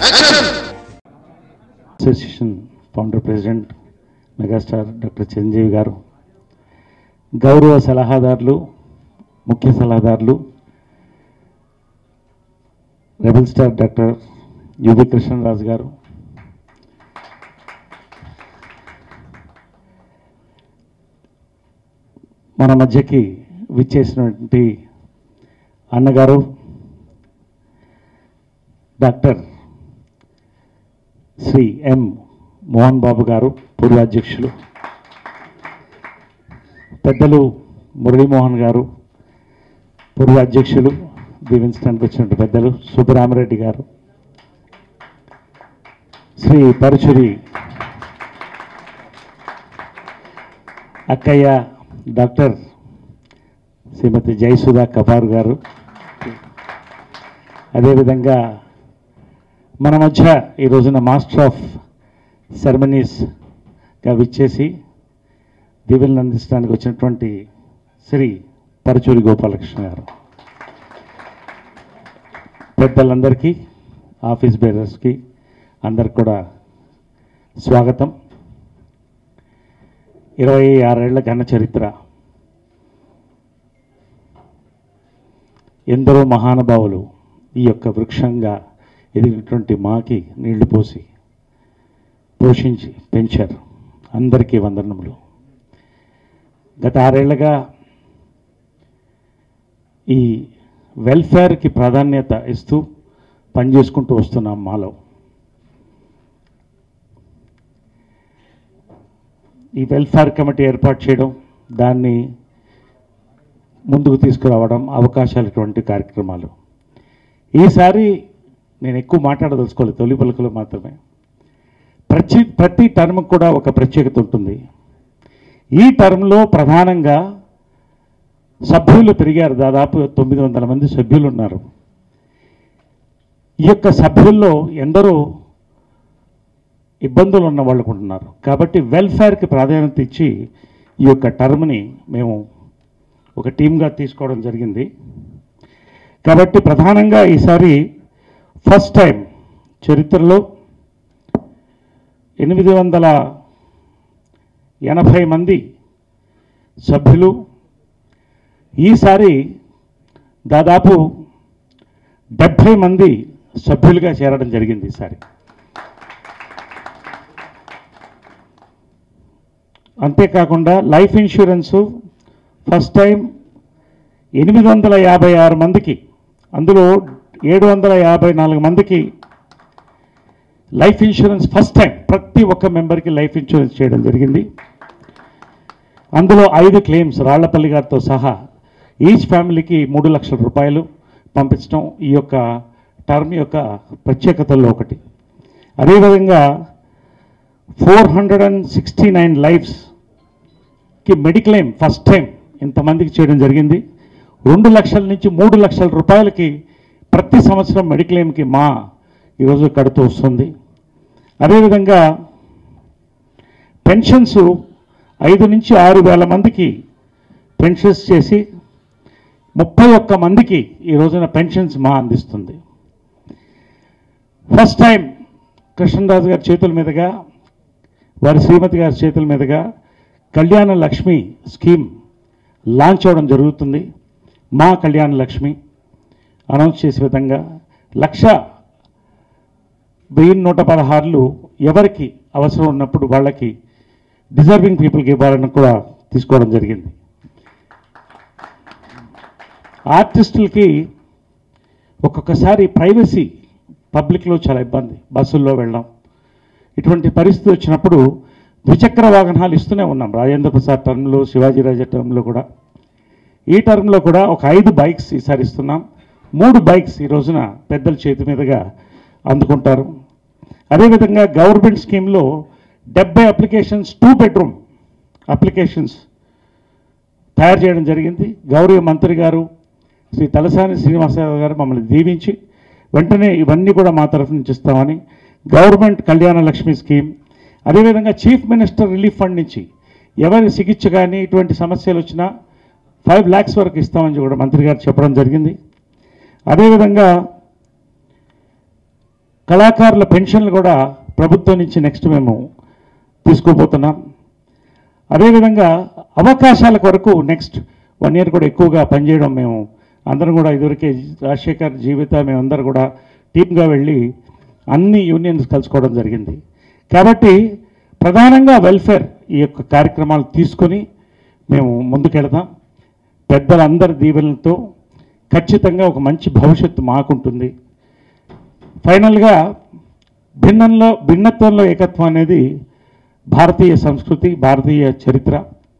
Association founder president megastar doctor Chiranjeevi garu గౌరవ సలహాదారులు ముఖ్య సలహాదారులు rebel star doctor UV Krishnaraju garu మన మధ్యకి విచ్చేసినటువంటి అన్నగారు డాక్టర్ శ్రీ ఎం మోహన్ బాబు గారు పూర్వ అధ్యక్షులు పెద్దలు మురళీమోహన్ గారు పూర్వ అధ్యక్షులు దీవించడానికి వచ్చినటువంటి పెద్దలు సుబ్బరామరెడ్డి గారు శ్రీ పరుచురి అక్కయ్య డాక్టర్ శ్రీమతి జయసుధా కపార్ గారు అదేవిధంగా మన మధ్య ఈ రోజున మాస్టర్ ఆఫ్ సెరమనీస్గా విచ్చేసి దీవెనలు అందించడానికి వచ్చినటువంటి శ్రీ పరచూరి గోపాలకృష్ణ గారు పెద్దలందరికీ ఆఫీస్ బేరర్స్కి అందరికి కూడా స్వాగతం ఇరవై ఆరేళ్ల ఘన చరిత్ర ఎందరో మహానుభావులు ఈ యొక్క వృక్షంగా ఎదిగినటువంటి మాకి నీళ్లు పోసి పోషించి పెంచారు అందరికీ వందనములు గత ఆరేళ్లుగా ఈ వెల్ఫేర్కి ప్రాధాన్యత ఇస్తూ పనిచేసుకుంటూ వస్తున్నాం మాలో ఈ వెల్ఫేర్ కమిటీ ఏర్పాటు చేయడం దాన్ని ముందుకు తీసుకురావడం అవకాశాలటువంటి కార్యక్రమాలు ఈసారి నేను ఎక్కువ మాట్లాడదలుచుకోలేదు తొలి పలుకులు మాత్రమే ప్రతి ప్రతి టర్మ్ కూడా ఒక ప్రత్యేకత ఉంటుంది ఈ టర్మ్లో ప్రధానంగా సభ్యులు పెరిగారు దాదాపు తొమ్మిది వందల మంది సభ్యులు ఉన్నారు ఈ యొక్క సభ్యుల్లో ఎందరో ఇబ్బందులు ఉన్న వాళ్ళు కూడా ఉన్నారు కాబట్టి వెల్ఫేర్కి ప్రాధాన్యత ఇచ్చి ఈ యొక్క టర్మ్ని మేము ఒక టీమ్గా తీసుకోవడం జరిగింది కాబట్టి ప్రధానంగా ఈసారి ఫస్ట్ టైం చరిత్రలో ఎనిమిది వందల ఎనభై మంది సభ్యులు ఈసారి దాదాపు డెబ్భై మంది సభ్యులుగా చేరడం జరిగింది ఈసారి అంతేకాకుండా లైఫ్ ఇన్సూరెన్సు ఫస్ట్ టైం ఎనిమిది వందల యాభై ఆరు మందికి అందులో ఏడు వందల యాభై నాలుగు మందికి లైఫ్ ఇన్సూరెన్స్ ఫస్ట్ టైం ప్రతి ఒక్క మెంబర్కి లైఫ్ ఇన్సూరెన్స్ చేయడం జరిగింది అందులో ఐదు క్లెయిమ్స్ రాళ్లపల్లి గారితో సహా ఈచ్ ఫ్యామిలీకి మూడు లక్షల రూపాయలు పంపించడం ఈ యొక్క టర్మ్ యొక్క ప్రత్యేకతల్లో ఒకటి అదేవిధంగా four hundred and sixty nine లైఫ్స్కి మెడిక్లెయిమ్ ఫస్ట్ టైం ఇంతమందికి చేయడం జరిగింది రెండు లక్షల నుంచి మూడు లక్షల రూపాయలకి ప్రతి సంవత్సరం మెడిక్లెయిమ్కి మా ఈరోజు కడుతూ వస్తుంది అదేవిధంగా పెన్షన్స్ ఐదు నుంచి ఆరు వేల మందికి పెన్షన్స్ చేసి ముప్పై ఒక్క మందికి ఈ రోజున పెన్షన్స్ మా అందిస్తుంది ఫస్ట్ టైం కృష్ణరాజు గారి చేతుల మీదుగా వారి శ్రీమతి గారి చేతుల మీదుగా కళ్యాణ లక్ష్మి స్కీమ్ లాంచ్ అవ్వడం జరుగుతుంది మా కళ్యాణ లక్ష్మి అనౌన్స్ చేసే విధంగా లక్ష వెయ్యి నూట పదహారులు ఎవరికి అవసరం ఉన్నప్పుడు వాళ్ళకి డిజర్వింగ్ పీపుల్కి ఇవ్వాలని కూడా తీసుకోవడం జరిగింది ఆర్టిస్టులకి ఒక్కొక్కసారి ప్రైవసీ పబ్లిక్లో చాలా ఇబ్బంది బస్సుల్లో వెళ్ళడం ఇటువంటి పరిస్థితి వచ్చినప్పుడు ద్విచక్ర వాహనాలు ఇస్తూనే ఉన్నాం రాజేంద్ర ప్రసాద్ టర్మ్లో శివాజీ రాజా టర్మ్లో కూడా ఈ టర్మ్లో కూడా ఒక ఐదు బైక్స్ ఈసారి ఇస్తున్నాం మూడు బైక్స్ ఈ రోజున పెద్దల చేతి మీదుగా అందుకుంటారు అదేవిధంగా గవర్నమెంట్ స్కీమ్లో డెబ్బై అప్లికేషన్స్ టూ బెడ్రూమ్ అప్లికేషన్స్ తయారు చేయడం జరిగింది గౌరవ మంత్రి గారు శ్రీ తలసాని శ్రీనివాసరావు గారు మమ్మల్ని దీవించి వెంటనే ఇవన్నీ కూడా మా తరఫు నుంచి ఇస్తామని గవర్నమెంట్ కళ్యాణ లక్ష్మి స్కీమ్ అదేవిధంగా చీఫ్ మినిస్టర్ రిలీఫ్ ఫండ్ నుంచి ఎవరి చికిత్స కానీ ఇటువంటి సమస్యలు వచ్చినా ఫైవ్ ల్యాక్స్ వరకు ఇస్తామని కూడా మంత్రి గారు చెప్పడం జరిగింది అదేవిధంగా కళాకారుల పెన్షన్లు కూడా ప్రభుత్వం నుంచి నెక్స్ట్ మేము తీసుకోబోతున్నాం అదేవిధంగా అవకాశాల కొరకు నెక్స్ట్ వన్ ఇయర్ కూడా ఎక్కువగా పనిచేయడం మేము అందరం కూడా ఇదివరకే రాజశేఖర్ జీవిత మేమందరం కూడా టీమ్గా వెళ్ళి అన్ని యూనియన్స్ కలుసుకోవడం జరిగింది కాబట్టి ప్రధానంగా వెల్ఫేర్ ఈ యొక్క కార్యక్రమాలు తీసుకొని మేము ముందుకెళదాం పెద్దలందరి దీవెనలతో ఖచ్చితంగా ఒక మంచి భవిష్యత్తు మాకుంటుంది ఫైనల్గా భిన్నంలో భిన్నత్వంలో ఏకత్వం అనేది భారతీయ సంస్కృతి భారతీయ చరిత్ర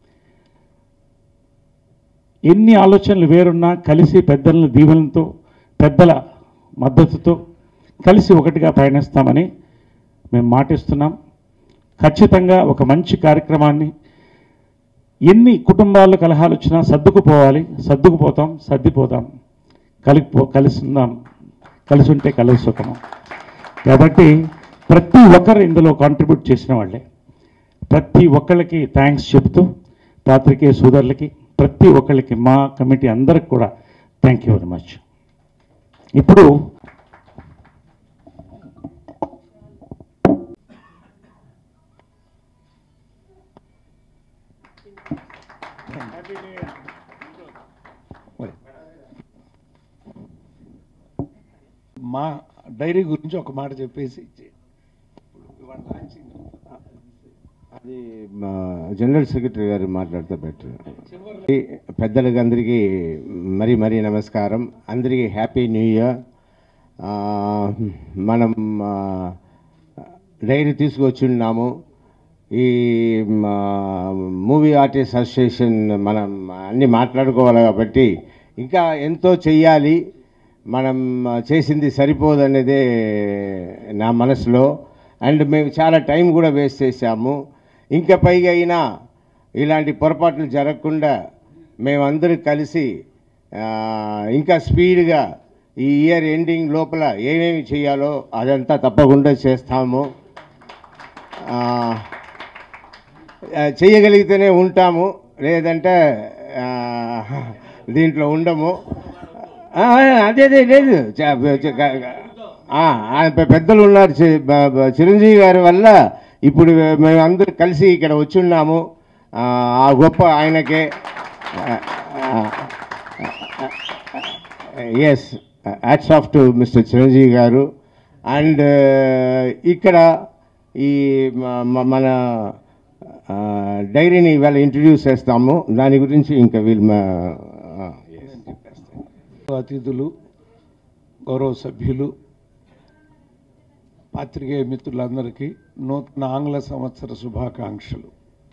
ఎన్ని ఆలోచనలు వేరున్నా కలిసి పెద్దల దీవెనలతో పెద్దల మద్దతుతో కలిసి ఒకటిగా పయనిస్తామని మేము మాటిస్తున్నాం ఖచ్చితంగా ఒక మంచి కార్యక్రమాన్ని ఎన్ని కుటుంబాల్లో కలహాలు వచ్చినా సర్దుకుపోవాలి సర్దుకుపోతాం సర్దిపోతాం కలిపో కలిసి ఉందాం కలిసి ఉంటే కలిసి సుఖము కాబట్టి ప్రతి ఒక్కరు ఇందులో కాంట్రిబ్యూట్ చేసిన వాళ్ళే ప్రతి ఒక్కళ్ళకి థ్యాంక్స్ చెబుతూ పాత్రికేయ సోదరులకి ప్రతి ఒక్కళ్ళకి మా కమిటీ అందరికి కూడా థ్యాంక్ యూ వెరీ మచ్ ఇప్పుడు మా డైరీ గురించి ఒక మాట చెప్పేసి ఇచ్చేయి. అది మా జనరల్ సెక్రటరీ గారు మాట్లాడితే బెటర్ పెద్దలకు అందరికీ మరీ మరీ నమస్కారం అందరికీ హ్యాపీ న్యూ ఇయర్ ఆ, మనం ఆ, డైరీ తీసుకొచ్చున్నాము ఈ మా మూవీ ఆర్టిస్ట్ అసోసియేషన్ మనం అన్ని మాట్లాడుకోవాలి కాబట్టి ఇంకా ఎంతో చెయ్యాలి మనం చేసింది సరిపోదనేదే నా మనసులో అండ్ మేము చాలా టైం కూడా వేస్ట్ చేశాము ఇంకా పైగా అయినా ఇలాంటి పొరపాట్లు జరగకుండా మేమందరూ కలిసి ఆ, ఇంకా స్పీడ్గా ఈ ఇయర్ ఎండింగ్ లోపల ఏమేమి చేయాలో అదంతా తప్పకుండా చేస్తాము ఆ, ఆ, చేయగలిగితేనే ఉంటాము లేదంటే ఆ, దీంట్లో ఉండము ఆ, అదే అదే లేదు చ- చ- క- ఆ, ఆ, పె- పెద్దలు ఉన్నారు చి- బ- బ- చిరంజీవి గారి వల్ల ఇప్పుడు మేము అందరూ కలిసి ఇక్కడ వచ్చున్నాము ఆ ఆ గొప్ప ఆయనకే yes hats off to mister Chiranjeevi garu and ఇక్కడ ఈ మ- మ- మన ఆ, డైరీని ఇవాళ ఇంట్రడ్యూస్ చేస్తాము దాని గురించి ఇంకా వీళ్ళు మా ఆ, yes. అతిథులు గౌరవ సభ్యులు పాత్రికేయ మిత్రులందరికీ నూతన ఆంగ్ల సంవత్సర శుభాకాంక్షలు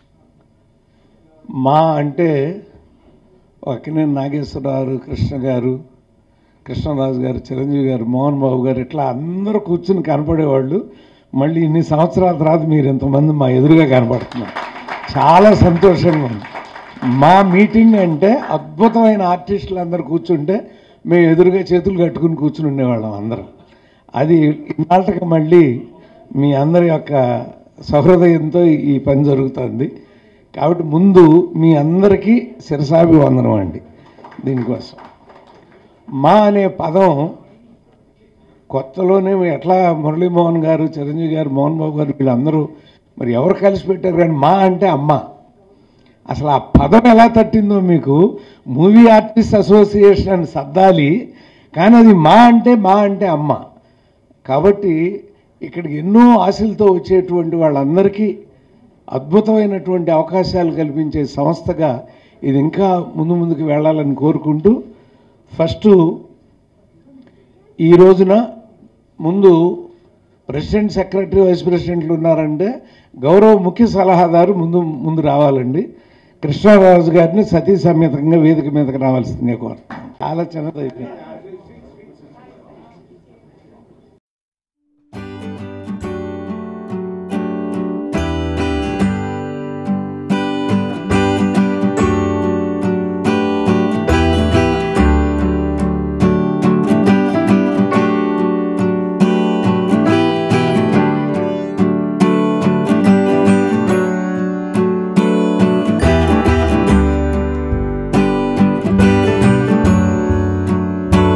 మా అంటే ఒకనే నాగేశ్వరరావు కృష్ణ గారు కృష్ణరాజు గారు చిరంజీవి గారు మోహన్ బాబు గారు ఇట్లా అందరూ కూర్చుని కనపడేవాళ్ళు మళ్ళీ ఇన్ని సంవత్సరాల తర్వాత మీరు ఇంతమంది మా ఎదురుగా కనపడుతున్నారు చాలా సంతోషంగా ఉంది మా మీటింగ్ అంటే అద్భుతమైన ఆర్టిస్టులు అందరు కూర్చుంటే మేము ఎదురుగా చేతులు కట్టుకుని కూర్చుని ఉండేవాళ్ళం అందరం అది ఇన్నాళ్ళకి మళ్ళీ మీ అందరి యొక్క సహృదయంతో ఈ పని జరుగుతుంది కాబట్టి ముందు మీ అందరికీ శిరసాభివందనం అండి దీనికోసం మా అనే పదం కొత్తలోనే ఎట్లా మురళీమోహన్ గారు చిరంజీవి గారు మోహన్ బాబు గారు వీళ్ళందరూ మరి ఎవరు కలిసి పెట్టారు కానీ మా అంటే అమ్మ అసలు ఆ పదం ఎలా తట్టిందో మీకు మూవీ ఆర్టిస్ట్ అసోసియేషన్ అని సర్దాలి కానీ అది మా అంటే మా అంటే అమ్మ కాబట్టి ఇక్కడికి ఎన్నో ఆశలతో వచ్చేటువంటి వాళ్ళందరికీ అద్భుతమైనటువంటి అవకాశాలు కల్పించే సంస్థగా ఇది ఇంకా ముందు ముందుకు వెళ్ళాలని కోరుకుంటూ ఫస్ట్ ఈ రోజున ముందు ప్రెసిడెంట్ సెక్రటరీ వైస్ ప్రెసిడెంట్లు ఉన్నారంటే గౌరవ ముఖ్య సలహాదారు ముందు ముందు రావాలండి కృష్ణరాజు గారిని సతీ సమేతంగా వేదిక మీదకి రావాల్సిందే కోరుతున్నాను చాలా చిన్నదైపోయింది ఆ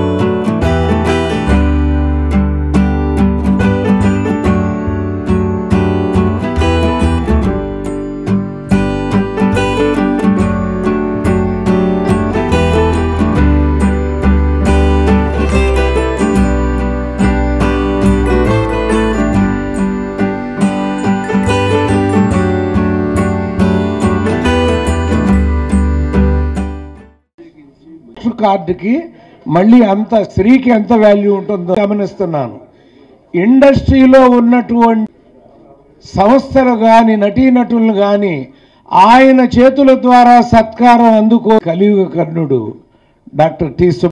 పోస్ట్ కార్డుకి మళ్ళీ అంత స్త్రీకి ఎంత వాల్యూ ఉంటుందో గమనిస్తున్నాను ఇండస్ట్రీలో ఉన్నటువంటి సంస్థలు కానీ నటీనటులు కానీ ఆయన చేతుల ద్వారా సత్కారం అందుకో కలియుగ కర్ణుడు డాక్టర్ టి సు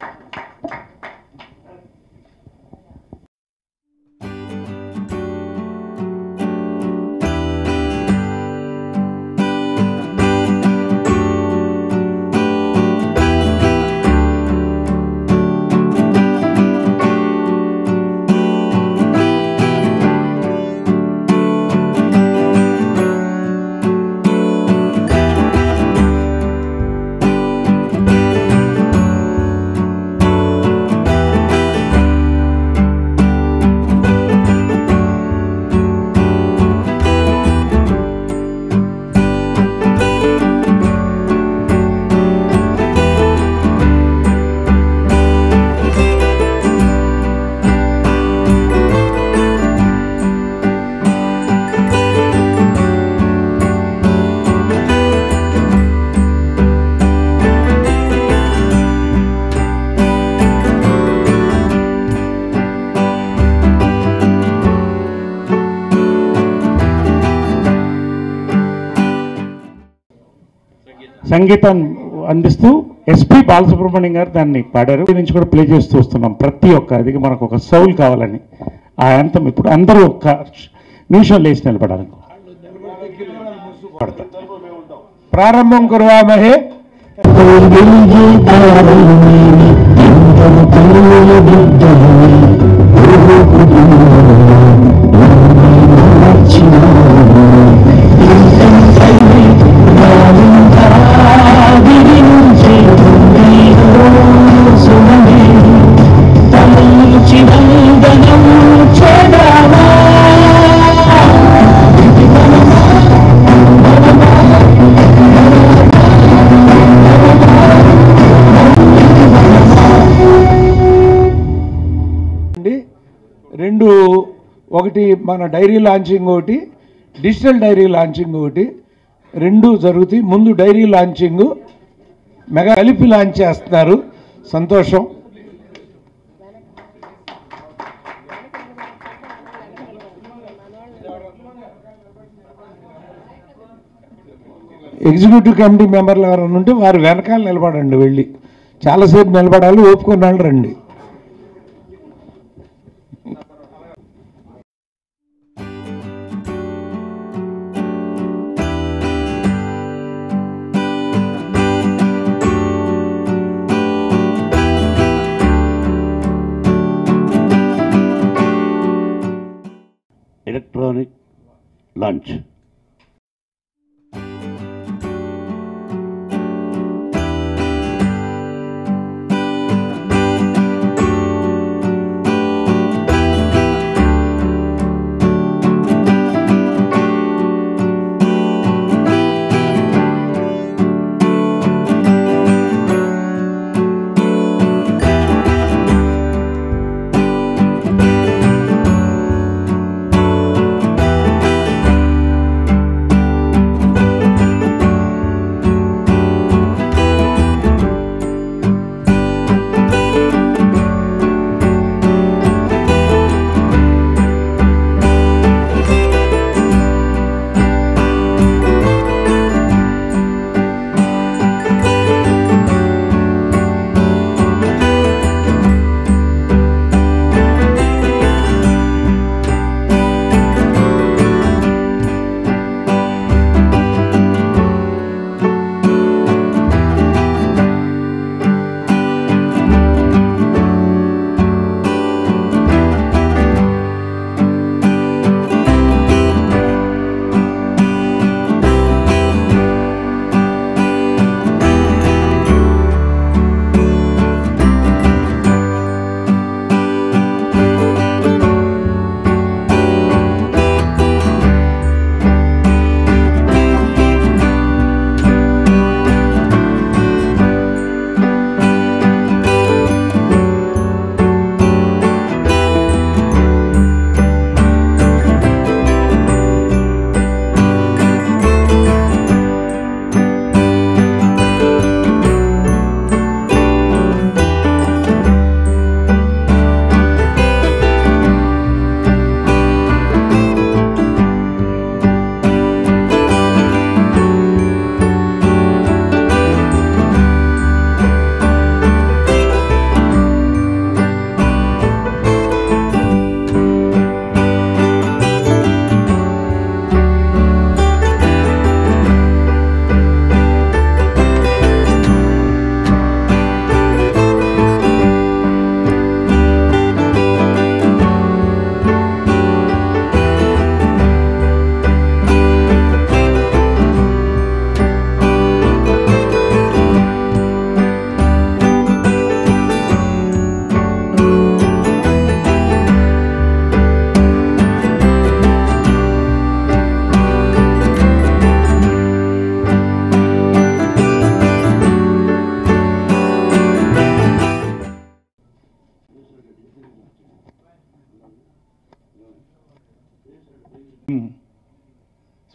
సంగీతం అందిస్తూ ఎస్పి బాలసుబ్రహ్మణ్యం గారు దాన్ని పాడారు దీని నుంచి కూడా ప్లే చేస్తూ వస్తున్నాం ప్రతి ఒక్క అది మనకు ఒక సౌల్ కావాలని ఆ అంతం ఇప్పుడు అందరూ ఒక్క నిమిషం లేచి నిలబడాలి ప్రారంభం కురవామహే అండి రెండు ఒకటి మన డైరీ లాంచింగ్ ఒకటి డిజిటల్ డైరీ లాంచింగ్ ఒకటి రెండు జరుగుతాయి ముందు డైరీ లాంచింగ్ మెగా కలిపి లాంచ్ చేస్తున్నారు సంతోషం ఎగ్జిక్యూటివ్ కమిటీ మెంబర్లు ఎవరైనా ఉంటే వారు వెనకాల నిలబడండి వెళ్ళి చాలాసేపు నిలబడాలి ఓపుకొని రండి electronic lunch.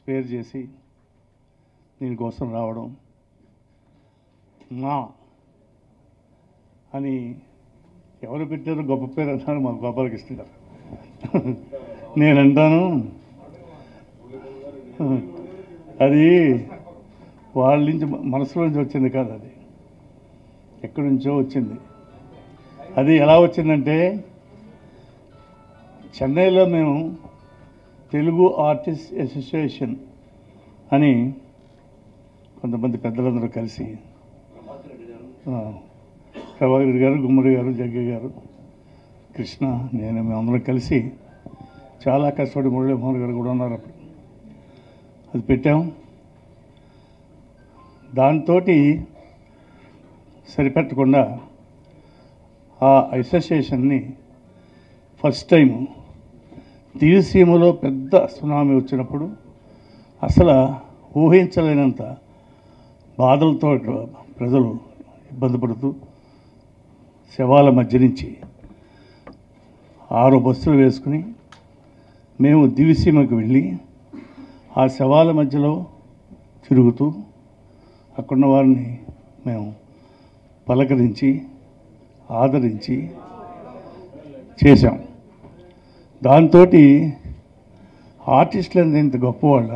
స్పేర్ చేసి దీనికోసం రావడం మా అని ఎవరు పెట్టారు గొప్ప పేరు అన్నారు మా గోపాలకృష్ణ గారు నేను అంటాను అది వాళ్ళ నుంచి మనసులో నుంచి వచ్చింది కాదు అది ఎక్కడి నుంచో వచ్చింది అది ఎలా వచ్చిందంటే చెన్నైలో మేము తెలుగు ఆర్టిస్ట్ అసోసియేషన్ అని కొంతమంది పెద్దలందరూ కలిసి ఆ, ప్రభాకర్ రెడ్డి గారు గుమ్మడి గారు జగ్గయ్య గారు కృష్ణ నేను మేమందరం కలిసి చాలా కష్టపడి మురళీమోహన్ గారు కూడా ఉన్నారు అప్పుడు అది పెట్టాం దాంతో సరిపెట్టకుండా ఆ అసోసియేషన్ని ఫస్ట్ టైం దివిసీమలో పెద్ద సునామీ వచ్చినప్పుడు అసలు ఊహించలేనంత బాధలతో ప్రజలు ఇబ్బంది పడుతూ శవాల మధ్య నుంచి ఆరు బస్సులు వేసుకుని మేము దివిసీమకు వెళ్ళి ఆ శవాల మధ్యలో తిరుగుతూ అక్కడున్న వారిని మేము పలకరించి ఆదరించి చేశాం దాంతో ఆర్టిస్టులు అనేది ఇంత గొప్పవాళ్ళ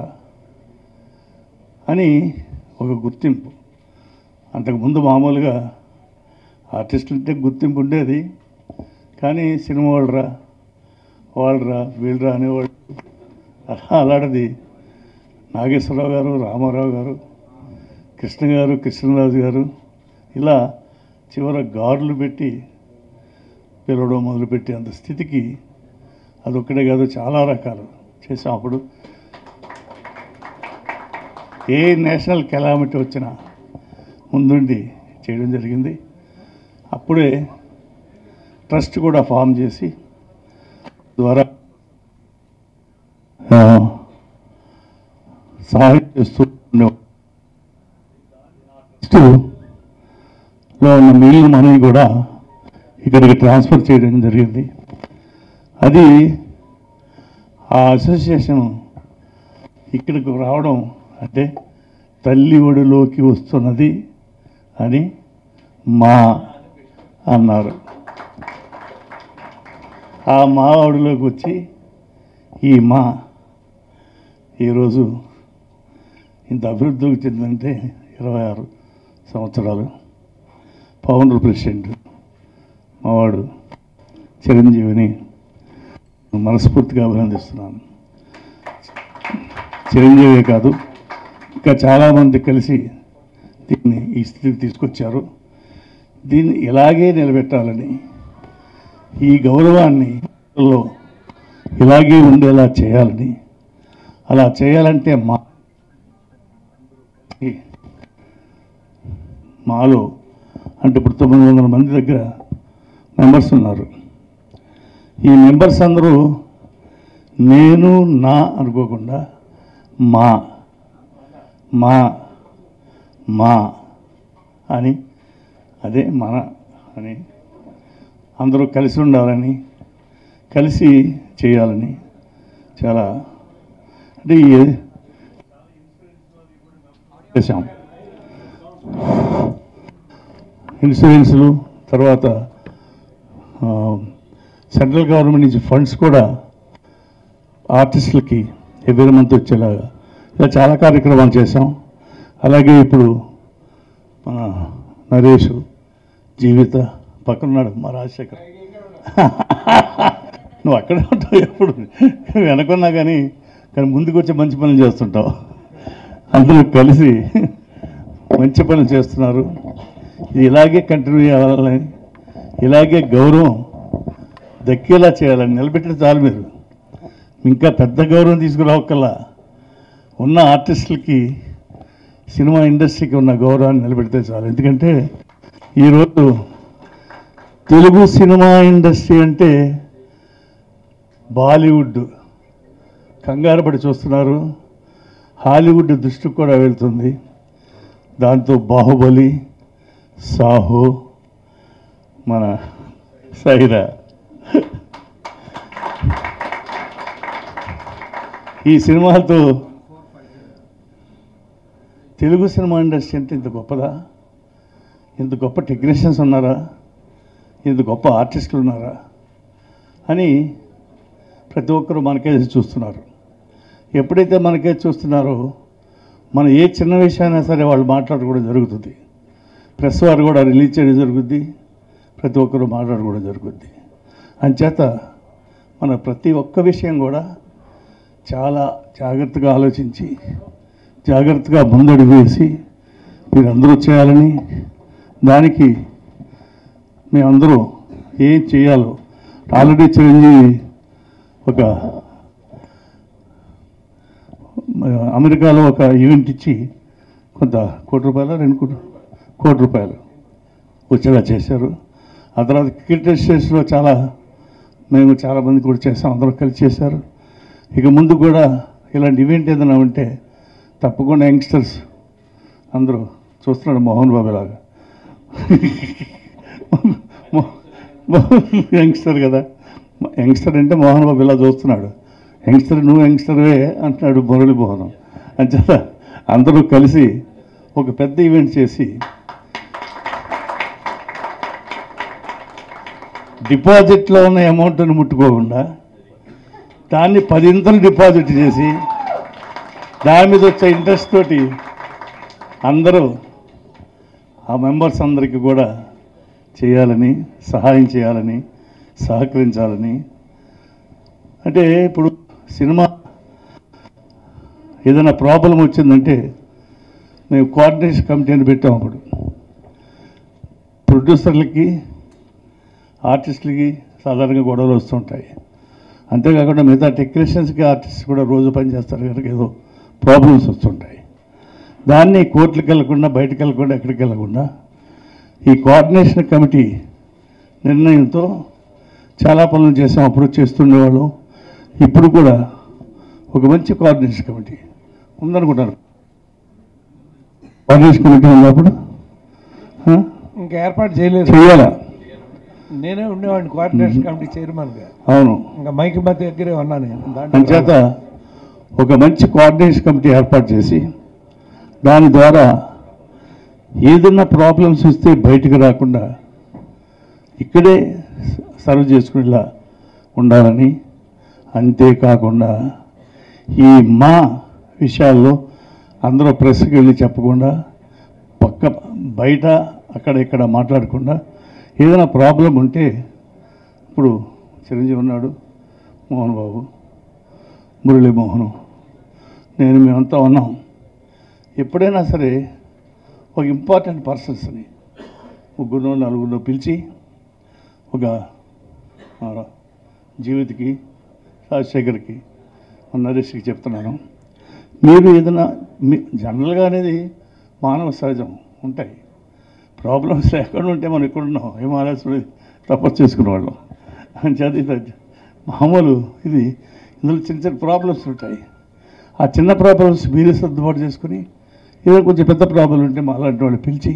అని ఒక గుర్తింపు అంతకుముందు మామూలుగా ఆర్టిస్టులు అంటే గుర్తింపు ఉండేది కానీ సినిమా వాళ్ళరా వాళ్ళరా వీళ్ళరా అనేవాళ్ళు అలా అలాంటిది నాగేశ్వరరావు గారు రామారావు గారు కృష్ణ గారు కృష్ణరాజు గారు ఇలా చివర గారులు పెట్టి పిలవడం మొదలుపెట్టి అంత స్థితికి అదొక్కడే కాదు చాలా రకాలు చేసాం అప్పుడు ఏ నేషనల్ కెలామిటీ వచ్చినా ముందుండి చేయడం జరిగింది అప్పుడే ట్రస్ట్ కూడా ఫామ్ చేసి ద్వారా ఆ, సహాయం చేస్తూ ఉండేవాడు లో ఉన్న మిగిలిన మనీ కూడా ఇక్కడికి ట్రాన్స్ఫర్ చేయడం జరిగింది అది ఆ అసోసియేషన్ ఇక్కడికి రావడం అంటే తల్లి ఒడిలోకి వస్తున్నది అని మా అన్నారు ఆ మా ఒడిలోకి వచ్చి ఈ మా ఈరోజు ఇంత అభివృద్ధికి చెందంటే ఇరవై ఆరు సంవత్సరాలు ఫౌండర్ ప్రెసిడెంట్ మావాడు చిరంజీవిని మనస్ఫూర్తిగా అభినందిస్తున్నాను చిరంజీవి కాదు ఇంకా చాలామంది కలిసి దీన్ని ఈ స్థితికి తీసుకొచ్చారు దీన్ని ఇలాగే నిలబెట్టాలని ఈ గౌరవాన్ని లో ఇలాగే ఉండేలా చేయాలని అలా చేయాలంటే మా మాలో అంటే ఇప్పుడు తొమ్మిది వందల మంది దగ్గర మెంబర్స్ ఉన్నారు ఈ మెంబర్స్ అందరూ నేను నా అనుకోకుండా మా మా మా అని అదే మన అని అందరూ కలిసి ఉండాలని కలిసి చేయాలని చాలా అంటే ఈ చేశాం ఇన్సూరెన్స్లు తర్వాత ఆ, సెంట్రల్ గవర్నమెంట్ నుంచి ఫండ్స్ కూడా ఆర్టిస్టులకి ఎవ్రీ మంత్ వచ్చేలాగా ఇలా చాలా కార్యక్రమాలు చేశాం అలాగే ఇప్పుడు మన నరేష్ జీవిత పక్కనున్నాడు మా రాజశేఖర్ నువ్వు అక్కడే ఉంటావు ఎప్పుడు వెనకున్నా కానీ కానీ ముందుకు వచ్చి మంచి పనులు చేస్తుంటావు అందరూ కలిసి మంచి పనులు చేస్తున్నారు ఇది ఇలాగే కంటిన్యూ చేయాలని ఇలాగే గౌరవం దక్కేలా చేయాలని నిలబెట్టిన చాలు మీరు ఇంకా పెద్ద గౌరవం తీసుకురావక్కల్లా ఉన్న ఆర్టిస్టులకి సినిమా ఇండస్ట్రీకి ఉన్న గౌరవాన్ని నిలబెడితే చాలు ఎందుకంటే ఈరోజు తెలుగు సినిమా ఇండస్ట్రీ అంటే బాలీవుడ్ కంగారు పడి చూస్తున్నారు హాలీవుడ్ దృష్టికి కూడా వెళ్తుంది దాంతో బాహుబలి సాహో మన సైరా ఈ సినిమాలతో తెలుగు సినిమా ఇండస్ట్రీ అంటే ఇంత గొప్పదా ఇంత గొప్ప టెక్నీషియన్స్ ఉన్నారా ఇంత గొప్ప ఆర్టిస్టులు ఉన్నారా అని ప్రతి ఒక్కరూ మనకే చూస్తున్నారు ఎప్పుడైతే మనకే చూస్తున్నారో మన ఏ చిన్న విషయమైనా సరే వాళ్ళు మాట్లాడుకోవడం జరుగుతుంది ప్రెస్ వారు కూడా రిలీజ్ చేయడం జరుగుద్ది ప్రతి ఒక్కరూ మాట్లాడుకోవడం జరుగుద్ది అంచేత మన ప్రతి ఒక్క విషయం కూడా చాలా జాగ్రత్తగా ఆలోచించి జాగ్రత్తగా ముందడుగు వేసి మీరందరూ చేయాలని దానికి మేమందరూ ఏం చేయాలో ఆల్రెడీ చిరంజీవి ఒక అమెరికాలో ఒక ఈవెంట్ ఇచ్చి కొంత కోటి రూపాయలు రెండు కోటి కోటి రూపాయలు వచ్చేలా చేశారు ఆ తర్వాత క్రికెట్ స్టేట్స్లో చాలా మేము చాలామంది కూడా చేసాం అందరూ కలిసి చేశారు ఇక ముందు కూడా ఇలాంటి ఈవెంట్ ఏదైనా ఉంటే తప్పకుండా యంగ్స్టర్స్ అందరూ చూస్తున్నాడు మోహన్ బాబు లాగా యంగ్స్టర్ కదా యంగ్స్టర్ అంటే మోహన్ బాబు ఇలా చూస్తున్నాడు యంగ్స్టర్ నువ్వు యంగ్స్టర్వే అంటున్నాడు మురళి మోహన్ అంచేత అందరూ కలిసి ఒక పెద్ద ఈవెంట్ చేసి డిపాజిట్లో ఉన్న అమౌంట్ని ముట్టుకోకుండా దాన్ని పదింతలు డిపాజిట్ చేసి దాని మీద వచ్చే ఇంట్రెస్ట్ తోటి అందరూ ఆ మెంబర్స్ అందరికీ కూడా చేయాలని సహాయం చేయాలని సహకరించాలని అంటే ఇప్పుడు సినిమా ఏదైనా ప్రాబ్లం వచ్చిందంటే మేము కోఆర్డినేషన్ కమిటీ అని పెట్టాం అప్పుడు ప్రొడ్యూసర్లకి ఆర్టిస్టులకి సాధారణంగా గొడవలు వస్తుంటాయి అంతేకాకుండా మిగతా టెక్నీషియన్స్కి ఆర్టిస్ట్ కూడా రోజు పనిచేస్తారు కనుక ఏదో ప్రాబ్లమ్స్ వస్తుంటాయి దాన్ని కోర్టులకు వెళ్లకుండా బయటకు వెళ్లకుండా ఎక్కడికి వెళ్లకుండా ఈ కోఆర్డినేషన్ కమిటీ నిర్ణయంతో చాలా పనులు చేసాం అప్పుడు చేస్తుండేవాళ్ళు ఇప్పుడు కూడా ఒక మంచి కోఆర్డినేషన్ కమిటీ ఉందనుకుంటారు కోఆర్డినేషన్ కమిటీ ఉన్నప్పుడు ఆ? ఇంకా ఏర్పాటు చేయలేదు చెయ్యాలా నేనే ఉండేవాడిని కోఆర్డినేషన్ కమిటీ చైర్మన్ గా అవును ఇంకా మైక్ మధ్య దగ్గరే ఉన్నాను నేను దాంట్లో అంచేత ఒక మంచి కోఆర్డినేషన్ కమిటీ ఏర్పాటు చేసి దాని ద్వారా ఏదన్నా ప్రాబ్లమ్స్ వస్తే బయటకు రాకుండా ఇక్కడే సర్వ్ చేసుకునేలా ఉండాలని అంతేకాకుండా ఈ మా విషయాల్లో అందరూ ప్రెస్కి వెళ్ళి చెప్పకుండా పక్క బయట అక్కడ ఇక్కడ మాట్లాడకుండా ఏదైనా ప్రాబ్లం ఉంటే ఇప్పుడు చిరంజీవి ఉన్నాడు మోహన్ బాబు మురళీమోహను నేను మేమంతా ఉన్నాం ఎప్పుడైనా సరే ఒక ఇంపార్టెంట్ పర్సన్స్ని ముగ్గురు నలుగురిలో పిలిచి ఒక ఆ, జీవితకి రాజశేఖర్కి నరేష్కి చెప్తున్నాను మీరు ఏదైనా మీ జనరల్గా అనేది మానవ సహజం ఉంటాయి ప్రాబ్లమ్స్ ఎక్కడ ఉంటే మనం ఇక్కడ ఉన్నాం హిమాలయస్ తపస్సు చేసుకునేవాళ్ళం అంచేది ఇది మామూలు ఇది ఇందులో చిన్న చిన్న ప్రాబ్లమ్స్ ఉంటాయి ఆ చిన్న ప్రాబ్లమ్స్ మీరే సర్దుబాటు చేసుకుని ఏదో కొంచెం పెద్ద ప్రాబ్లం ఉంటే మా అలాంటి వాళ్ళు పిలిచి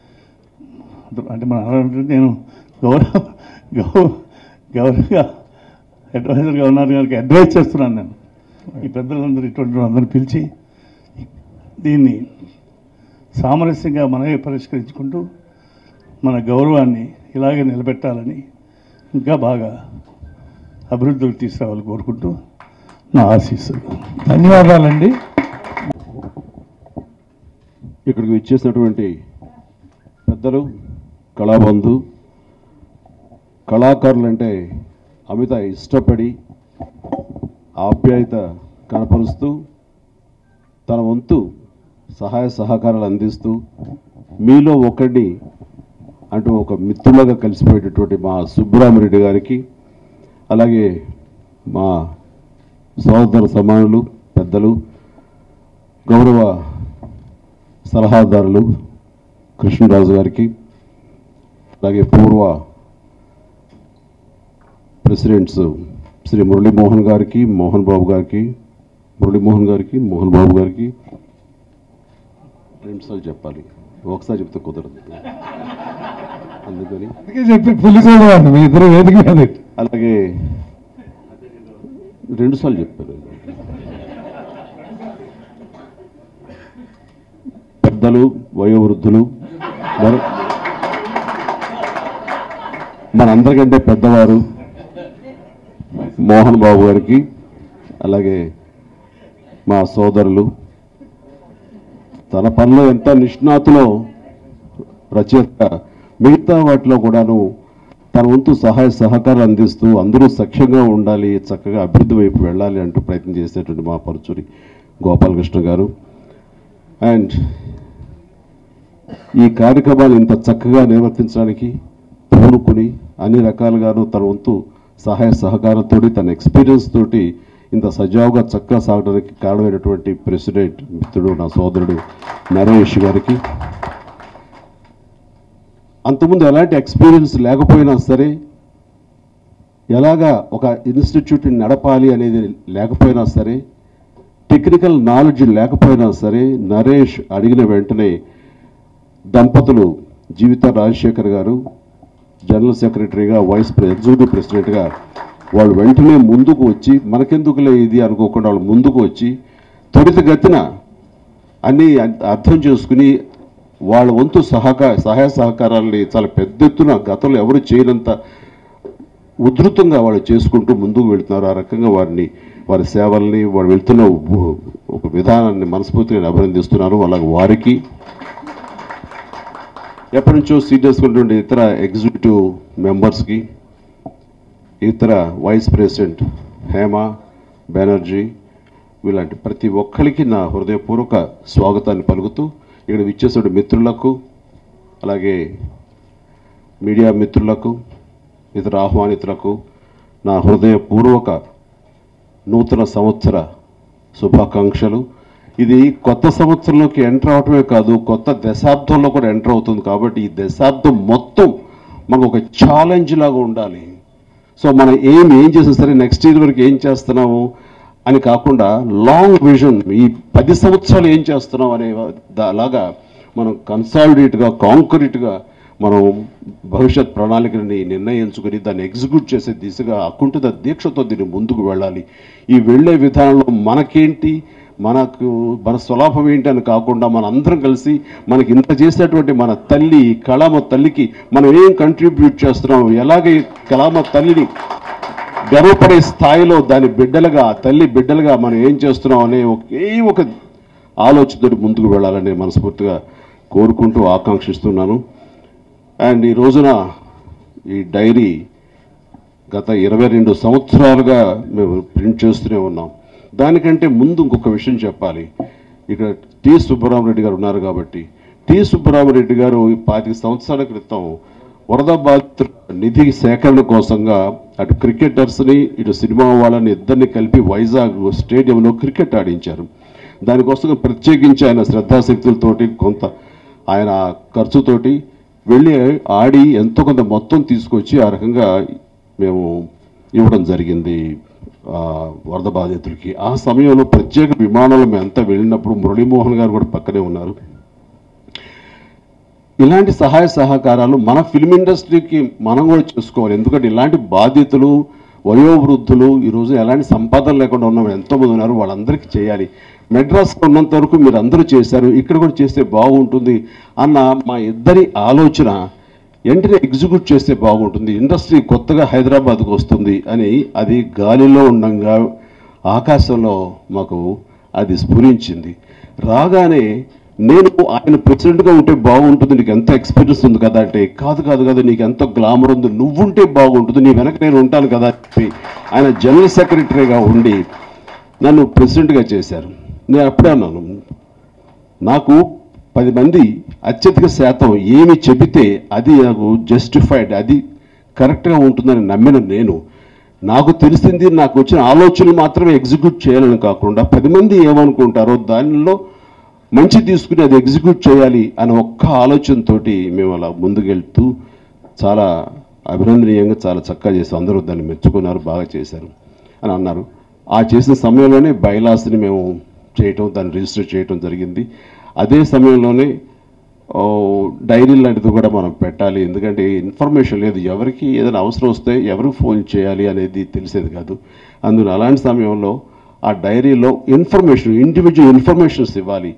అంటే మన అలాంటి నేను గౌరవ గౌ గౌరవంగా అడ్వైజర్గా ఉన్నారు కనుక అడ్వైజ్ చేస్తున్నాను నేను ఈ పెద్దలందరూ ఇటువంటి వాళ్ళందరూ పిలిచి దీన్ని సామరస్యంగా మనమే పరిష్కరించుకుంటూ మన గౌరవాన్ని ఇలాగే నిలబెట్టాలని ఇంకా బాగా అభివృద్ధికి తీసుకురావాలని కోరుకుంటూ నా ఆశీస్సులు ధన్యవాదాలండి ఇక్కడికి ఇచ్చేసినటువంటి పెద్దలు కళాబంధు కళాకారులు అంటే అమిత ఇష్టపడి ఆప్యాయత కనపరుస్తూ తన వంతు సహాయ సహకారాలు అందిస్తూ మీలో ఒకడిని అంటూ ఒక మిత్రులాగా కలిసిపోయేటటువంటి మా సుబ్బరామిరెడ్డి గారికి అలాగే మా సహోదర సమానులు పెద్దలు గౌరవ సలహాదారులు కృష్ణరాజు గారికి అలాగే పూర్వ ప్రెసిడెంట్స్ శ్రీ మురళీమోహన్ గారికి మోహన్ బాబు గారికి మురళీమోహన్ గారికి మోహన్ బాబు గారికి రెండుసార్లు చెప్పాలి ఒకసారి చెప్తే కుదరదు అందుకని అందుకే చెప్పి పులి చూడవాడిని మీ ఇద్దరు వేదిక మీద పెట్టి. అలాగే రెండుసార్లు చెప్పారు పెద్దలు వయోవృద్ధులు మరి మనందరికంటే పెద్దవారు మోహన్ బాబు గారికి అలాగే మా సోదరులు తన పనిలో ఎంత నిష్ణాతులో రచయిత మిగతా వాటిలో కూడాను తన వంతు సహాయ సహకారం అందిస్తూ అందరూ సఖ్యంగా ఉండాలి చక్కగా అభివృద్ధి వైపు వెళ్ళాలి అంటూ ప్రయత్నం చేసేటువంటి మా పరుచూరి గోపాలకృష్ణ గారు అండ్ ఈ కార్యక్రమాలు ఇంత చక్కగా నిర్వర్తించడానికి పూనుకుని అన్ని రకాలుగాను తన వంతు సహాయ సహకారంతో తన ఎక్స్పీరియన్స్ తోటి ఇంత సజావుగా చక్కగా సాగడానికి కారణమైనటువంటి ప్రెసిడెంట్ మిత్రుడు నా సోదరుడు నరేష్ గారికి అంతకుముందు ఎలాంటి ఎక్స్పీరియన్స్ లేకపోయినా సరే ఎలాగా ఒక ఇన్స్టిట్యూట్ని నడపాలి అనేది లేకపోయినా సరే టెక్నికల్ నాలెడ్జ్ లేకపోయినా సరే నరేష్ అడిగిన వెంటనే దంపతులు జీవిత రాజశేఖర్ గారు జనరల్ సెక్రటరీగా వైస్ ప్రె ఎగ్జిక్యూటివ్ ప్రెసిడెంట్గా వాళ్ళు వెంటనే ముందుకు వచ్చి మనకెందుకులే ఇది అనుకోకుండా వాళ్ళు ముందుకు వచ్చి త్వరితగతిన అన్నీ అర్థ- అర్థం చేసుకుని వాళ్ళ వంతు సహకార సహాయ సహకారాలని చాలా పెద్ద ఎత్తున గతంలో ఎవరు చేయనంత ఉధృతంగా వాళ్ళు చేసుకుంటూ ముందుకు వెళ్తున్నారు ఆ రకంగా వారిని వారి సేవల్ని వారు వెళ్తున్న ఉ- ఒక విధానాన్ని మనస్ఫూర్తిగా నేను అభినందిస్తున్నాను అలాగే వారికి ఎప్పటి నుంచో సీరియస్గా ఉన్నటువంటి ఇతర ఎగ్జిక్యూటివ్ మెంబర్స్కి ఇతర వైస్ ప్రెసిడెంట్ హేమ బెనర్జీ వీలాంటి ప్రతి ఒక్కరికి నా హృదయపూర్వక స్వాగతాన్ని పలుకుతూ ఇక్కడ విచ్చేసిన మిత్రులకు అలాగే మీడియా మిత్రులకు ఇతర ఆహ్వానితులకు నా హృదయపూర్వక నూతన సంవత్సర శుభాకాంక్షలు ఇది కొత్త సంవత్సరంలోకి ఎంటర్ అవటమే కాదు కొత్త దశాబ్దంలో కూడా ఎంటర్ అవుతుంది కాబట్టి ఈ దశాబ్దం మొత్తం మనకు ఒక ఛాలెంజ్ లాగా ఉండాలి సో మనం ఏం ఏం చేసినా సరే నెక్స్ట్ ఇయర్ వరకు ఏం చేస్తున్నాము అని కాకుండా లాంగ్ విజన్ ఈ పది సంవత్సరాలు ఏం చేస్తున్నాం అనే దా- అలాగా మనం కన్సాలిడేట్గా కాంక్రీట్గా మనం భవిష్యత్ ప్రణాళికని నిర్ణయించుకుని దాన్ని ఎగ్జిక్యూట్ చేసే దిశగా అకుంఠిత దీక్షతో దీన్ని ముందుకు వెళ్ళాలి ఈ వెళ్ళే విధానంలో మనకేంటి మనకు మన స్వలాభం ఏంటి అని కాకుండా మన అందరం కలిసి మనకి ఇంత చేసేటువంటి మన తల్లి కళామ తల్లికి మనం ఏం కంట్రిబ్యూట్ చేస్తున్నాం ఎలాగే కళామ తల్లిని గర్వపడే స్థాయిలో దాని బిడ్డలుగా ఆ తల్లి బిడ్డలుగా మనం ఏం చేస్తున్నాం అనే ఒకే ఒక ఆలోచనతో ముందుకు వెళ్ళాలని మనస్ఫూర్తిగా కోరుకుంటూ ఆకాంక్షిస్తున్నాను అండ్ ఈ రోజున ఈ డైరీ గత ఇరవై రెండు సంవత్సరాలుగా మేము ప్రింట్ చేస్తూనే ఉన్నాం దానికంటే ముందు ఇంకొక విషయం చెప్పాలి ఇక్కడ టి సుబ్బరామరెడ్డి గారు ఉన్నారు కాబట్టి టి సుబ్బరామరెడ్డి గారు ఈ పాతిక సంవత్సరాల క్రితం వరద బాధితుల నిధి సేకరణ కోసంగా అటు క్రికెటర్స్ని ఇటు సినిమా వాళ్ళని ఇద్దరిని కలిపి వైజాగ్ స్టేడియంలో క్రికెట్ ఆడించారు దానికోసం ప్రత్యేకించి ఆయన శ్రద్ధాశక్తులతోటి కొంత ఆయన ఖర్చుతోటి వెళ్ళి ఆడి ఎంతో కొంత మొత్తం తీసుకొచ్చి ఆ రకంగా మేము ఇవ్వడం జరిగింది ఆ, వరద బాధితులకి ఆ సమయంలో ప్రత్యేక విమానంలో మేమంతా వెళ్ళినప్పుడు మురళీమోహన్ గారు కూడా పక్కనే ఉన్నారు ఇలాంటి సహాయ సహకారాలు మన ఫిల్మ్ ఇండస్ట్రీకి మనం కూడా చేసుకోవాలి ఎందుకంటే ఇలాంటి బాధితులు వయోవృద్ధులు ఈరోజు ఎలాంటి సంపాదన లేకుండా ఉన్న ఎంతోమంది ఉన్నారు వాళ్ళందరికీ చేయాలి మెడ్రాస్లో ఉన్నంత వరకు మీరు అందరూ చేశారు ఇక్కడ కూడా చేస్తే బాగుంటుంది అన్న మా ఇద్దరి ఆలోచన వెంటనే ఎగ్జిక్యూట్ చేస్తే బాగుంటుంది ఇండస్ట్రీ కొత్తగా హైదరాబాద్కు వస్తుంది అని అది గాలిలో ఉండంగా ఆకాశంలో మాకు అది స్ఫురించింది రాగానే నేను ఆయన ప్రెసిడెంట్గా ఉంటే బాగుంటుంది నీకు ఎంత ఎక్స్పీరియన్స్ ఉంది కదా అంటే కాదు కాదు కాదు నీకు ఎంత గ్లామర్ ఉంది నువ్వుంటే బాగుంటుంది నీ వెనక నేను ఉంటాను కదా అని చెప్పి ఆయన జనరల్ సెక్రటరీగా ఉండి నన్ను ప్రెసిడెంట్గా చేశారు నేను అప్పుడే అన్నాను నాకు పది మంది అత్యధిక శాతం ఏమి చెబితే అది నాకు జస్టిఫైడ్ అది కరెక్ట్గా ఉంటుందని నమ్మిన నేను నాకు తెలిసింది నాకు వచ్చిన ఆలోచనలు మాత్రమే ఎగ్జిక్యూట్ చేయాలని కాకుండా పది మంది ఏమనుకుంటారో దానిలో మంచి తీసుకుని అది ఎగ్జిక్యూట్ చేయాలి అనే ఒక్క ఆలోచనతోటి మేము అలా ముందుకెళ్తూ చాలా అభినందనీయంగా చాలా చక్కగా చేసాం అందరూ దాన్ని మెచ్చుకున్నారు బాగా చేశారు అని అన్నారు ఆ చేసిన సమయంలోనే బైలాస్ని మేము చేయటం దాన్ని రిజిస్టర్ చేయటం జరిగింది అదే సమయంలోనే ఓ, డైరీ లాంటిది కూడా మనం పెట్టాలి ఎందుకంటే ఇన్ఫర్మేషన్ లేదు ఎవరికి ఏదైనా అవసరం వస్తే ఎవరికి ఫోన్ చేయాలి అనేది తెలిసేది కాదు అందులో అలాంటి సమయంలో ఆ డైరీలో ఇన్ఫర్మేషన్ ఇండివిజువల్ ఇన్ఫర్మేషన్స్ ఇవ్వాలి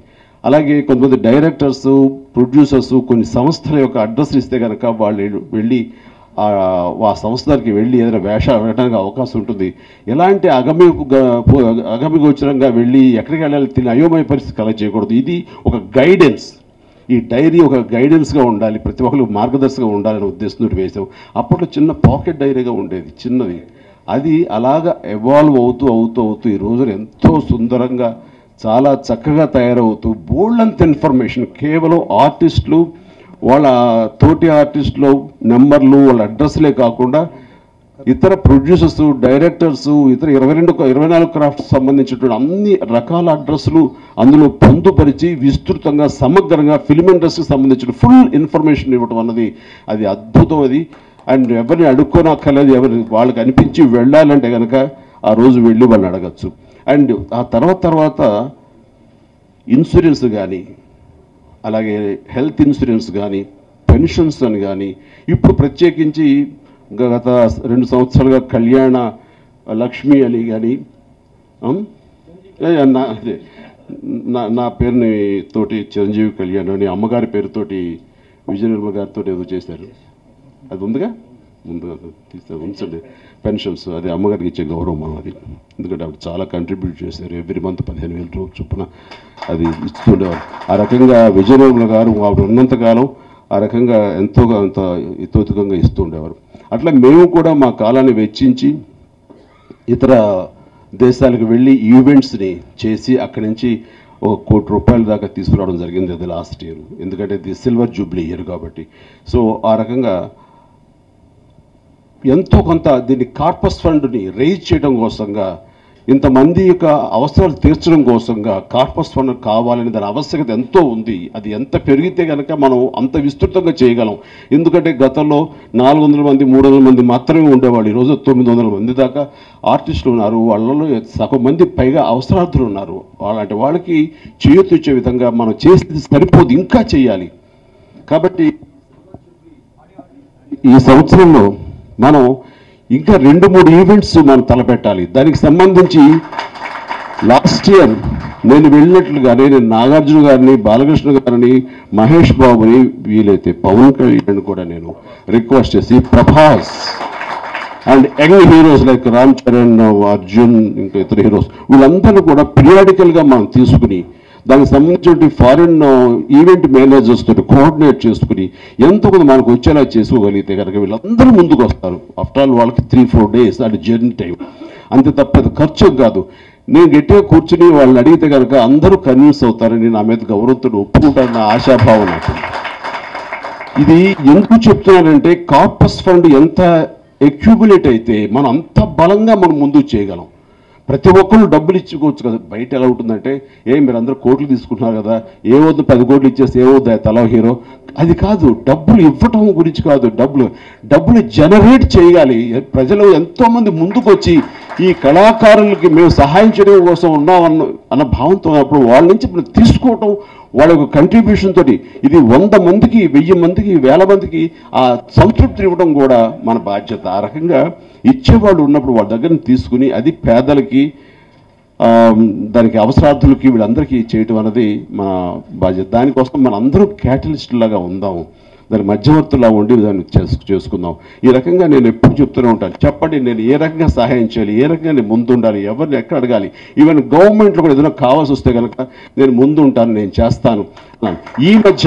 అలాగే కొంతమంది డైరెక్టర్స్ ప్రొడ్యూసర్స్ కొన్ని సంస్థల యొక్క అడ్రస్లు ఇస్తే కనుక వాళ్ళు వెళ్ళి ఆ ఆ సంస్థలకి వెళ్ళి ఏదైనా వేషాలు వేయడానికి అవకాశం ఉంటుంది ఎలాంటి అగమ్య అగమ్యగోచరంగా వెళ్ళి ఎక్కడికి వెళ్ళాలి తెలియని అయోమయ పరిస్థితి కలెక్ట్ చేయకూడదు ఇది ఒక గైడెన్స్ ఈ డైరీ ఒక గైడెన్స్గా ఉండాలి ప్రతి ఒక్కరు మార్గదర్శకంగా ఉండాలనే ఉద్దేశంతో వేసాం అప్పట్లో చిన్న పాకెట్ డైరీగా ఉండేది చిన్నది అది అలాగా ఎవాల్వ్ అవుతూ అవుతూ అవుతూ ఈ రోజున ఎంతో సుందరంగా చాలా చక్కగా తయారవుతూ బోల్డంత ఇన్ఫర్మేషన్ కేవలం ఆర్టిస్టులు వాళ్ళ తోటి ఆర్టిస్టులు నెంబర్లు వాళ్ళ అడ్రస్లే కాకుండా ఇతర ప్రొడ్యూసర్స్ డైరెక్టర్స్ ఇతర ఇరవై రెండు ఇరవై నాలుగు క్రాఫ్ట్స్ సంబంధించినటువంటి అన్ని రకాల అడ్రస్లు అందులో పొందుపరిచి విస్తృతంగా సమగ్రంగా ఫిల్మ్ ఇండస్ట్రీకి సంబంధించిన ఫుల్ ఇన్ఫర్మేషన్ ఇవ్వడం అన్నది అది అద్భుతం అది అండ్ ఎవరిని అడుక్కోనక్కర్లేదు ఎవరి వాళ్ళకి అనిపించి వెళ్ళాలంటే కనుక ఆ రోజు వెళ్ళి వాళ్ళని అడగచ్చు అండ్ ఆ తర్వాత తర్వాత ఇన్సూరెన్స్ కానీ అలాగే హెల్త్ ఇన్సూరెన్స్ కానీ పెన్షన్స్ అని కానీ ఇప్పుడు ప్రత్యేకించి గత రెండు సంవత్సరాలుగా కళ్యాణ లక్ష్మి అని కానీ నా అదే నా నా పేరుని తోటి చిరంజీవి కళ్యాణ్ అని అమ్మగారి పేరుతోటి విజయనిర్మ గారితో ఏదో చేశారు అది ఉందిగా ముందుగా తీస్తే ఉంచండి పెన్షన్స్ అది అమ్మగారికి ఇచ్చే గౌరవం మనం అది ఎందుకంటే ఆవిడ చాలా కంట్రిబ్యూట్ చేశారు ఎవ్రీ మంత్ పదిహేను వేల రూపాయలు చొప్పున అది ఇస్తుండేవారు ఆ రకంగా విజయనిర్మల గారు ఆవిడ ఉన్నంతకాలం ఆ రకంగా ఎంతో అంత ఇతోతుకంగా ఇస్తూ ఉండేవారు అట్లా మేము కూడా మా కాలాన్ని వెచ్చించి ఇతర దేశాలకు వెళ్ళి ఈవెంట్స్ని చేసి అక్కడి నుంచి ఒక కోటి రూపాయల దాకా తీసుకురావడం జరిగింది అది లాస్ట్ ఇయర్ ఎందుకంటే ఇది సిల్వర్ జూబ్లీ ఇయర్ కాబట్టి సో ఆ రకంగా ఎంతో కొంత దీన్ని కార్పస్ ఫండ్ని రైజ్ చేయడం కోసంగా ఇంతమంది యొక్క అవసరాలు తీర్చడం కోసంగా కార్పస్ ఫండ్ కావాలని దాని ఆవశ్యకత ఎంతో ఉంది అది ఎంత పెరిగితే కనుక మనం అంత విస్తృతంగా చేయగలం ఎందుకంటే గతంలో నాలుగు వందల మంది మూడు వందల మంది మాత్రమే ఉండేవాళ్ళు ఈరోజు తొమ్మిది వందల మంది దాకా ఆర్టిస్టులు ఉన్నారు వాళ్ళలో సగం మంది పైగా అవసరార్థులు ఉన్నారు అలాంటి వాళ్ళకి చేయూతిచ్చే విధంగా మనం చేసేది సరిపోదు ఇంకా చేయాలి కాబట్టి ఈ సంవత్సరంలో మనం ఇంకా రెండు మూడు ఈవెంట్స్ మనం తలపెట్టాలి దానికి సంబంధించి లాస్ట్ ఇయర్ నేను వెళ్ళినట్లుగా నేను నాగార్జున గారిని బాలకృష్ణ గారిని మహేష్ బాబుని వీలైతే పవన్ కళ్యాణ్ కూడా నేను రిక్వెస్ట్ చేసి Prabhas and young heroes like Ram Charan Arjun ఇంకా ఇతర హీరోస్ వీళ్ళందరూ కూడా పీరియాడికల్గా మనం తీసుకుని దానికి సంబంధించిన ఫారిన్ ఈవెంట్ మేనేజర్స్ తోటి కోఆర్డినేట్ చేసుకుని ఎంతో కొంత మనకు వచ్చేలా చేసుకోగలిగితే కనుక వీళ్ళందరూ ముందుకు వస్తారు ఆఫ్టర్ ఆల్ వాళ్ళకి త్రీ ఫోర్ డేస్ అది జర్నీ టైం అంతే తప్ప అది ఖర్చు కాదు నేను గట్టిగా కూర్చుని వాళ్ళని అడిగితే కనుక అందరూ కన్విన్స్ అవుతారని నా మీద గౌరవంతో ఒప్పుకుంటారన్న ఆశాభావం నాకు ఇది ఎందుకు చెప్తున్నానంటే కార్పస్ ఫండ్ ఎంత ఎక్యుబులేట్ అయితే మనం అంత బలంగా మనం ముందుకు చేయగలం ప్రతి ఒక్కరు డబ్బులు ఇచ్చుకోవచ్చు కదా బయట ఎలా ఉంటుందంటే ఏ మీరు అందరూ కోట్లు తీసుకుంటున్నారు కదా ఏ వద్దు పది కోట్లు ఇచ్చేసి ఏ వద్దు తల హీరో అది కాదు డబ్బులు ఇవ్వటం గురించి కాదు డబ్బులు డబ్బులు జనరేట్ చేయాలి ప్రజలు ఎంతోమంది ముందుకు వచ్చి ఈ కళాకారులకి మేము సహాయం చేయడం కోసం ఉన్నామన్న అన్న భావంతో ఉన్నప్పుడు వాళ్ళ నుంచి మనం తీసుకోవటం వాళ్ళ యొక్క కంట్రిబ్యూషన్ తోటి ఇది వంద మందికి వెయ్యి మందికి వేల మందికి ఆ సంతృప్తి ఇవ్వడం కూడా మన బాధ్యత ఆ రకంగా ఇచ్చేవాళ్ళు ఉన్నప్పుడు వాళ్ళ దగ్గర నుంచి తీసుకుని అది పేదలకి ఆ, దానికి అవసరార్థులకి వీళ్ళందరికీ చేయటం అనేది మన బాధ్యత దానికోసం మన అందరూ క్యాటలిస్టులాగా ఉందాం దాని మధ్యవర్తులా ఉండి దాన్ని చేసు చేసుకుందాం ఈ రకంగా నేను ఎప్పుడు చెప్తూనే ఉంటాను చెప్పండి నేను ఏ రకంగా సహాయం చేయాలి ఏ రకంగా నేను ముందు ఉండాలి ఎవరిని ఎక్కడ అడగాలి ఈవెన్ గవర్నమెంట్లో కూడా ఏదైనా కావాల్సి వస్తే కనుక నేను ముందు ఉంటాను నేను చేస్తాను అన్నాను. ఈ మధ్య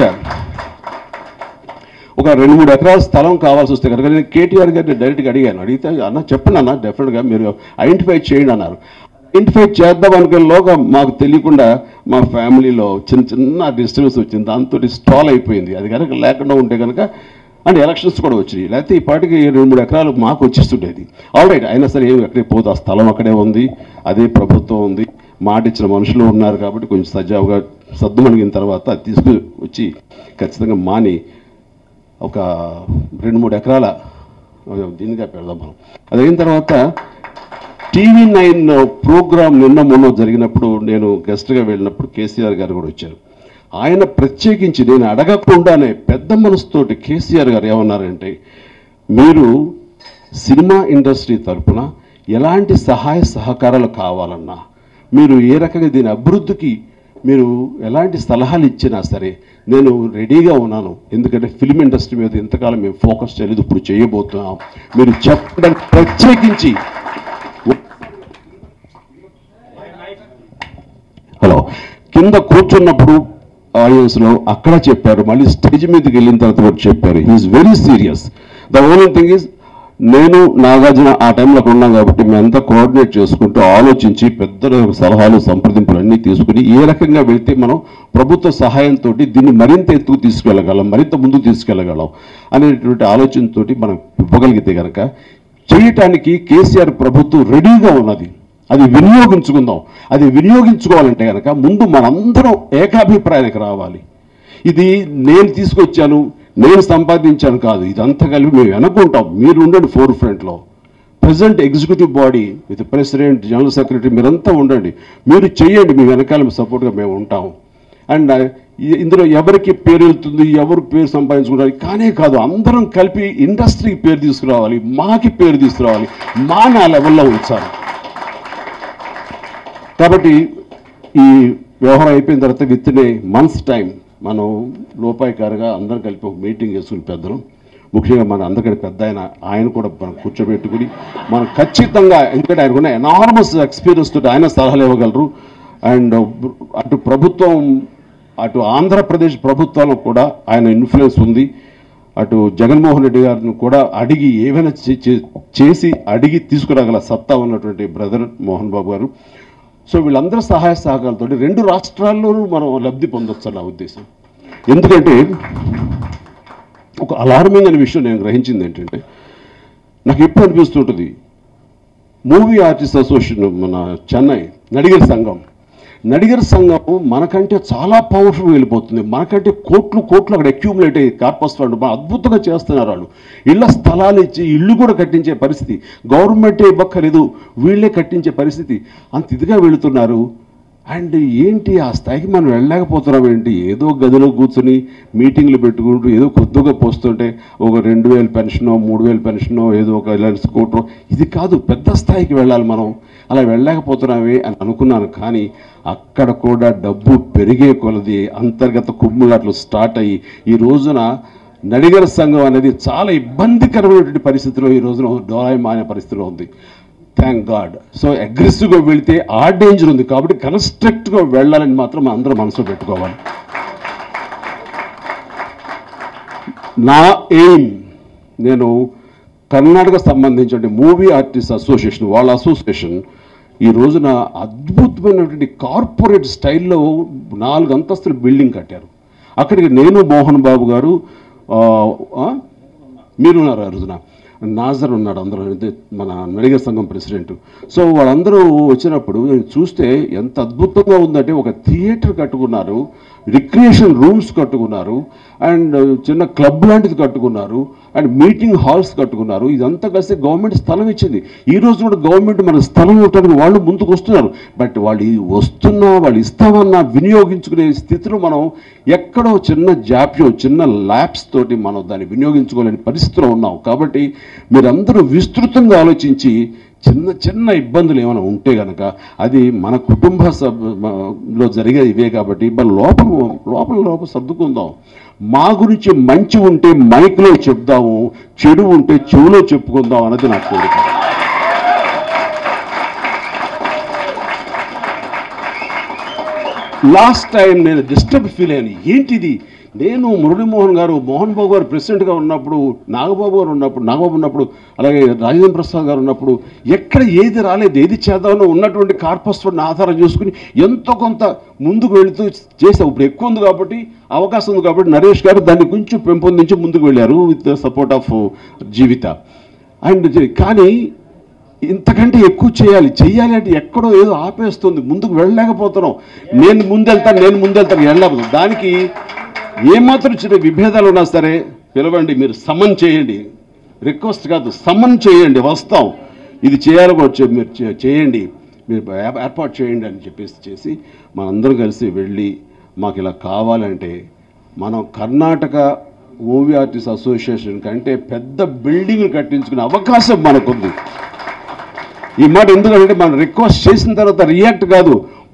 ఒక రెండు మూడు ఎకరాల స్థలం కావాల్సి వస్తే కనుక నేను కేటీఆర్ గారిని డైరెక్ట్గా అడిగాను అడిగితే అన్న చెప్పండి అన్న డెఫినెట్గా మీరు ఐడెంటిఫై చేయండి అన్నారు ఐడెంటిఫై చేద్దాం అనుకునేలోగా మాకు తెలియకుండా మా ఫ్యామిలీలో చిన్న చిన్న డిస్టర్బెన్స్ వచ్చింది దాంతో స్టాల్ అయిపోయింది అది కనుక లేకుండా ఉంటే కనుక అండ్ ఎలక్షన్స్ కూడా వచ్చినాయి లేకపోతే ఈ పాటికి రెండు మూడు ఎకరాలు మాకు వచ్చేస్తుండేది ఆల్ రైట్ అయినా సరే ఏమి ఎక్కడికి పోదు ఆ స్థలం అక్కడే ఉంది అదే ప్రభుత్వం ఉంది మాట ఇచ్చిన మనుషులు ఉన్నారు కాబట్టి కొంచెం సజావుగా సర్దుమణిగిన తర్వాత అది తీసుకు వచ్చి ఖచ్చితంగా మాని ఒక రెండు మూడు ఎకరాల దీనిగా పెడదాం మనం అది అయిన తర్వాత టీవీ నైన్ ప్రోగ్రామ్ నిన్న మొన్న జరిగినప్పుడు నేను గెస్ట్గా వెళ్ళినప్పుడు కేసీఆర్ గారు కూడా వచ్చారు ఆయన ప్రత్యేకించి నేను అడగకుండానే పెద్ద మనసుతోటి కేసీఆర్ గారు ఏమన్నారంటే మీరు సినిమా ఇండస్ట్రీ తరపున ఎలాంటి సహాయ సహకారాలు కావాలన్నా మీరు ఏ రకంగా దీని అభివృద్ధికి మీరు ఎలాంటి సలహాలు ఇచ్చినా సరే నేను రెడీగా ఉన్నాను ఎందుకంటే ఫిల్మ్ ఇండస్ట్రీ మీద ఇంతకాలం మేము ఫోకస్ చేయలేదు ఇప్పుడు చేయబోతున్నాం మీరు చెప్పడానికి ప్రత్యేకించి హలో కింద కూర్చున్నప్పుడు ఆడియన్స్లో అక్కడ చెప్పారు మళ్ళీ స్టేజ్ మీదకి వెళ్ళిన తర్వాత కూడా చెప్పారు he is very serious the only thing is నేను నాగార్జున ఆ టైంలో అక్కడ ఉన్నాం కాబట్టి మేమంతా కోఆర్డినేట్ చేసుకుంటూ ఆలోచించి పెద్ద సలహాలు సంప్రదింపులు అన్నీ తీసుకుని ఏ రకంగా వెళ్తే మనం ప్రభుత్వ సహాయంతో దీన్ని మరింత ఎత్తుకు తీసుకెళ్ళగలం మరింత ముందుకు తీసుకెళ్ళగలం అనేటువంటి ఆలోచనతోటి మనం ఇవ్వగలిగితే కనుక చేయటానికి కేసీఆర్ ప్రభుత్వం రెడీగా ఉన్నది అది వినియోగించుకుందాం అది వినియోగించుకోవాలంటే కనుక ముందు మనందరం ఏకాభిప్రాయానికి రావాలి ఇది నేను తీసుకొచ్చాను నేను సంపాదించాను కాదు ఇదంతా కలిపి మేము వెనక్కుంటాం మీరు ఉండండి ఫోర్ ఫ్రంట్లో present executive body with president general secretary మీరంతా ఉండండి మీరు చేయండి మీ వెనకాల సపోర్ట్గా మేము ఉంటాం అండ్ ఇందులో ఎవరికి పేరు వెళ్తుంది ఎవరు పేరు సంపాదించుకుంటారు కానే కాదు అందరం కలిపి ఇండస్ట్రీకి పేరు తీసుకురావాలి మాకి పేరు తీసుకురావాలి మా నా లెవెల్లో ఉంచాలి కాబట్టి ఈ వ్యవహారం అయిపోయిన తర్వాత within a months time మనం లోపాయికారుగా అందరం కలిపి ఒక మీటింగ్ చేసుకుని పెద్దలు ముఖ్యంగా మన అందరికంటే పెద్ద ఆయన ఆయన కూడా మనం కూర్చోబెట్టుకుని మనం ఖచ్చితంగా ఎందుకంటే ఆయనకున్న ఎనార్మస్ ఎక్స్పీరియన్స్ తోటి ఆయన సలహాలు ఇవ్వగలరు అండ్ అటు ప్రభుత్వం అటు ఆంధ్రప్రదేశ్ ప్రభుత్వంలో కూడా ఆయన ఇన్ఫ్లుయెన్స్ ఉంది అటు జగన్మోహన్ రెడ్డి గారిని కూడా అడిగి ఏమైనా చే- చే- చేసి అడిగి తీసుకురాగల సత్తా ఉన్నటువంటి బ్రదర్ మోహన్ బాబు గారు సో వీళ్ళందరూ సహాయ సహకారాలతో రెండు రాష్ట్రాల్లోనూ మనం లబ్ధి పొందొచ్చు నా ఉద్దేశం ఎందుకంటే ఒక అలార్మింగ్ అనే విషయం నేను గ్రహించింది ఏంటంటే నాకు ఎప్పుడు అనిపిస్తుంటుంది మూవీ ఆర్టిస్ట్ అసోసియేషన్ మన చెన్నై నడిగర్ సంఘం నడిగర్ సంఘం మనకంటే చాలా పవర్ఫుల్ వెళ్ళిపోతుంది మనకంటే కోట్లు కోట్లు అక్కడ అక్యూములేట్ అయ్యి కార్పస్ ఫండ్ బాగా అద్భుతంగా చేస్తున్నారు వాళ్ళు ఇళ్ల స్థలాలు ఇచ్చి ఇల్లు కూడా కట్టించే పరిస్థితి గవర్నమెంటే ఇవ్వక్కర్లేదు వీళ్ళే కట్టించే పరిస్థితి అంత ఇదిగా వెళుతున్నారు అండ్ ఏంటి ఆ స్థాయికి మనం వెళ్ళలేకపోతున్నాం ఏంటి ఏదో గదిలో కూర్చొని మీటింగ్లు పెట్టుకుంటూ ఏదో కొద్దిగా పోస్తుంటే ఒక రెండు వేలు పెన్షనో మూడు వేలు పెన్షనో ఏదో ఒక ఇలాంటి స్కూటర్ ఇది కాదు పెద్ద స్థాయికి వెళ్ళాలి మనం అలా వెళ్ళలేకపోతున్నామే అని అనుకున్నాను కానీ అక్కడ కూడా డబ్బు పెరిగే కొలది అంతర్గత కుమ్ములాట్లు స్టార్ట్ అయ్యి ఈ రోజున నడిగర సంఘం అనేది చాలా ఇబ్బందికరమైనటువంటి పరిస్థితిలో ఈ రోజున డోలాయమానే పరిస్థితిలో ఉంది థ్యాంక్ గాడ్ సో అగ్రెసివ్గా వెళితే ఆ డేంజర్ ఉంది కాబట్టి కన్స్ట్రక్ట్గా వెళ్ళాలని మాత్రం మనం అందరం మనసులో పెట్టుకోవాలి నా ఎయిమ్ నేను కర్ణాటక సంబంధించిన మూవీ ఆర్టిస్ట్ అసోసియేషన్ వాళ్ళ అసోసియేషన్ ఈ రోజున అద్భుతమైనటువంటి కార్పొరేట్ స్టైల్లో నాలుగు అంతస్తుల బిల్డింగ్ కట్టారు అక్కడికి నేను మోహన్ బాబు గారు ఆ, ఆ, మీరున్నారు ఆ రోజున నాజర్ ఉన్నాడు అందరూ అదే మన నడిగర్ సంఘం ప్రెసిడెంట్ సో వాళ్ళందరూ వచ్చినప్పుడు నేను చూస్తే ఎంత అద్భుతంగా ఉందంటే ఒక థియేటర్ కట్టుకున్నారు రిక్రియేషన్ రూమ్స్ కట్టుకున్నారు అండ్ చిన్న క్లబ్ లాంటిది కట్టుకున్నారు అండ్ మీటింగ్ హాల్స్ కట్టుకున్నారు ఇదంతా కలిసి గవర్నమెంట్ స్థలం ఇచ్చింది ఈ రోజు కూడా గవర్నమెంట్ మన స్థలం ఇవ్వడానికి వాళ్ళు ముందుకు వస్తున్నారు బట్ వాళ్ళు ఈ వస్తున్నా వాళ్ళు ఇస్తామన్నా వినియోగించుకునే స్థితిలో మనం ఎక్కడో చిన్న జాప్యం చిన్న ల్యాబ్స్ తోటి మనం దాన్ని వినియోగించుకోలేని పరిస్థితిలో ఉన్నాం కాబట్టి మీరందరూ విస్తృతంగా ఆలోచించి చిన్న చిన్న ఇబ్బందులు ఏమైనా ఉంటే కనుక అది మన కుటుంబ సభ- మ- లో జరిగే ఇవే కాబట్టి మన లోపల లోపల లోపల సర్దుకుందాం మా గురించి మంచి ఉంటే మైక్లో చెప్దాము చెడు ఉంటే చెవులో చెప్పుకుందాం అన్నది నా కోరిక లాస్ట్ టైం నేను డిస్టర్బ్ ఫీల్ అయ్యాను ఏంటిది నేను మురళీమోహన్ గారు మోహన్ బాబు గారు ప్రెసిడెంట్గా ఉన్నప్పుడు నాగబాబు గారు ఉన్నప్పుడు నాగబాబు ఉన్నప్పుడు అలాగే రాజేంద్ర ప్రసాద్ గారు ఉన్నప్పుడు ఎక్కడ ఏది రాలేదు ఏది చేద్దామో ఉన్నటువంటి కార్పస్ ఫండ్ ఆధారం చేసుకుని ఎంతో కొంత ముందుకు వెళుతూ చేసాం ఇప్పుడు ఎక్కువ ఉంది కాబట్టి అవకాశం ఉంది కాబట్టి నరేష్ గారు దాన్ని కొంచెం పెంపొందించి ముందుకు వెళ్ళారు with support of Jeevitha and కానీ ఇంతకంటే ఎక్కువ చేయాలి చెయ్యాలి అంటే ఎక్కడో ఏదో ఆపేస్తుంది ముందుకు వెళ్ళలేకపోతున్నాం నేను ముందెళ్తాను నేను ముందెళ్తాను వెళ్ళకపోతే దానికి ఏమాత్రం చిన్న విభేదాలు ఉన్నా సరే పిలవండి మీరు సమన్ చేయండి రిక్వెస్ట్ కాదు సమన్ చేయండి వస్తాం ఇది చేయాలి కూడా చే- మీరు చే- చేయండి మీరు ఏ- ఏర్పాటు చేయండి అని చెప్పేసి చేసి మనందరం కలిసి వెళ్ళి మాకు ఇలా కావాలంటే మనం కర్ణాటక మూవీ ఆర్టిస్ట్ అసోసియేషన్ కంటే పెద్ద బిల్డింగ్ కట్టించుకునే అవకాశం మనకుంది ఈ మాట ఎందుకంటే మనం రిక్వెస్ట్ చేసిన తర్వాత రియాక్ట్ కాదు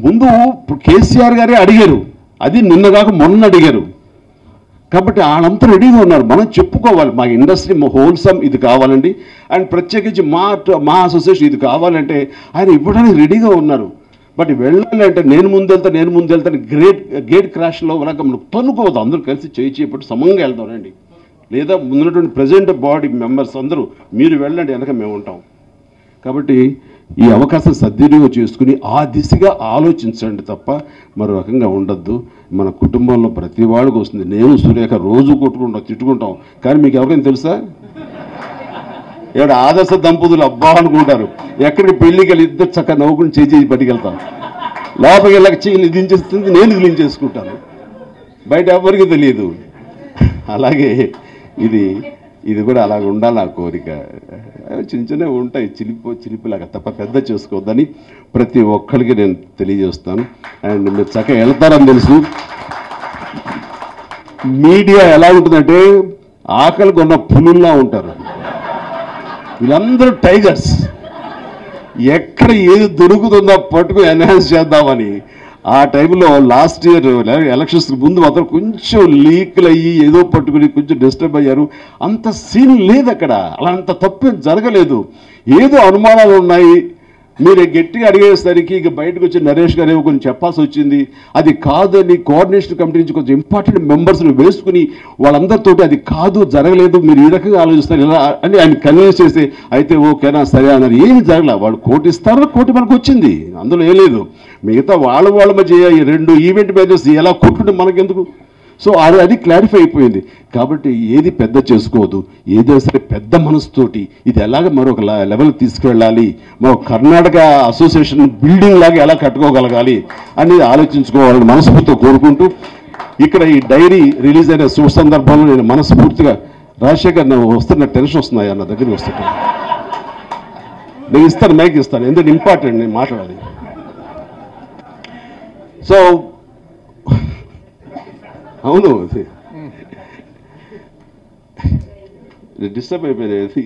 ముందు ఇప్పుడు కేసీఆర్ గారే అడిగారు అది నిన్నగాక మొన్న అడిగారు కాబట్టి వాళ్ళంతా రెడీగా ఉన్నారు మనం చెప్పుకోవాలి మా ఇండస్ట్రీ మా హోల్సమ్ ఇది కావాలండి అండ్ ప్రత్యేకించి మా మా అసోసియేషన్ ఇది కావాలంటే ఆయన ఇవ్వడానికి రెడీగా ఉన్నారు బట్ వెళ్ళాలి అంటే నేను ముందు వెళ్తా నేను ముందు వెళ్తాను గ్రేట్ గేట్ క్రాష్లో కనుక మనం తనుకోవద్దు అందరూ కలిసి చేయి చేయబట్టి సమంగా వెళ్దాం రండి లేదా ముందున్నటువంటి ప్రజెంట్ బాడీ మెంబర్స్ అందరూ మీరు వెళ్ళండి వెనక మేము ఉంటాం కాబట్టి ఈ అవకాశం సద్వినియోగం చేసుకుని ఆ దిశగా ఆలోచించండి తప్ప మరో రకంగా ఉండొద్దు మన కుటుంబంలో ప్రతి వాడికి వస్తుంది నేను సురేఖ రోజు కొట్టుకుంటాం తిట్టుకుంటాం కానీ మీకు ఎవరైనా తెలుసా ఇక్కడ ఆదర్శ దంపతులు అబ్బా అనుకుంటారు ఎక్కడికి పెళ్లికి వెళ్ళి ఇద్దరు చక్కగా నవ్వుకుని చేయి చేసి పట్టుకెళ్తాం లోపలికి వెళ్ళక చెయ్యి దించేస్తుంది నేను దించేసుకుంటాను బయట ఎవరికి తెలియదు అలాగే ఇది ఇది కూడా అలాగ ఉండాలి నా కోరిక అవి చిన్న చిన్నవి ఉంటాయి చిలిపి చిలిపిలాగా తప్ప పెద్ద చేసుకోవద్దని ప్రతి ఒక్కరికి నేను తెలియజేస్తాను అండ్ మీరు చక్కగా వెళ్తారని తెలుసు మీడియా ఎలా ఉంటుందంటే ఆకలి కొన్న పులుల్లా ఉంటారు వీళ్ళందరూ టైగర్స్ ఎక్కడ ఏది దొరుకుతుందో పట్టుకుని ఎన్హాన్స్ చేద్దామని ఆ టైంలో లాస్ట్ ఇయర్ ఎలక్షన్స్ ముందు మాత్రం కొంచెం లీక్లు అయ్యి ఏదో పట్టుకుని కొంచెం డిస్టర్బ్ అయ్యారు అంత సీన్ లేదు అక్కడ అలా అంత తప్పేం జరగలేదు ఏదో అనుమానాలు ఉన్నాయి మీరు గట్టిగా అడిగేసరికి ఇక బయటకు వచ్చి నరేష్ గారు ఏమో కొంచెం చెప్పాల్సి వచ్చింది అది కాదని కోఆర్డినేషన్ కమిటీ నుంచి కొంచెం ఇంపార్టెంట్ మెంబర్స్ని వేసుకుని వాళ్ళందరితోటి అది కాదు జరగలేదు మీరు ఈ రకంగా ఆలోచిస్తారు ఇలా అని ఆయన కన్విన్స్ చేసి అయితే ఓకేనా సరే అన్నారు ఏమి జరగలే వాడు కోటి ఇస్తారో కోటి మనకు వచ్చింది అందులో ఏం లేదు మిగతా వాళ్ళ వాళ్ళ మధ్య ఈ రెండు ఈవెంట్ మేనేజర్స్ ఎలా కొట్టుకుంటే మనకెందుకు సో అది అది క్లారిఫై అయిపోయింది కాబట్టి ఏది పెద్ద చేసుకోవద్దు ఏదైనా సరే పెద్ద మనసుతోటి ఇది ఎలాగ మరొక లెవెల్ తీసుకెళ్ళాలి మరో కర్ణాటక అసోసియేషన్ బిల్డింగ్ లాగా ఎలా కట్టుకోగలగాలి అనేది ఆలోచించుకోవాలని మనస్ఫూర్తిగా కోరుకుంటూ ఇక్కడ ఈ డైరీ రిలీజ్ అయిన శుభ సందర్భంలో నేను మనస్ఫూర్తిగా రాజశేఖర్ నాకు వస్తున్న టెన్షన్ వస్తున్నాయి అన్న దగ్గరికి వస్తుంటాను నేను ఇస్తాను మైక్ ఇస్తాను ఎందుకంటే ఇంపార్టెంట్ నేను మాట్లాడాలి సో అవును డిస్టర్బ్ అయిపోయింది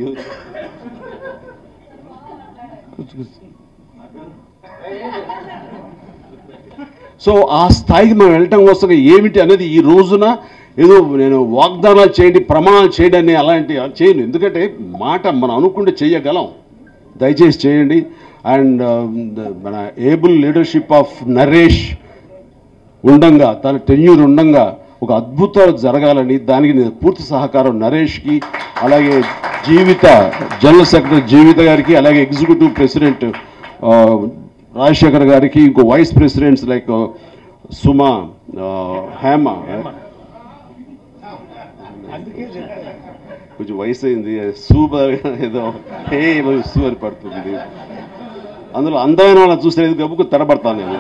సో ఆ స్థాయికి మనం వెళ్ళటం కోసం ఏమిటి అనేది ఈ రోజున ఏదో నేను వాగ్దానాలు చేయండి ప్రమాణాలు చేయండి అని అలాంటి చేయను ఎందుకంటే మాట మనం అనుకుంటే చేయగలం దయచేసి చేయండి అండ్ మన ఏబుల్ లీడర్షిప్ ఆఫ్ నరేష్ ఉండంగా తన టెన్యూర్ ఉండంగా ఒక అద్భుతాలు జరగాలని దానికి నేను పూర్తి సహకారం నరేష్కి అలాగే జీవిత జనరల్ సెక్రటరీ జీవిత గారికి అలాగే ఎగ్జిక్యూటివ్ ప్రెసిడెంట్ ఆ, రాజశేఖర్ గారికి ఇంకో వైస్ ప్రెసిడెంట్స్ లైక్ సుమా ఆ, హేమ కొంచెం వయసు అయింది సూపర్ ఏదో హే సూపర్ పడుతుంది అందులో అందమైన వాళ్ళని చూస్తే గబ్బుకు తడబడతాను నేను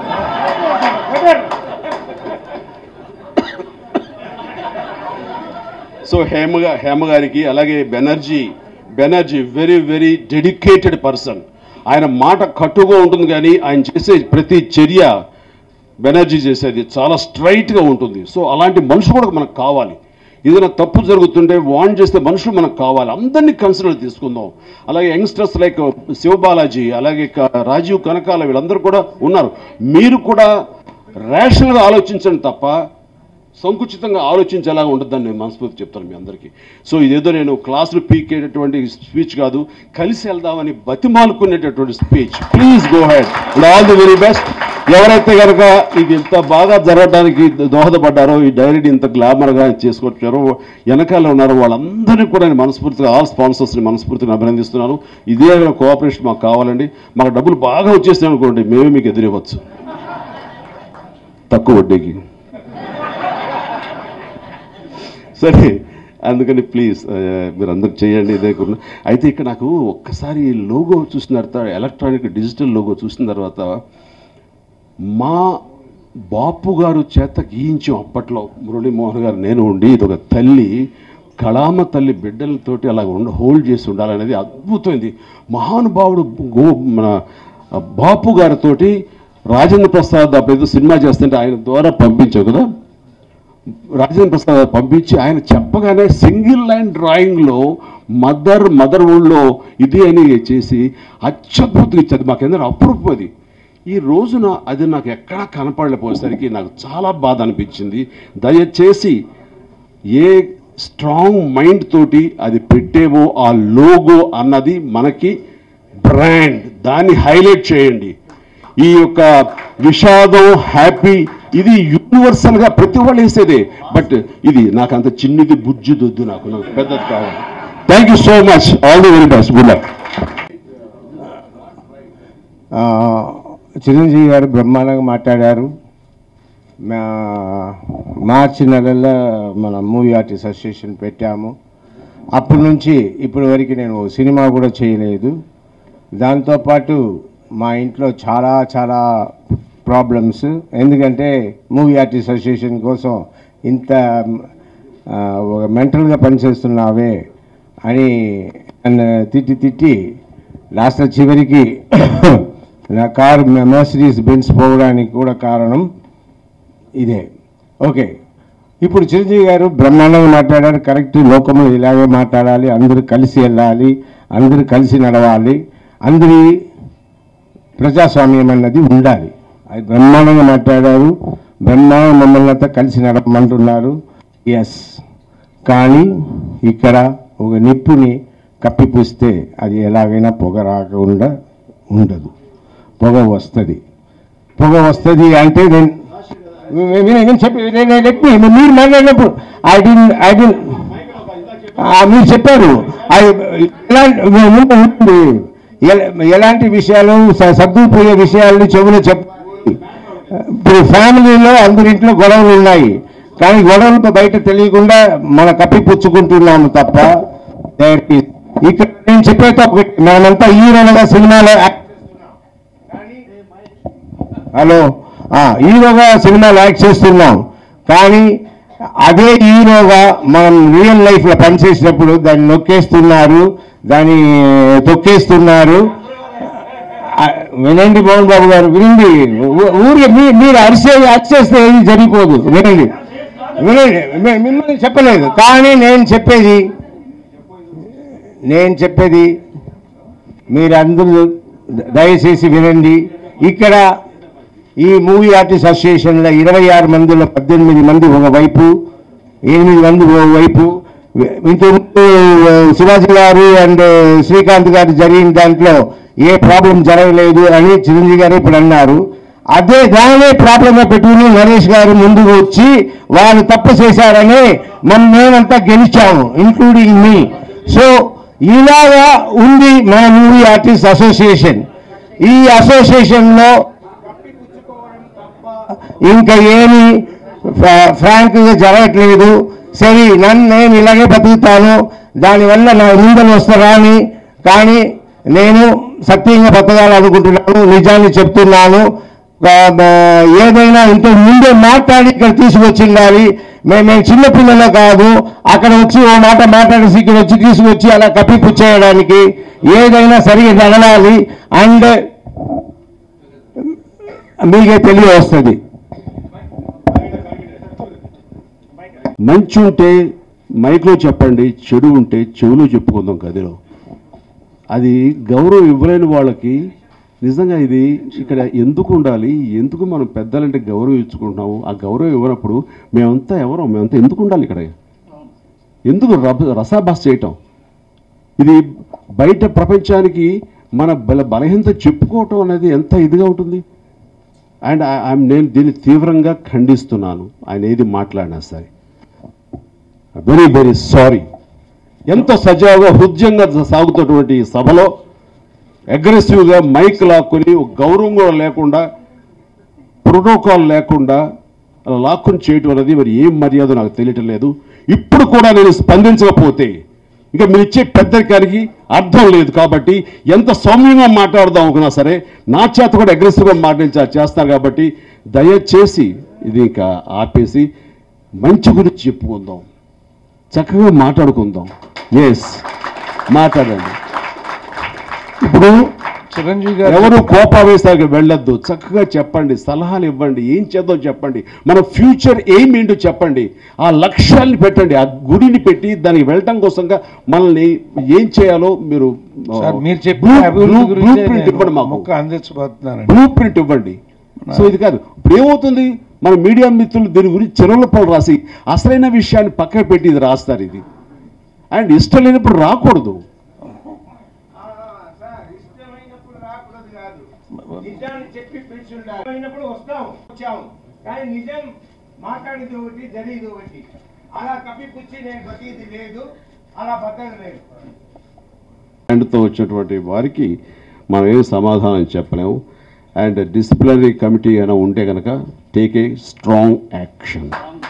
సో హేమ గా- హేమ గారికి అలాగే Banerjee Banerjee very very dedicated person ఆయన మాట కట్టుగా ఉంటుంది కానీ ఆయన చేసే ప్రతి చర్య బెనర్జీ చేసేది చాలా స్ట్రైట్గా ఉంటుంది సో అలాంటి మనుషులు కూడా మనకు కావాలి ఏదైనా తప్పు జరుగుతుంటే వాన్ చేస్తే మనుషులు మనకు కావాలి అందరినీ కన్సిడర్ తీసుకుందాం అలాగే యంగ్స్టర్స్ లైక్ శివబాలాజీ అలాగే క- రాజీవ్ కనకాల వీళ్ళందరూ కూడా ఉన్నారు మీరు కూడా రేషనల్గా ఆలోచించండి తప్ప సంకుచితంగా ఆలోచించేలా ఉంటుందని నేను మనస్ఫూర్తి చెప్తాను మీ అందరికీ సో ఇదేదో నేను క్లాసులు పీకేటటువంటి స్పీచ్ కాదు కలిసి వెళ్దామని బతిమాలుకునేటటువంటి speech please go ahead and all the very best ఎవరైతే కనుక ఇది ఇంత బాగా జరగడానికి దోహదపడ్డారో ఈ డైరీని ఇంత గ్లామర్గా చేసుకొచ్చారో వెనకాల ఉన్నారో వాళ్ళందరినీ కూడా నేను మనస్ఫూర్తిగా ఆల్ స్పాన్సర్స్ని మనస్ఫూర్తిగా అభినందిస్తున్నాను ఇదే కోఆపరేషన్ మాకు కావాలండి మాకు డబ్బులు బాగా వచ్చేస్తాయి అనుకోండి మేమే మీకు ఎదురివ్వచ్చు తక్కువ వడ్డీకి సరే అందుకని ప్లీజ్ మీరు అందరు చేయండి ఇదే కూడా అయితే ఇక్కడ నాకు ఒక్కసారి లోగో చూసిన తర్వాత ఎలక్ట్రానిక్ డిజిటల్ లోగో చూసిన తర్వాత మా బాపు గారు చేత గీయించాం అప్పట్లో మురళీమోహన్ గారు నేను ఉండి ఇది ఒక తల్లి కళామ తల్లి బిడ్డలతోటి అలా ఉండ హోల్డ్ చేసి ఉండాలనేది అద్భుతమైంది మహానుభావుడు గో మన బాపు గారితోటి రాజేంద్ర ప్రసాద్ అప్పుడు సినిమా చేస్తుంటే ఆయన ద్వారా పంపించావు కదా రాజేంద్ర ప్రసాద్ గారు పంపించి ఆయన చెప్పగానే సింగిల్ లైన్ డ్రాయింగ్లో మదర్ మదర్ ఊళ్ళో ఇది అని చేసి అత్యద్భుతంగా ఇచ్చారు మాకెందరూ అప్రూప్ అది ఈ రోజున అది నాకు ఎక్కడా కనపడలేపోయేసరికి నాకు చాలా బాధ అనిపించింది దయచేసి ఏ స్ట్రాంగ్ మైండ్ తోటి అది పెట్టేమో ఆ లోగో అన్నది మనకి బ్రాండ్ దాన్ని హైలైట్ చేయండి ఈ యొక్క విషాదం హ్యాపీ ఇది యూనివర్సల్ గా ప్రతి వాళ్ళు వేసేదే బట్ ఇది నాకు అంత చిన్నది బుజ్జి దొద్దు నాకు నాకు పెద్దది కావాలి thank you so much all the very best good luck ఆ, చిరంజీవి గారు బ్రహ్మాండంగా మాట్లాడారు మా- మార్చి నెలలో మన మూవీ ఆర్టిస్ట్ అసోసియేషన్ పెట్టాము అప్పటి నుంచి ఇప్పటి వరకు నేను సినిమా కూడా చేయలేదు దాంతోపాటు మా ఇంట్లో చాలా చాలా ప్రాబ్లమ్స్ ఎందుకంటే మూవీ ఆర్టిస్ట్ అసోసియేషన్ కోసం ఇంత ఆ, ఒక మెంటల్గా పనిచేస్తున్నావే అని నన్ను తిట్టి తిట్టి లాస్ట్ చివరికి నా కారు మెర్సిడీస్ బెన్స్ పోవడానికి కూడా కారణం ఇదే ఓకే ఇప్పుడు చిరంజీవి గారు బ్రహ్మాండంగా మాట్లాడారు కరెక్ట్ లోకంలో ఇలాగే మాట్లాడాలి అందరూ కలిసి వెళ్ళాలి అందరూ కలిసి నడవాలి అందరి ప్రజాస్వామ్యం అన్నది ఉండాలి అది బ్రహ్మాండంగా మాట్లాడారు బ్రహ్మాండం మమ్మల్ని అంతా కలిసి నడపమంటున్నారు ఎస్ కానీ ఇక్కడ ఒక నిప్పుని కప్పిపూస్తే అది ఎలాగైనా పొగ రాకుండా ఉండదు పొగ వస్తుంది పొగ వస్తుంది అంటే నేను నేను చెప్పి నేను చెప్పి మీరు మాట్లాడినప్పుడు ఐ డి ఐ డి మీరు చెప్పారు అది ఎలాంటి ఉంటుంది ఎల- ఎలాంటి విషయాలు స- సర్దుకుపోయే విషయాలు చెవులు చెప్పాలి ఇప్పుడు ఫ్యామిలీలో అందరింట్లో గొడవలు ఉన్నాయి కానీ గొడవలు బయట తెలియకుండా మన కప్పిపుచ్చుకుంటున్నాము తప్ప there is- ఇక్కడ నేను చెప్పేది ఒకటి మనమంతా హీరోలుగా సినిమాలో యాక్ట్ హలో ఆ, హీరోగా సినిమాలు యాక్ట్ చేస్తున్నాం కానీ అదే హీరోగా మనం రియల్ లైఫ్లో పనిచేసినప్పుడు దాన్ని నొక్కేస్తున్నారు దాన్ని తొక్కేస్తున్నారు ఆ, వినండి మోహన్ బాబు గారు వినండి ఊ- ఊరికే మీ- మీరు అరిసే అరిచేస్తే ఏది జరిగిపోదు వినండి వినండి మి- మిమ్మల్ని చెప్పలేదు కానీ నేను చెప్పేది నేను చెప్పేది మీరందరూ దయచేసి వినండి ఇక్కడ ఈ మూవీ ఆర్టిస్ట్ అసోసియేషన్లో ఇరవై ఆరు మందిలో పద్దెనిమిది మంది ఒక వైపు ఎనిమిది మంది ఒక వైపు ఇంతకుముందు శివాజీ గారు అండ్ శ్రీకాంత్ గారు జరిగిన దాంట్లో ఏ ప్రాబ్లం జరగలేదు అని చిరంజీవి గారు ఇప్పుడు అన్నారు అదే దానే ప్రాబ్లంగా పెట్టుకుని నరేష్ గారు ముందుకు వచ్చి వాళ్ళు తప్పు చేశారని మన మేమంతా గెలిచాము ఇంక్లూడింగ్ మీ సో ఇలాగా ఉంది మన మూవీ ఆర్టిస్ట్ అసోసియేషన్ ఈ అసోసియేషన్లో ఇంకా ఏమి ఫ్రాంక్గా జరగట్లేదు సరే నన్ను నేను ఇలాగే బతుకుతాను దానివల్ల నా నిందలు వస్తారా అని కానీ నేను సత్యంగా బతకాలనుకుంటున్నాను నిజాన్ని చెప్తున్నాను ఆ, ఆ, ఏదైనా ఇంతకు ముందే మాట్లాడి ఇక్కడ తీసుకొచ్చిండాలి మేము మేము చిన్నపిల్లలు కాదు అక్కడ వచ్చి ఓ మాట మాట్లాడేసి ఇక్కడ వచ్చి తీసుకొచ్చి అలా కప్పిపుచ్చేయడానికి ఏదైనా సరిగా జరగాలి అండ్ మీకే తెలియ వస్తుంది మంచి ఉంటే మైక్లో చెప్పండి చెడు ఉంటే చెవులో చెప్పుకుందాం గదిలో అది గౌరవం ఇవ్వలేని వాళ్ళకి నిజంగా ఇది ఇక్కడ ఎందుకు ఉండాలి ఎందుకు మనం పెద్దలంటే గౌరవం ఇచ్చుకుంటున్నాము ఆ గౌరవం ఇవ్వనప్పుడు మేమంతా ఎవరో మేమంతా ఎందుకు ఉండాలి ఇక్కడ ఎందుకు రభ రసాభాస్ చేయటం ఇది బయట ప్రపంచానికి మన బల బలహీనత చెప్పుకోవటం అనేది ఎంత ఇదిగా ఉంటుంది అండ్ నేను దీన్ని తీవ్రంగా ఖండిస్తున్నాను ఆయన ఏది మాట్లాడినా సరే వెరీ వెరీ సారీ ఎంతో సజావుగా హృదయంగా సాగుతున్నటువంటి ఈ సభలో అగ్రెసివ్గా మైక్ లాక్కుని ఒక గౌరవం కూడా లేకుండా ప్రోటోకాల్ లేకుండా అలా లాక్కుని చేయటం అనేది మరి ఏం మర్యాద నాకు తెలియటం లేదు ఇప్పుడు కూడా నేను స్పందించకపోతే ఇంకా మీరు ఇచ్చే పెద్దరికానికి అర్థం లేదు కాబట్టి ఎంత సౌమ్యంగా మాట్లాడదాం అనుకున్నా సరే నా చేత కూడా అగ్రెసివ్గా మాట్లాడించా చేస్తారు కాబట్టి దయచేసి ఇది ఇంకా ఆపేసి మంచి గురించి చెప్పుకుందాం చక్కగా మాట్లాడుకుందాం ఎస్ మాట్లాడండి ఇప్పుడు చిరంజీవి గారు ఎవరు కోపావేశాలకు వెళ్ళొద్దు చక్కగా చెప్పండి సలహాలు ఇవ్వండి ఏం చేద్దాం చెప్పండి మన ఫ్యూచర్ ఏం ఏంటో చెప్పండి ఆ లక్ష్యాన్ని పెట్టండి ఆ గుడిని పెట్టి దానికి వెళ్ళటం కోసంగా మనల్ని ఏం చేయాలో మీరు సార్ మీరు చెప్పిన అభివృద్ధి బ్లూ గురించి ప్రింట్ ఇవ్వండి మాకు మొక్క అందించబోతున్నానండి బ్లూ ప్రింట్ ఇవ్వండి సో ఇది కాదు ఇప్పుడు ఏమవుతుంది మన మీడియా మిత్రులు దీని గురించి చెరువుల పనులు రాసి అసలైన విషయాన్ని పక్కన పెట్టి ఇది రాస్తారు ఇది అండ్ ఇష్టం లేనప్పుడు రాకూడదు సార్ ఇష్టమైనప్పుడు రాకూడదు కాదు నిజాన్ని చెప్పి పిలిచి ఉండాలి ఇష్టమైనప్పుడు వస్తాం వచ్చాము కానీ నిజం మాట్లాడేది ఒకటి జరిగేది ఒకటి అలా కప్పిపుచ్చి నేను బతిది లేదు అలా బతకదు లేదు అండ్తో వచ్చినటువంటి వారికి మనం ఏం సమాధానం చెప్పలేము అండ్ డిసిప్లినరీ కమిటీ అయినా ఉంటే కనుక టేక్ ఏ స్ట్రాంగ్ యాక్షన్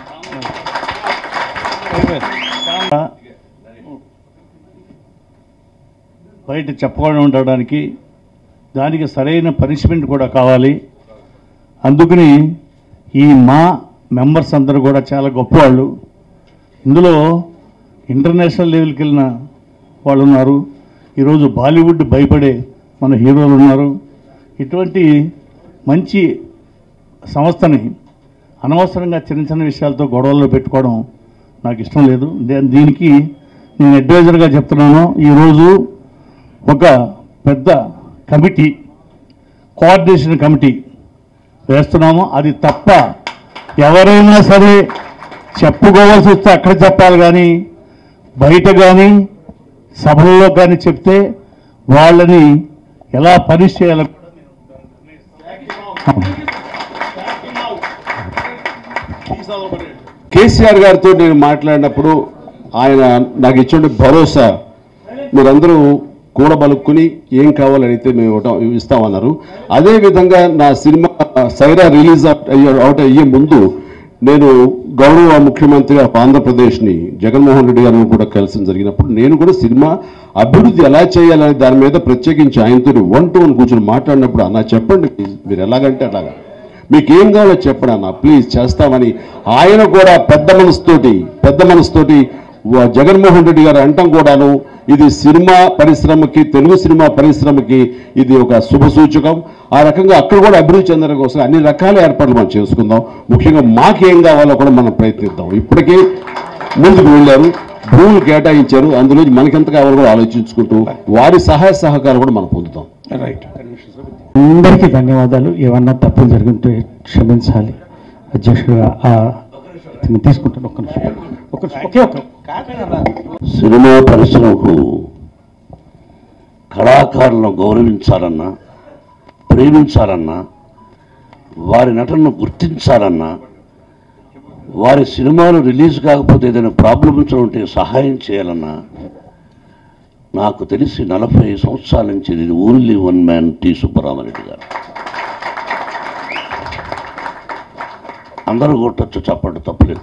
బయట చెప్పకుండా ఉండడానికి దానికి సరైన పనిష్మెంట్ కూడా కావాలి అందుకని ఈ మా మెంబర్స్ అందరూ కూడా చాలా గొప్పవాళ్ళు ఇందులో ఇంటర్నేషనల్ లెవెల్కి వెళ్ళిన వాళ్ళు ఉన్నారు ఈరోజు బాలీవుడ్ భయపడే మన హీరోలు ఉన్నారు ఇటువంటి మంచి సంస్థని అనవసరంగా చిన్న చిన్న విషయాలతో గొడవల్లో పెట్టుకోవడం నాకు ఇష్టం లేదు దే- దీనికి నేను అడ్వైజర్గా చెప్తున్నాను ఈరోజు ఒక పెద్ద కమిటీ కోఆర్డినేషన్ కమిటీ వేస్తున్నాము అది తప్ప ఎవరైనా సరే చెప్పుకోవాల్సి వస్తే అక్కడ చెప్పాలి కానీ బయట కానీ సభల్లో కానీ చెప్తే వాళ్ళని ఎలా పనిష్ చేయాలో కేసీఆర్ గారితో నేను మాట్లాడినప్పుడు ఆయన నాకు ఇచ్చిన భరోసా మీరందరూ కూడబలుక్కుని ఏం కావాలని అయితే మేము ఇవ్వటం ఇస్తామన్నారు అదేవిధంగా నా సినిమా సైరా రిలీజ్ అయ్యే అవుట్ అయ్యే ముందు నేను గౌరవ ముఖ్యమంత్రి ఆఫ్ ఆంధ్రప్రదేశ్ని జగన్మోహన్ రెడ్డి గారిని కూడా కలిసి జరిగినప్పుడు నేను కూడా సినిమా అభివృద్ధి ఎలా చేయాలనే దాని మీద ప్రత్యేకించి ఆయనతో వన్ టు వన్ కూర్చొని మాట్లాడినప్పుడు అన్న చెప్పండి మీరు ఎలాగంటే అలాగా మీకు ఏం కావాలో చెప్పండి అన్న ప్లీజ్ చేస్తామని ఆయన కూడా పెద్ద మనసుతోటి పెద్ద మనసుతోటి వ- జగన్మోహన్ రెడ్డి గారు అంటాం కూడాను ఇది సినిమా పరిశ్రమకి తెలుగు సినిమా పరిశ్రమకి ఇది ఒక శుభ సూచకం ఆ రకంగా అక్కడ కూడా అభివృద్ధి చెందడం కోసం అన్ని రకాల ఏర్పాట్లు మనం చేసుకుందాం ముఖ్యంగా మాకేం కావాలో కూడా మనం ప్రయత్నిద్దాం ఇప్పటికే ముందుకు వెళ్ళారు భూములు కేటాయించారు అందులో మనకెంత కావాలో కూడా ఆలోచించుకుంటూ వారి సహాయ సహకారం కూడా మనం పొందుతాం రైట్ అందరికీ ధన్యవాదాలు ఏమన్నా తప్పులు జరుగుంటే క్షమించాలి అధ్యక్షుడిగా ఆ దీన్ని తీసుకుంటాను ఒక్క నిమిషం ఒక్క నిమిషం ఒకే ఒక్క సినిమా పరిశ్రమకు కళాకారులను గౌరవించాలన్నా ప్రేమించాలన్నా వారి నటనను గుర్తించాలన్నా వారి సినిమాలు రిలీజ్ కాకపోతే ఏదైనా ప్రాబ్లమ్స్ ఉంటే సహాయం చేయాలన్నా నాకు తెలిసి నలభై సంవత్సరాల నుంచి ఇది only one man T Subbaramareddy గారు అందరూ కొట్టచ్చు చప్పట్టు తప్పలేదు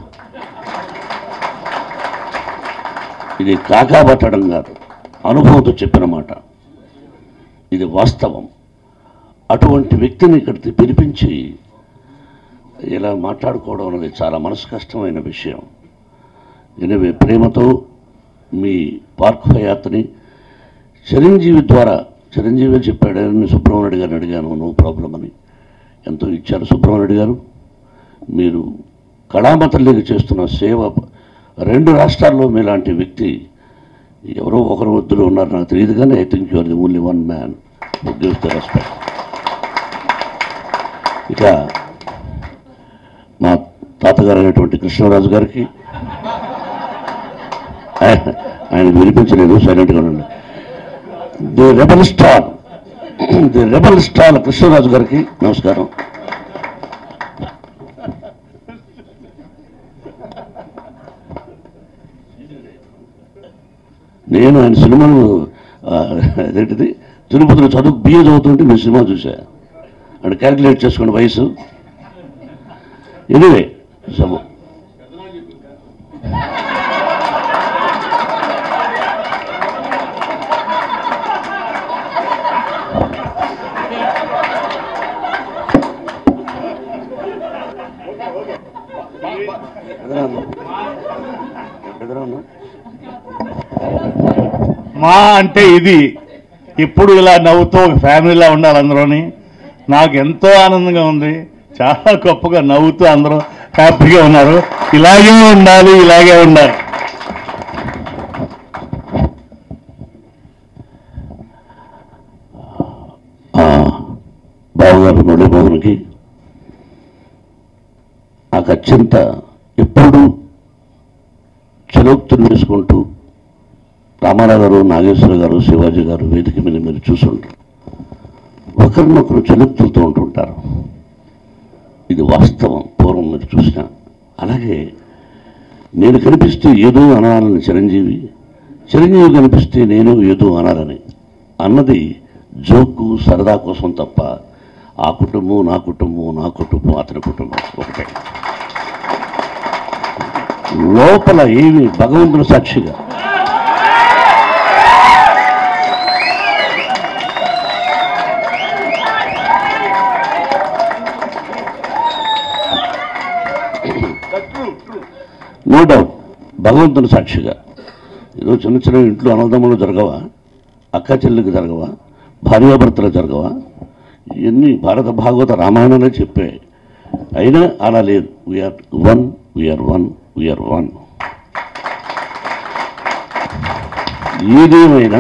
ఇది కాకాబట్టడం కాదు అనుభవంతో చెప్పిన మాట ఇది వాస్తవం అటువంటి వ్యక్తిని ఇక్కడ పిలిపించి ఇలా మాట్లాడుకోవడం అనేది చాలా మనసు కష్టమైన విషయం ఎనివే ప్రేమతో మీ పార్క్ హయాత్ని చిరంజీవి ద్వారా చిరంజీవి చెప్పాడు నేను సుబ్రహ్మణ్యుడు గారిని అడిగాను నో ప్రాబ్లం అని ఎంతో ఇచ్చారు సుబ్రహ్మణ్యుడు గారు మీరు కళామతల్లికి చేస్తున్న సేవ రెండు రాష్ట్రాల్లో మీలాంటి వ్యక్తి ఎవరో ఒకరు వద్దులు ఉన్నారు నాకు తెలియదు కానీ I think your the only one man gives the respect ఇక మా తాతగారు అయినటువంటి కృష్ణరాజు గారికి ఆయన- ఆయన వినిపించలేదు సైలెంట్గా ఉండండి the rebel star the rebel star Krishnaraju గారికి నమస్కారం నేను ఆయన సినిమాను ఆ, అదేంటిది తిరుపతిలో చదువు బిఏ చదువుతుంటే మీ సినిమా చూసా అంటే క్యాల్కులేట్ చేసుకోండి వయసు ఎనివే సబ మా అంటే ఇది ఇప్పుడు ఇలా నవ్వుతూ ఒక ఫ్యామిలీలా ఉండాలి అందరూని నాకు ఎంతో ఆనందంగా ఉంది చాలా గొప్పగా నవ్వుతూ అందరూ హ్యాపీగా ఉన్నారు ఇలాగే ఉండాలి ఇలాగే ఉండాలి ఆ బావగారు మురళీమోహన్కి నాకు అత్యంత ఎప్పుడు చలోక్తులు వేసుకుంటూ రామారావు గారు నాగేశ్వర గారు శివాజీ గారు వేదిక మీద మీరు చూసుంటారు ఒకరినొకరు చలుక్తులతో ఉంటుంటారు ఇది వాస్తవం పూర్వం మీరు చూసిన అలాగే నేను కనిపిస్తే ఏదో అనాలని చిరంజీవి చిరంజీవి కనిపిస్తే నేను ఏదో అనాలని అన్నది జోకు సరదా కోసం తప్ప ఆ కుటుంబం నా కుటుంబం నా కుటుంబం అతని కుటుంబం ఒకటే లోపల ఏమి భగవంతుని సాక్షిగా నో డౌట్ భగవంతుని సాక్షిగా ఏదో చిన్న చిన్న ఇంట్లో అన్నదమ్ములు జరగవా అక్క చెల్లికి జరగవా భార్యాభర్తలు జరగవా ఇవన్నీ భారత భాగవత రామాయణనే చెప్పే అయినా అలా లేదు we are one we are one we are one ఏదేమైనా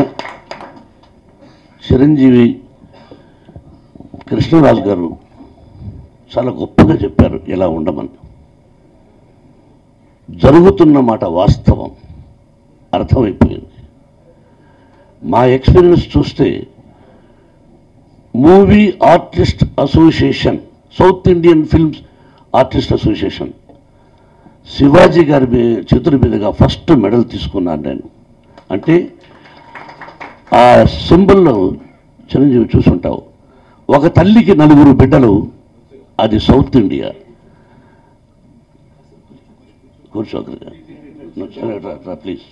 చిరంజీవి కృష్ణరాజు గారు చాలా గొప్పగా చెప్పారు ఎలా ఉండమని జరుగుతున్న మాట వాస్తవం అర్థమైపోయింది మా ఎక్స్పీరియన్స్ చూస్తే movie artist association South Indian films artist association Shivaji గారి మీ చేతుల మీదుగా ఫస్ట్ మెడల్ తీసుకున్నాను నేను అంటే ఆ సింబల్లో చిరంజీవి చూసుంటావు ఒక తల్లికి నలుగురు బిడ్డలు అది సౌత్ ఇండియా కూర్చో అక్కడిగా ప్లీజ్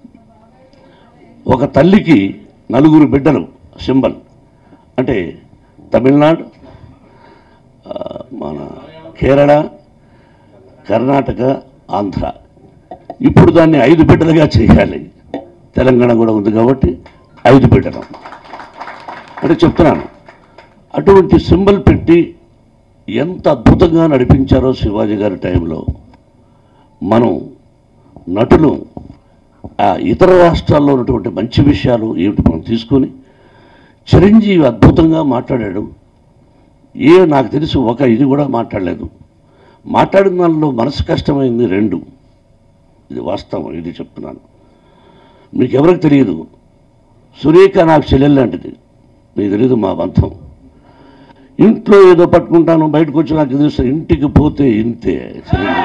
ఒక తల్లికి నలుగురు బిడ్డలు సింబల్ అంటే తమిళనాడు ఆ, మన కేరళ కర్ణాటక ఆంధ్ర ఇప్పుడు దాన్ని ఐదు బిడ్డలుగా చేయాలి తెలంగాణ కూడా ఉంది కాబట్టి ఐదు బిడ్డలు అంటే చెప్తున్నాను అటువంటి సింబల్ పెట్టి ఎంత అద్భుతంగా నడిపించారో శివాజీ గారి టైంలో మనం నటులు ఆ ఇతర రాష్ట్రాల్లో ఉన్నటువంటి మంచి విషయాలు ఏమిటి మనం తీసుకొని చిరంజీవి అద్భుతంగా మాట్లాడాడు ఏ నాకు తెలుసు ఒక ఇది కూడా మాట్లాడలేదు మాట్లాడిన దానిలో మనసు కష్టమైంది రెండు ఇది వాస్తవం ఇది చెప్తున్నాను మీకు ఎవరికి తెలియదు సురేఖ నాకు చెల్లెలు లాంటిది మీకు తెలియదు మా బంధం ఇంట్లో ఏదో పట్టుకుంటాను బయటకు వచ్చి నాకు తెలుసు ఇంటికి పోతే ఇంతే చిరంజీవి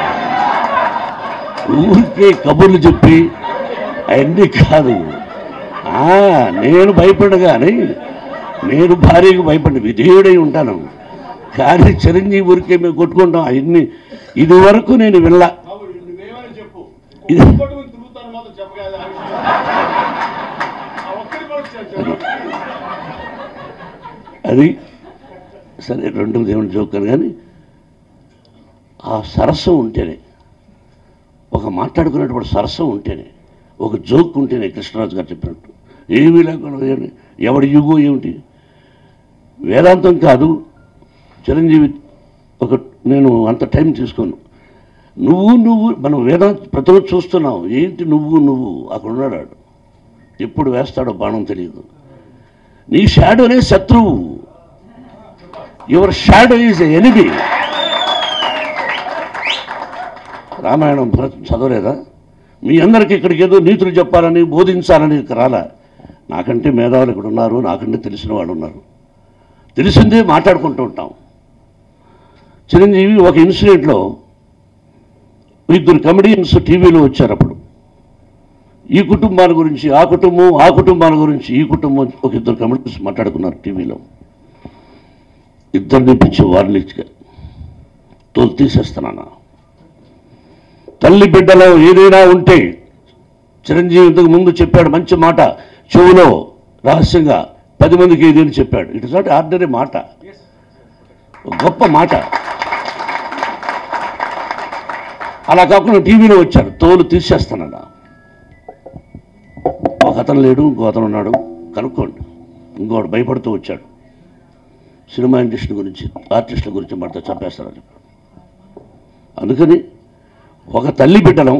ఊరికే కబుర్లు చెప్పి అవన్నీ కాదు ఆ, నేను భయపడగాని నేను భార్యకు భయపడి విధేయుడై ఉంటాను కానీ చిరంజీవి ఊరికే మేము కొట్టుకుంటాం అవన్నీ ఇది వరకు నేను వెళ్ళా ఇది అది సరే రెండు దేవుని జోకర్ కానీ ఆ సరస్సు ఉంటేనే ఒక మాట్లాడుకునేటువంటి సరస్సం ఉంటేనే ఒక జోక్ ఉంటేనే కృష్ణరాజు గారు చెప్పినట్టు ఏమీ లేకుండా ఏమి- ఎవడి యుగో ఏమిటి వేదాంతం కాదు చిరంజీవి ఒక నేను అంత టైం తీసుకోను నువ్వు నువ్వు మనం వేదాంత ప్రతిరోజు చూస్తున్నాం ఏంటి నువ్వు నువ్వు అక్కడ ఉన్నాడు వాడు. ఎప్పుడు వేస్తాడో బాణం తెలియదు నీ షాడోనే శత్రువు your shadow is enemy Ramayanam Bharat చదవలేదా మీ అందరికీ ఇక్కడికి ఏదో నీతులు చెప్పాలని బోధించాలని ఇక్కడ రాలా నాకంటే మేధావులు ఇక్కడ ఉన్నారు నాకంటే తెలిసిన వాళ్ళు ఉన్నారు తెలిసిందే మాట్లాడుకుంటూ ఉంటాం చిరంజీవి ఒక ఇన్సిడెంట్లో ఇద్దరు కమెడియన్స్ టీవీలో వచ్చారు అప్పుడు ఈ కుటుంబాల గురించి ఆ కుటుంబం ఆ కుటుంబాల గురించి ఈ కుటుంబం ఒక ఇద్దరు కమెడియన్స్ మాట్లాడుకున్నారు టీవీలో ఇద్దరిని పిచ్చి వార్నిచ్గా తోలు తీసేస్తున్నానా తల్లి బిడ్డలో ఏదైనా ఉంటే చిరంజీవి ఇంతకు ముందు చెప్పాడు మంచి మాట చెవులో రహస్యంగా పది మందికి ఏదేని చెప్పాడు ఇట్ ఇస్ నాట్ ఆర్డినరీ మాట ఒక గొప్ప మాట అలా కాకుండా టీవీలో వచ్చారు తోలు తీసేస్తానన్నా ఒక అతను లేడు ఇంకో అతను ఉన్నాడు కనుక్కోండి ఇంకోటి భయపడుతూ వచ్చాడు సినిమా ఇండస్ట్రీ గురించి ఆర్టిస్టుల గురించి మాతో చంపేస్తారని అందుకని ఒక తల్లి బిడ్డలం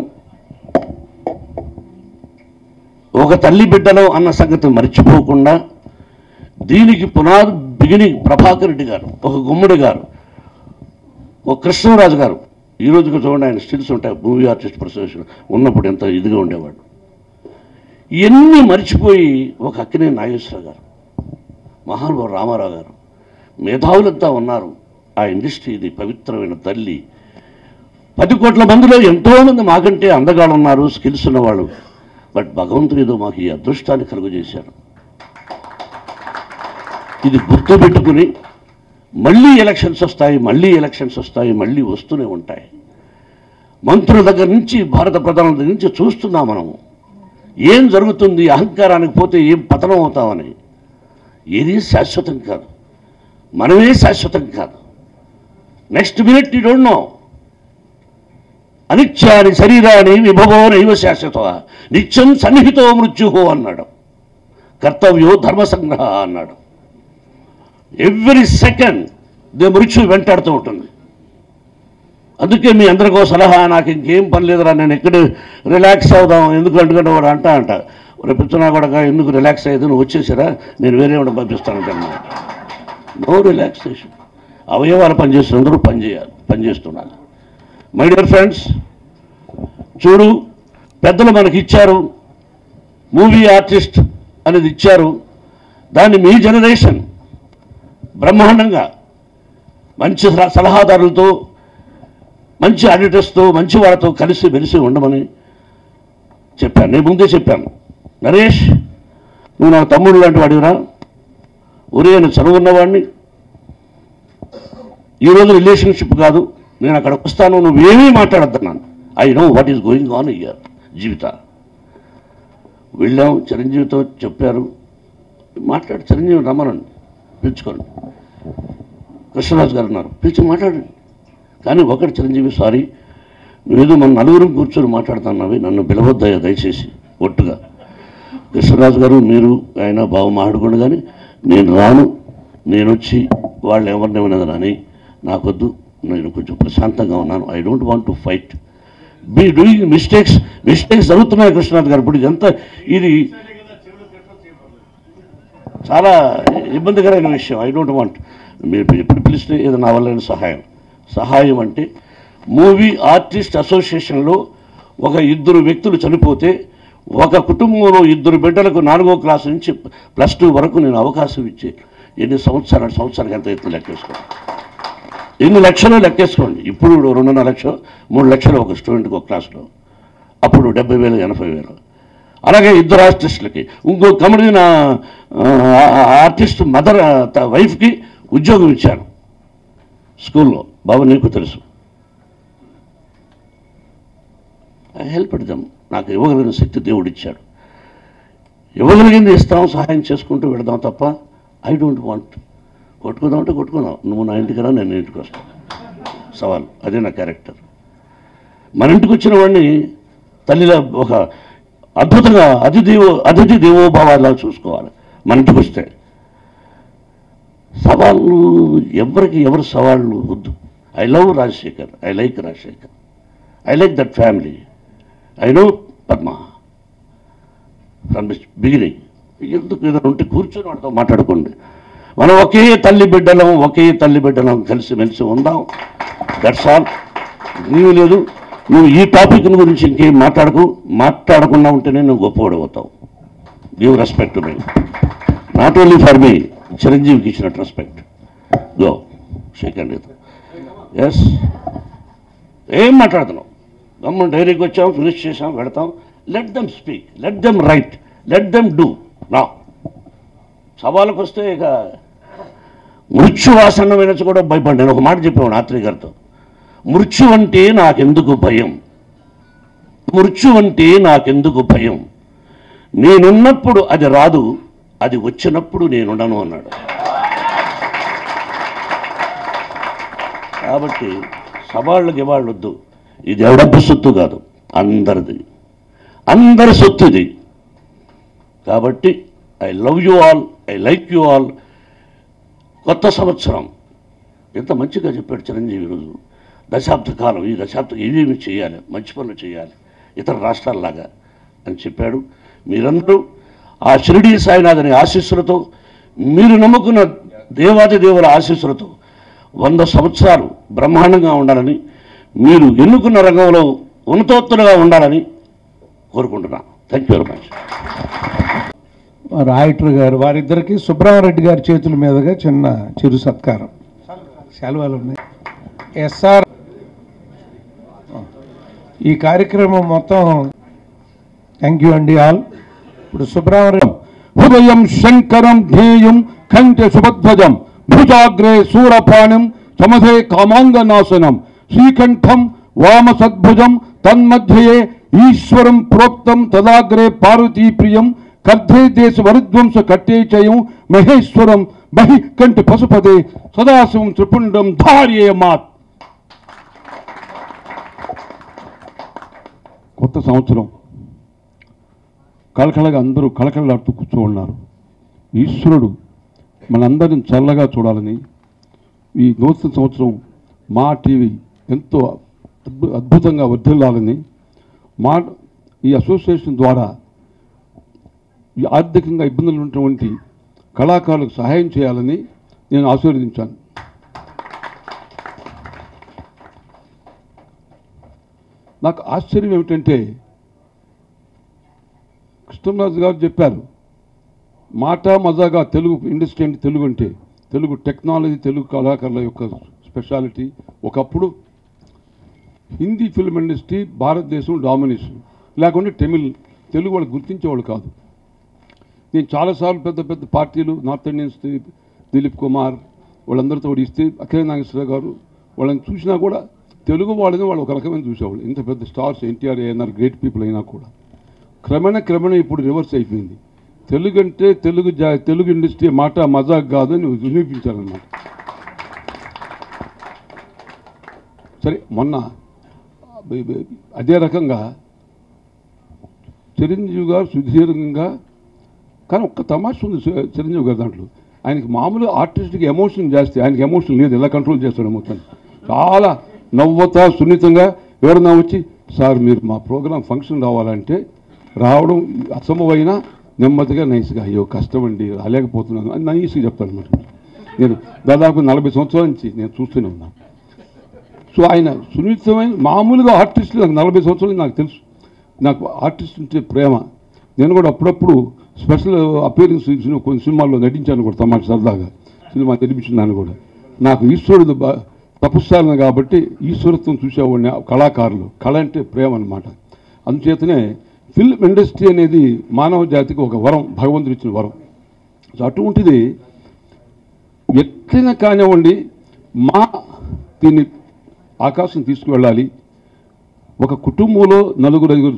ఒక తల్లి బిడ్డలం అన్న సంగతి మర్చిపోకుండా దీనికి పునాది బిగినింగ్ ప్రభాకర్ రెడ్డి గారు ఒక గుమ్మడి గారు ఒక కృష్ణరాజు గారు ఈ రోజుకి చూడండి ఆయన స్టిల్స్ ఉంటాయి మూవీ ఆర్టిస్ట్ అసోసియేషన్ ఉన్నప్పుడు ఎంత ఇదిగా ఉండేవాడు ఇవన్నీ మర్చిపోయి ఒక అక్కినే నాగేశ్వరరావు గారు మహానుభావు రామారావు గారు మేధావులంతా ఉన్నారు ఆ ఇండస్ట్రీ ఇది పవిత్రమైన తల్లి పది కోట్ల మందిలో ఎంతోమంది మాకంటే అందగాళ్ళు ఉన్నారు స్కిల్స్ ఉన్నవాళ్ళు బట్ భగవంతుడు ఏదో మాకు ఈ అదృష్టాన్ని కలుగజేశారు ఇది గుర్తుపెట్టుకుని మళ్ళీ ఎలక్షన్స్ వస్తాయి మళ్ళీ ఎలక్షన్స్ వస్తాయి మళ్ళీ వస్తూనే ఉంటాయి మంత్రుల దగ్గర నుంచి భారత ప్రధానుల దగ్గర నుంచి చూస్తున్నాం మనము ఏం జరుగుతుంది అహంకారానికి పోతే ఏం పతనం అవుతామని ఏది శాశ్వతం కాదు మనమే శాశ్వతం కాదు next minute you don't know అనిత్యాని శరీరాన్ని విభవో నైవ శాశ్వత నిత్యం సన్నిహితో మృత్యుహో అన్నాడు కర్తవ్యో ధర్మ సంగ్రహ అన్నాడు ఎవ్రీ సెకండ్ దే మృత్యు వెంటాడుతూ ఉంటుంది అందుకే మీ అందరికో సలహా నాకు ఇంకేం పని లేదురా నేను ఎక్కడ రిలాక్స్ అవుదాం ఎందుకు ఎందుకంటే వాడు అంటా అంట రేపు కూడా ఎందుకు రిలాక్స్ అయ్యేది నువ్వు వచ్చేసారా నేను వేరే వాడు పంపిస్తాను నో రిలాక్సేషన్ అవయవాలు పనిచేస్తున్నందరూ పని చేయాలి పనిచేస్తున్నారు మై డియర్ ఫ్రెండ్స్ చూడు పెద్దలు మనకి ఇచ్చారు మూవీ ఆర్టిస్ట్ అనేది ఇచ్చారు దాన్ని మీ జనరేషన్ బ్రహ్మాండంగా మంచి సల- సలహాదారులతో మంచి ఆడిటర్స్తో మంచి వాళ్ళతో కలిసి మెలిసి ఉండమని చెప్పాను నేను ముందే చెప్పాను నరేష్ నువ్వు నా తమ్ముడు లాంటి వాడివిరా ఒరే నేను చదువున్నవాడిని ఈరోజు రిలేషన్షిప్ కాదు నేను అక్కడికి వస్తాను నువ్వేమీ మాట్లాడద్దన్నాను I know what is going on ఇయర్ జీవిత వెళ్ళాం చిరంజీవితో చెప్పారు మాట్లాడు చిరంజీవి రమ్మనండి పిలుచుకోండి కృష్ణరాజు గారు ఉన్నారు పిలిచి మాట్లాడండి కానీ ఒకటి చిరంజీవి సారీ నువ్వేదో మన నలుగురు కూర్చొని మాట్లాడుతున్నావి నన్ను పిలవద్దయ్యా దయచేసి ఒట్టుగా కృష్ణరాజు గారు మీరు ఆయన బాగా మాట్లాడుకోండి కానీ నేను రాను నేను వచ్చి వాళ్ళు ఎవరిని వినదని నాకొద్దు నేను కొంచెం ప్రశాంతంగా ఉన్నాను I don't want to fight be doing mistakes mistakes జరుగుతున్నాయి కృష్ణనాథ్ గారు ఇప్పుడు ఇదంతా ఇది చాలా ఇబ్బందికరమైన విషయం ఐ డోంట్ వాంట్ మీరు ఎప్పుడు పిలిస్తే ఏదో నా వల్ల సహాయం సహాయం అంటే మూవీ ఆర్టిస్ట్ అసోసియేషన్లో ఒక ఇద్దరు వ్యక్తులు చనిపోతే ఒక కుటుంబంలో ఇద్దరు బిడ్డలకు నాలుగో క్లాస్ నుంచి ప్లస్ టూ వరకు నేను అవకాశం ఇచ్చే ఎన్ని సంవత్సరాలు సంవత్సరానికి ఎంత ఎత్తు లెక్కేసుకోండి ఎన్ని లక్షలు లెక్కేసుకోండి ఇప్పుడు రెండున్నర లక్షలు మూడు లక్షలు ఒక స్టూడెంట్కి ఒక క్లాస్లో అప్పుడు డెబ్బై వేలు ఎనభై వేలు అలాగే ఇద్దరు ఆర్టిస్టులకి ఇంకో కమిటీ నా ఆ, ఆర్టిస్ట్ మదర్ త- వైఫ్కి ఉద్యోగం ఇచ్చాను స్కూల్లో బాబు నీకు తెలుసు ఐ హెల్ప్ దమ్ నాకు ఇవ్వగలిగిన శక్తి దేవుడు ఇచ్చాడు ఇవ్వగలిగింది ఇస్తాం సహాయం చేసుకుంటూ వెళదాం తప్ప ఐ డోంట్ వాంట్ కొట్టుకుందాం అంటే కొట్టుకుందాం నువ్వు నా ఇంటికి రా నేను నీ ఇంటికి వస్తాను సవాల్ అదే నా క్యారెక్టర్ మన ఇంటికి వచ్చిన వాడిని తల్లిలా ఒక అద్భుతంగా అతిథి అతిథి దేవోభావాలా చూసుకోవాలి మన ఇంటికి వస్తే సవాళ్ళు ఎవరికి ఎవరు సవాళ్ళు వద్దు I love Rajasekhar I like Rajasekhar I like that family I know Padma from the beginning ఎందుకు ఏదైనా ఉంటే కూర్చొని వాడితో మాట్లాడుకోండి మనం ఒకే తల్లి బిడ్డలం ఒకే తల్లి బిడ్డలం కలిసి మెలిసి ఉందాం దట్స్ ఆల్ నీవు లేదు నువ్వు ఈ టాపిక్ గురించి ఇంకేం మాట్లాడకు మాట్లాడకుండా ఉంటేనే నువ్వు గొప్పవాడు అవుతావు give respect me not only for me చిరంజీవికి ఇచ్చినట్టు respect go shake and yes ఏం మాట్లాడుతున్నావు గమ్మ డైరీకి వచ్చాం ఫినిష్ చేసాం పెడతాం let them speak let them right let them do నా సవాళ్ళకు వస్తే ఇక మృత్యు వాసన వినచ్చు కూడా భయపడి నేను ఒక మాట చెప్పాను ఆత్రి గారితో మృత్యు అంటే నాకెందుకు భయం మృత్యు అంటే నాకెందుకు భయం నేనున్నప్పుడు అది రాదు అది వచ్చినప్పుడు నేనుండను అన్నాడు కాబట్టి సవాళ్ళకి ఇవాళ్ళు వద్దు ఇది ఎవడబ్బ సొత్తు కాదు అందరిది అందరి సొత్తు ఇది కాబట్టి I love you all I like you all కొత్త సంవత్సరం ఎంత మంచిగా చెప్పాడు చిరంజీవి ఈరోజు దశాబ్ద కాలం ఈ దశాబ్దం ఏమేమి చేయాలి మంచి పనులు చేయాలి ఇతర రాష్ట్రాల్లాగా అని చెప్పాడు మీరందరూ ఆ షిరిడీ సాయినాథుని ఆశీస్సులతో మీరు నమ్ముకున్న దేవాది దేవుల ఆశీస్సులతో వంద సంవత్సరాలు బ్రహ్మాండంగా ఉండాలని మీరు ఎన్నుకున్న రంగంలో ఉన్నతోత్తలుగా ఉండాలని కోరుకుంటున్నాను thank you very much writer గారు వారిద్దరికి సుబ్రహ్మరెడ్డి గారి చేతుల మీదుగా చిన్న చిరు సత్కారం సెలవులు ఉన్నాయి ఎస్ఆర్ ఈ కార్యక్రమం మొత్తం థ్యాంక్ యూ అండి ఆల్ ఇప్పుడు సుబ్రహ్మరెడ్డి హృదయం శంకరం ధ్యేయం కంఠ సుభధ్వజం భుజాగ్రే శూరపాణం సమధే కామాంగనాశనం శ్రీకంఠం వామ సద్భుజం తన్మధ్యే ఈశ్వరం ప్రోక్తం తదాగ్రే పార్వతీ ప్రియం కర్ధే దేశ వరుధ్వంస కట్టే చయం మహేశ్వరం బహి కంటి పశుపదే సదాశివం త్రిపుండం ధార్యే మాత్ కొత్త సంవత్సరం కళకళగా అందరూ కళకళలాడుతూ కూర్చో ఉన్నారు ఈశ్వరుడు మనందరిని చల్లగా చూడాలని ఈ నూతన సంవత్సరం మా టీవీ ఎంతో అద్భు అద్భుతంగా వర్ధిల్లాలని మా ఈ అసోసియేషన్ ద్వారా ఈ ఆర్థికంగా ఇబ్బందులు ఉన్నటువంటి కళాకారులకు సహాయం చేయాలని నేను ఆశీర్వదించాను నాకు ఆశ్చర్యం ఏమిటంటే కృష్ణరాజు గారు చెప్పారు మాట మజాగా తెలుగు ఇండస్ట్రీ అంటే తెలుగు అంటే తెలుగు టెక్నాలజీ తెలుగు కళాకారుల యొక్క స్పెషాలిటీ ఒకప్పుడు Hindi film industry Bharatadesam domination లేకుంటే తమిళ్ తెలుగు వాళ్ళు గుర్తించేవాళ్ళు కాదు నేను చాలాసార్లు పెద్ద పెద్ద పార్టీలు నార్త్ ఇండియన్స్ ది- దిలీప్ కుమార్ వాళ్ళందరితో కూడా ఇస్తే అఖిల నాగేశ్వరరావు గారు వాళ్ళని చూసినా కూడా తెలుగు వాళ్ళని వాళ్ళు ఒక రకమైన చూసేవాళ్ళు ఇంత పెద్ద stars NTR ANR great people అయినా కూడా క్రమేణ క్రమేణ ఇప్పుడు రివర్స్ అయిపోయింది తెలుగు అంటే తెలుగు జా తెలుగు ఇండస్ట్రీ మాట మజాక్ కాదని నిరూపించారనమాట సరే మొన్న బ- బ- అదే రకంగా చిరంజీవి గారు సుదీర్ఘంగా కానీ ఒక్క తమాష ఉంది చి- చిరంజీవి గారు దాంట్లో ఆయనకి మామూలు ఆర్టిస్ట్కి ఎమోషన్ జాస్తి ఆయనకి ఎమోషన్ లేదు ఎలా కంట్రోల్ చేస్తాడు మొత్తం చాలా నవ్వుతా సున్నితంగా ఎవరన్నా వచ్చి సార్ మీరు మా ప్రోగ్రాం ఫంక్షన్ రావాలంటే రావడం అసంభవమైనా నెమ్మదిగా నైస్గా అయ్యో కష్టం అండి రాలేకపోతున్నాను అని నైస్గా చెప్తాను అనమాట నేను దాదాపు నలభై సంవత్సరాల నుంచి నేను చూస్తూనే ఉన్నాను సో ఆయన సున్నితమైన మామూలుగా ఆర్టిస్ట్ నాకు నలభై సంవత్సరాలు నాకు తెలుసు నాకు ఆర్టిస్ట్ అంటే ప్రేమ నేను కూడా అప్పుడప్పుడు స్పెషల్ అపియరెన్స్ కొన్ని సినిమాల్లో నటించాను కూడా తమాషా సరదాగా సినిమా తెలిపించినాను కూడా నాకు ఈశ్వరుడు బ- తపస్సాలను కాబట్టి ఈశ్వరత్వం చూసేవాడిని ఆ కళాకారులు కళ అంటే ప్రేమ అనమాట అందుచేతనే ఫిల్మ్ ఇండస్ట్రీ అనేది మానవ జాతికి ఒక వరం భగవంతుడు ఇచ్చిన వరం సో అటువంటిది ఎట్లయినా కానివ్వండి మా దీన్ని ఆకాశం తీసుకువెళ్ళాలి ఒక కుటుంబంలో నలుగురు ఐదుగురు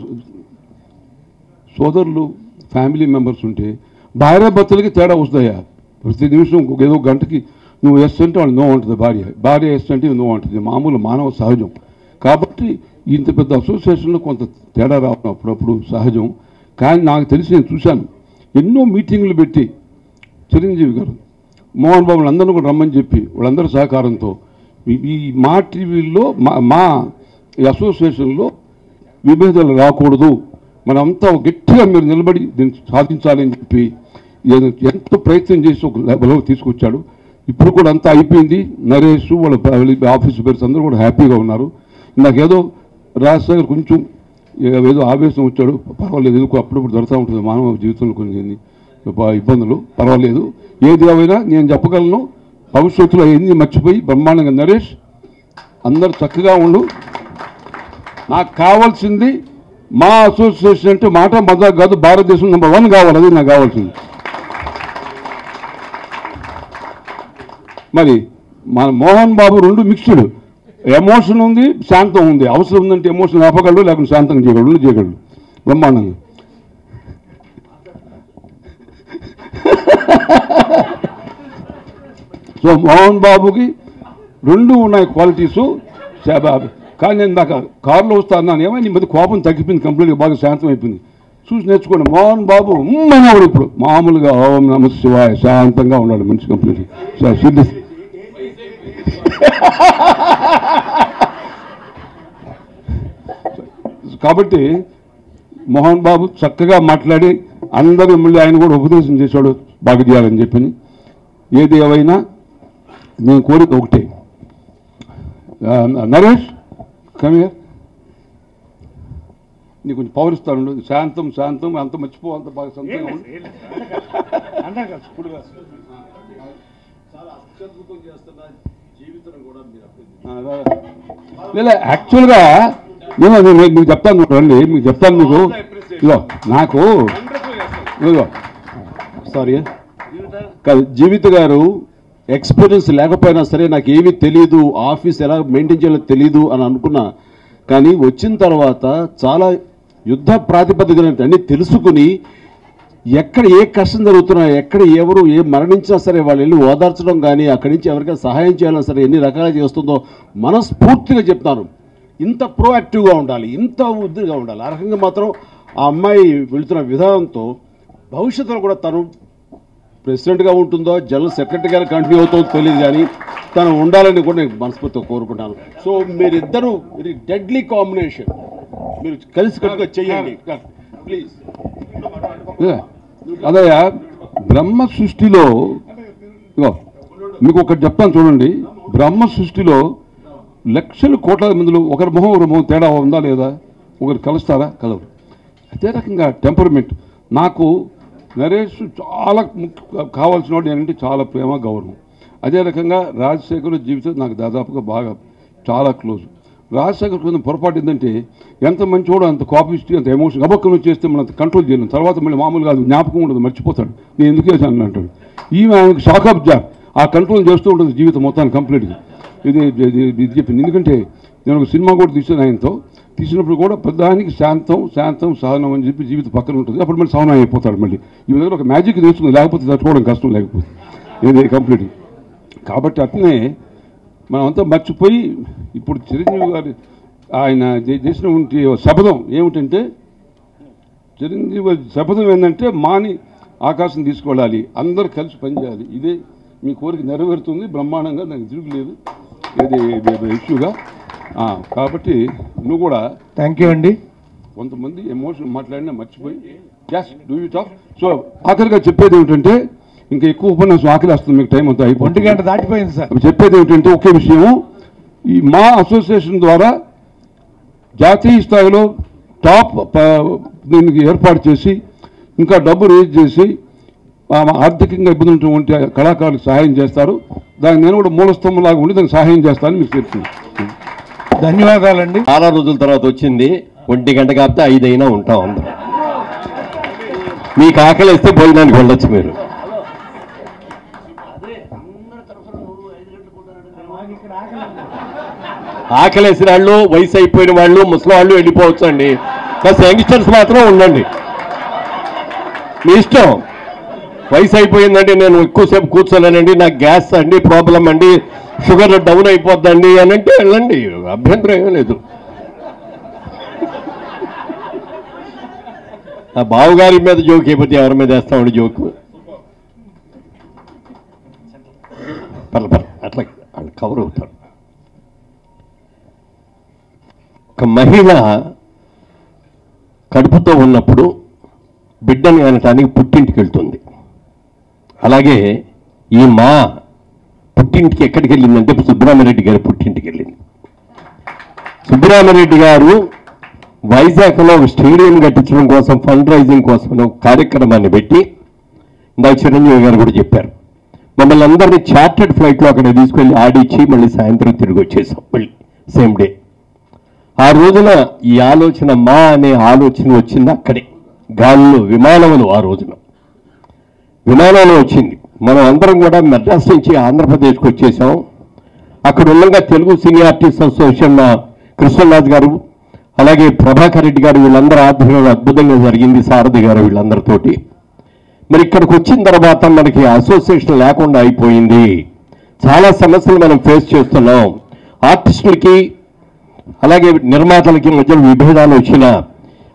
సోదరులు ఫ్యామిలీ మెంబర్స్ ఉంటే భార్య భర్తలకి తేడా వస్తాయా ప్రతి నిమిషం ఒక ఏదో గంటకి నువ్వు ఎస్ అంటే వాళ్ళు నో ఉంటుంది భార్య భార్య ఎస్ అంటే నో ఉంటుంది మామూలు మానవ సహజం కాబట్టి ఇంత పెద్ద అసోసియేషన్లో కొంత తేడా రావడం అప్పుడప్పుడు సహజం కానీ నాకు తెలిసి నేను చూశాను ఎన్నో మీటింగ్లు పెట్టి చిరంజీవి గారు మోహన్ బాబుని అందరిని కూడా రమ్మని చెప్పి వాళ్ళందరి సహకారంతో ఈ- ఈ మా టీవీలో మా మా ఈ అసోసియేషన్లో విభేదాలు రాకూడదు మనంతా గట్టిగా మీరు నిలబడి దీన్ని సాధించాలని చెప్పి ఈయన ఎంతో ప్రయత్నం చేసి ఒక లెవెల్లో తీసుకొచ్చాడు ఇప్పుడు కూడా అంతా అయిపోయింది నరేష్ వాళ్ళ వాళ్ళ ఆఫీస్ బేర్స్ అందరూ కూడా హ్యాపీగా ఉన్నారు నాకేదో రాజశేఖర్ కొంచెం ఏదో ఆవేశం వచ్చాడు పర్వాలేదు ఎందుకు అప్పుడప్పుడు దొరుకుతూ ఉంటుంది మానవ జీవితంలో కొన్ని ఇబ్బ- ఇబ్బందులు పర్వాలేదు ఏది ఏమైనా నేను చెప్పగలను భవిష్యత్తులో ఎన్ని మర్చిపోయి బ్రహ్మాండంగా నరేష్ అందరు చక్కగా ఉండు నాకు కావాల్సింది మా అసోసియేషన్ అంటే మాట మజా కాదు భారతదేశం నెంబర్ వన్ కావాలి అది నాకు కావాల్సింది మరి మన మోహన్ బాబు రెండు మిక్స్డ్ ఎమోషన్ ఉంది శాంతం ఉంది అవసరం ఉందంటే ఎమోషన్ ఆపగలడు లేకుంటే శాంతం చేయగలడు రెండు చేయగలడు బ్రహ్మాండంగా సో మోహన్ బాబుకి రెండు ఉన్నాయి క్వాలిటీసు శా- కానీ నేను నాకు కారులో వస్తా అన్నాను ఏమైనా నీ మధ్య కోపం తగ్గిపోయింది కంప్లీట్గా బాగా శాంతం అయిపోయింది చూసి నేర్చుకోండి మోహన్ బాబు ఉమ్ అనేవాడు ఇప్పుడు మామూలుగా ఓం నమ శివాయ శాంతంగా ఉన్నాడు మంచి కంప్లీట్ సిద్ధి కాబట్టి మోహన్ బాబు చక్కగా మాట్లాడి అందరూ మళ్ళీ ఆయన కూడా ఉపదేశం చేశాడు బాగా చేయాలని చెప్పని ఏది ఏవైనా నేను కోరిక ఒకటే ఆ, నరేష్ కమియర్ నీకు కొంచెం పవర్ ఇస్తాను శాంతం శాంతం అంత మర్చిపో అంత బాగా సంతంగా ఉండు. ఆ, అదే. లేదా యాక్చువల్గా నేను అది మీకు మీకు చెప్తాను చూడండి మీకు చెప్తాను మీకు ఇదో నాకు ఇదిగో సారీ కాదు జీవిత గారు ఎక్స్పీరియన్స్ లేకపోయినా సరే నాకు ఏమీ తెలియదు ఆఫీస్ ఎలా మెయింటైన్ చేయాలో తెలియదు అని అనుకున్నా కానీ వచ్చిన తర్వాత చాలా యుద్ధ ప్రాతిపదికన అన్ని తెలుసుకుని ఎక్కడ ఏ కష్టం జరుగుతున్నా ఎక్కడ ఎవరు ఏ మరణించినా సరే వాళ్ళు వెళ్ళి ఓదార్చడం కానీ అక్కడి నుంచి ఎవరికైనా సహాయం చేయాలన్నా సరే ఎన్ని రకాలుగా చేస్తుందో మనస్ఫూర్తిగా చెప్తాను ఇంత ప్రోయాక్టివ్గా ఉండాలి ఇంత ఉద్దిగా ఉండాలి ఆ రకంగా మాత్రం ఆ అమ్మాయి వెళుతున్న విధానంతో భవిష్యత్తులో కూడా తను ప్రెసిడెంట్గా ఉంటుందో జనరల్ సెక్రటరీగా కంటిన్యూ అవుతుందో తెలియదు కానీ తను ఉండాలని కూడా నేను మనస్ఫూర్తిగా కోరుకుంటాను సో మీరిద్దరూ ఇది డెడ్లీ కాంబినేషన్ మీరు కలిసి కట్టుగా చేయండి ప్లీజ్ ఏ, అదయ్యా బ్రహ్మ సృష్టిలో ఇగో మీకు ఒకటి చెప్తాను చూడండి బ్రహ్మ సృష్టిలో లక్షల కోట్ల మందిలో ఒకరి మొహం ఒకరి మొహం తేడా ఉందా లేదా ఒకరు కలుస్తారా కలవరు అదే రకంగా టెంపర్మెంట్ నాకు నరేష్ చాలా ముఖ్య కావాల్సిన వాడు ఏంటంటే చాలా ప్రేమ గౌరవం అదే రకంగా రాజశేఖర్ జీవితం నాకు దాదాపుగా బాగా చాలా క్లోజ్ రాజశేఖర్ కొంచెం పొరపాటు ఏంటంటే ఎంత మంచివాడు అంత కాపిస్టీ అంత ఎమోషన్ అబక్కను చేస్తే మనం అంత కంట్రోల్ చేయలేం తర్వాత మళ్ళీ మామూలుగా అది జ్ఞాపకం ఉండదు మర్చిపోతాడు నేను ఎందుకు చేశాను అంటాడు ఈమె ఆయనకు షాక్ ఆఫ్ జాబ్ ఆ కంట్రోల్ చేస్తూ ఉంటుంది జీవితం మొత్తాన్ని కంప్లీట్గా ఇది ఇది ఇది చెప్పింది ఎందుకంటే నేను ఒక సినిమా కూడా తీసాను ఆయనతో తీసినప్పుడు కూడా ప్రధానికి శాంతం శాంతం సహనం అని చెప్పి జీవితం పక్కన ఉంటుంది అప్పుడు మళ్ళీ సహనం అయిపోతాడు మళ్ళీ ఈ దగ్గర ఒక మ్యాజిక్ తెలుస్తుంది లేకపోతే తట్టుకోవడం కష్టం లేకపోతే ఇది కంప్లీట్ కాబట్టి అట్లనే మనం అంతా మర్చిపోయి ఇప్పుడు చిరంజీవి గారు ఆయన చే- చేసినటువంటి ఓ శపథం ఏమిటంటే చిరంజీవి గారి శపథం ఏంటంటే మాని ఆకాశం తీసుకెళ్ళాలి అందరూ కలిసి పనిచేయాలి ఇదే మీ కోరిక నెరవేరుతుంది బ్రహ్మాండంగా దానికి తిరుగులేదు ఇది ఇష్యూగా ఆ, కాబట్టి నువ్వు కూడా థ్యాంక్ యూ అండి కొంతమంది ఎమోషన్ మాట్లాడినా మర్చిపోయి just do you talk so ఆఖరిగా చెప్పేది ఏమిటంటే ఇంకా ఎక్కువ ఉపన్యాసం ఆకలి వస్తుంది మీకు టైం అంతా ఒంటి అయిపోయింది గంట దాటిపోయింది సార్ అవి చెప్పేది ఏమిటంటే ఒకే విషయము ఈ మా అసోసియేషన్ ద్వారా జాతీయ స్థాయిలో టాప్ ప- దీనికి ఏర్పాటు చేసి ఇంకా డబ్బు రేజ్ చేసి ఆ ఆర్థికంగా ఇబ్బంది ఉన్నటువంటి కళాకారులకు సహాయం చేస్తారు దానికి నేను కూడా మూలస్తంభం లాగా ఉండి దానికి సహాయం చేస్తానని మీకు చెప్తున్నాను ధన్యవాదాలండి చాలా రోజుల తర్వాత వచ్చింది ఒంటి గంట కాకపోతే ఐదు అయినా ఉంటాం అందరం మీకు ఆకలి వేస్తే భోజనానికి వెళ్ళొచ్చు మీరు ఆకలి వేసిన వాళ్ళు వయసు అయిపోయిన వాళ్ళు ముసలి వాళ్ళు వెళ్ళిపోవచ్చు అండి బస్ యంగ్స్టర్స్ మాత్రం ఉండండి మీ ఇష్టం వయసు అయిపోయిందండి నేను ఎక్కువసేపు కూర్చోలేనండి నాకు గ్యాస్ అండి ప్రాబ్లం అండి షుగర్ డౌన్ అయిపోద్దండి అని అంటే వెళ్ళండి అభ్యంతరం ఏమీ లేదు ఆ బావగారి మీద జోక్ అయిపోతే ఎవరి మీద వేస్తామండి జోక్ పర్ల పర్ల అట్లా వాళ్ళు కవర్ అవుతారు ఒక మహిళ కడుపుతో ఉన్నప్పుడు బిడ్డని అనటానికి పుట్టింటికి వెళ్తుంది అలాగే ఈ మా పుట్టింటికి ఎక్కడికి వెళ్ళిందంటే సుబ్బరామరెడ్డి గారి పుట్టింటికి వెళ్ళింది సుబ్బరామరెడ్డి గారు వైజాగ్లో ఒక స్టేడియం కట్టించడం కోసం ఫండ్ రైజింగ్ కోసం ఒక కార్యక్రమాన్ని పెట్టి ఇందాక చిరంజీవి గారు కూడా చెప్పారు మమ్మల్ని అందరినీ చార్టెడ్ ఫ్లైట్లో అక్కడ తీసుకెళ్ళి ఆడిచ్చి మళ్ళీ సాయంత్రం తిరిగి వచ్చేసాం మళ్ళీ సేమ్ డే ఆ రోజున ఈ ఆలోచన మా అనే ఆలోచన వచ్చింది అక్కడే గాలిలో విమానంలో ఆ రోజున విమానంలో వచ్చింది మనం అందరం కూడా మెడ్రాస్ నుంచి ఆంధ్రప్రదేశ్కి వచ్చేసాం అక్కడ ఉండగా Telugu cine artist association Krishnaraju గారు అలాగే ప్రభాకర్ రెడ్డి గారు వీళ్ళందరూ ఆధ్వర్యంలో అద్భుతంగా జరిగింది సారథి గారు వీళ్ళందరితోటి మరి ఇక్కడికి వచ్చిన తర్వాత మనకి అసోసియేషన్ లేకుండా అయిపోయింది చాలా సమస్యలు మనం ఫేస్ చేస్తున్నాం ఆర్టిస్టులకి అలాగే నిర్మాతలకి మధ్య విభేదాలు వచ్చినా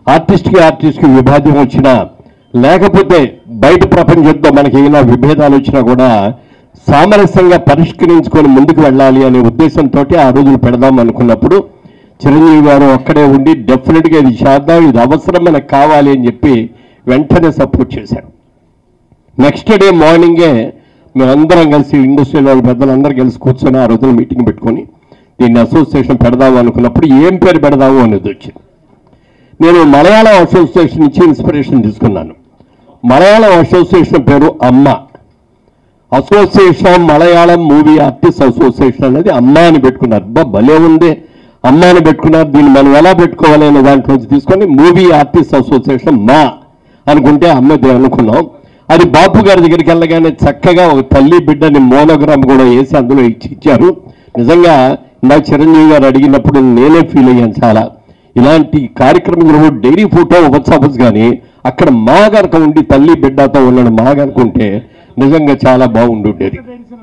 ఆర్టిస్ట్కి ఆర్టిస్ట్కి విభాజ్యం వచ్చినా లేకపోతే బయట ప్రపంచంతో మనకి ఏమైనా విభేదాలు వచ్చినా కూడా సామరస్యంగా పరిష్కరించుకొని ముందుకు వెళ్ళాలి అనే ఉద్దేశంతో ఆ రోజులు పెడదాం అనుకున్నప్పుడు చిరంజీవి గారు అక్కడే ఉండి డెఫినెట్గా ఇది చేద్దాం ఇది అవసరం మనకు కావాలి అని చెప్పి వెంటనే సపోర్ట్ చేశారు నెక్స్ట్ డే మార్నింగే మేమందరం కలిసి ఇండస్ట్రీ వాళ్ళు పెద్దలందరూ కలిసి కూర్చొని ఆ రోజున మీటింగ్ పెట్టుకొని దీన్ని అసోసియేషన్ పెడదాము అనుకున్నప్పుడు ఏం పేరు పెడదాము అనేది వచ్చింది నేను మలయాళం అసోసియేషన్ నుంచి ఇన్స్పిరేషన్ తీసుకున్నాను మలయాళం అసోసియేషన్ పేరు Amma association Malayalam movie artist association అనేది అమ్మ అని పెట్టుకున్నారు అబ్బా భలే ఉంది అమ్మ అని పెట్టుకున్నారు దీన్ని మనం ఎలా పెట్టుకోవాలి అనే దాంట్లో నుంచి తీసుకొని మూవీ ఆర్టిస్ట్ అసోసియేషన్ మా అనుకుంటే అమ్మది అనుకున్నాం అది బాపు గారి దగ్గరికి వెళ్ళగానే చక్కగా ఒక తల్లి బిడ్డని మోనోగ్రామ్ కూడా వేసి అందులో ఇచ్చి ఇచ్చారు నిజంగా ఇందాక చిరంజీవి గారు అడిగినప్పుడు నేనే ఫీల్ అయ్యాను చాలా ఇలాంటి కార్యక్రమంలో డైరీ ఫోటో వచ్చాపస్ కానీ అక్కడ మా గనక ఉండి తల్లి బిడ్డతో ఉన్న మా గనక ఉంటే నిజంగా చాలా బాగుండుండేది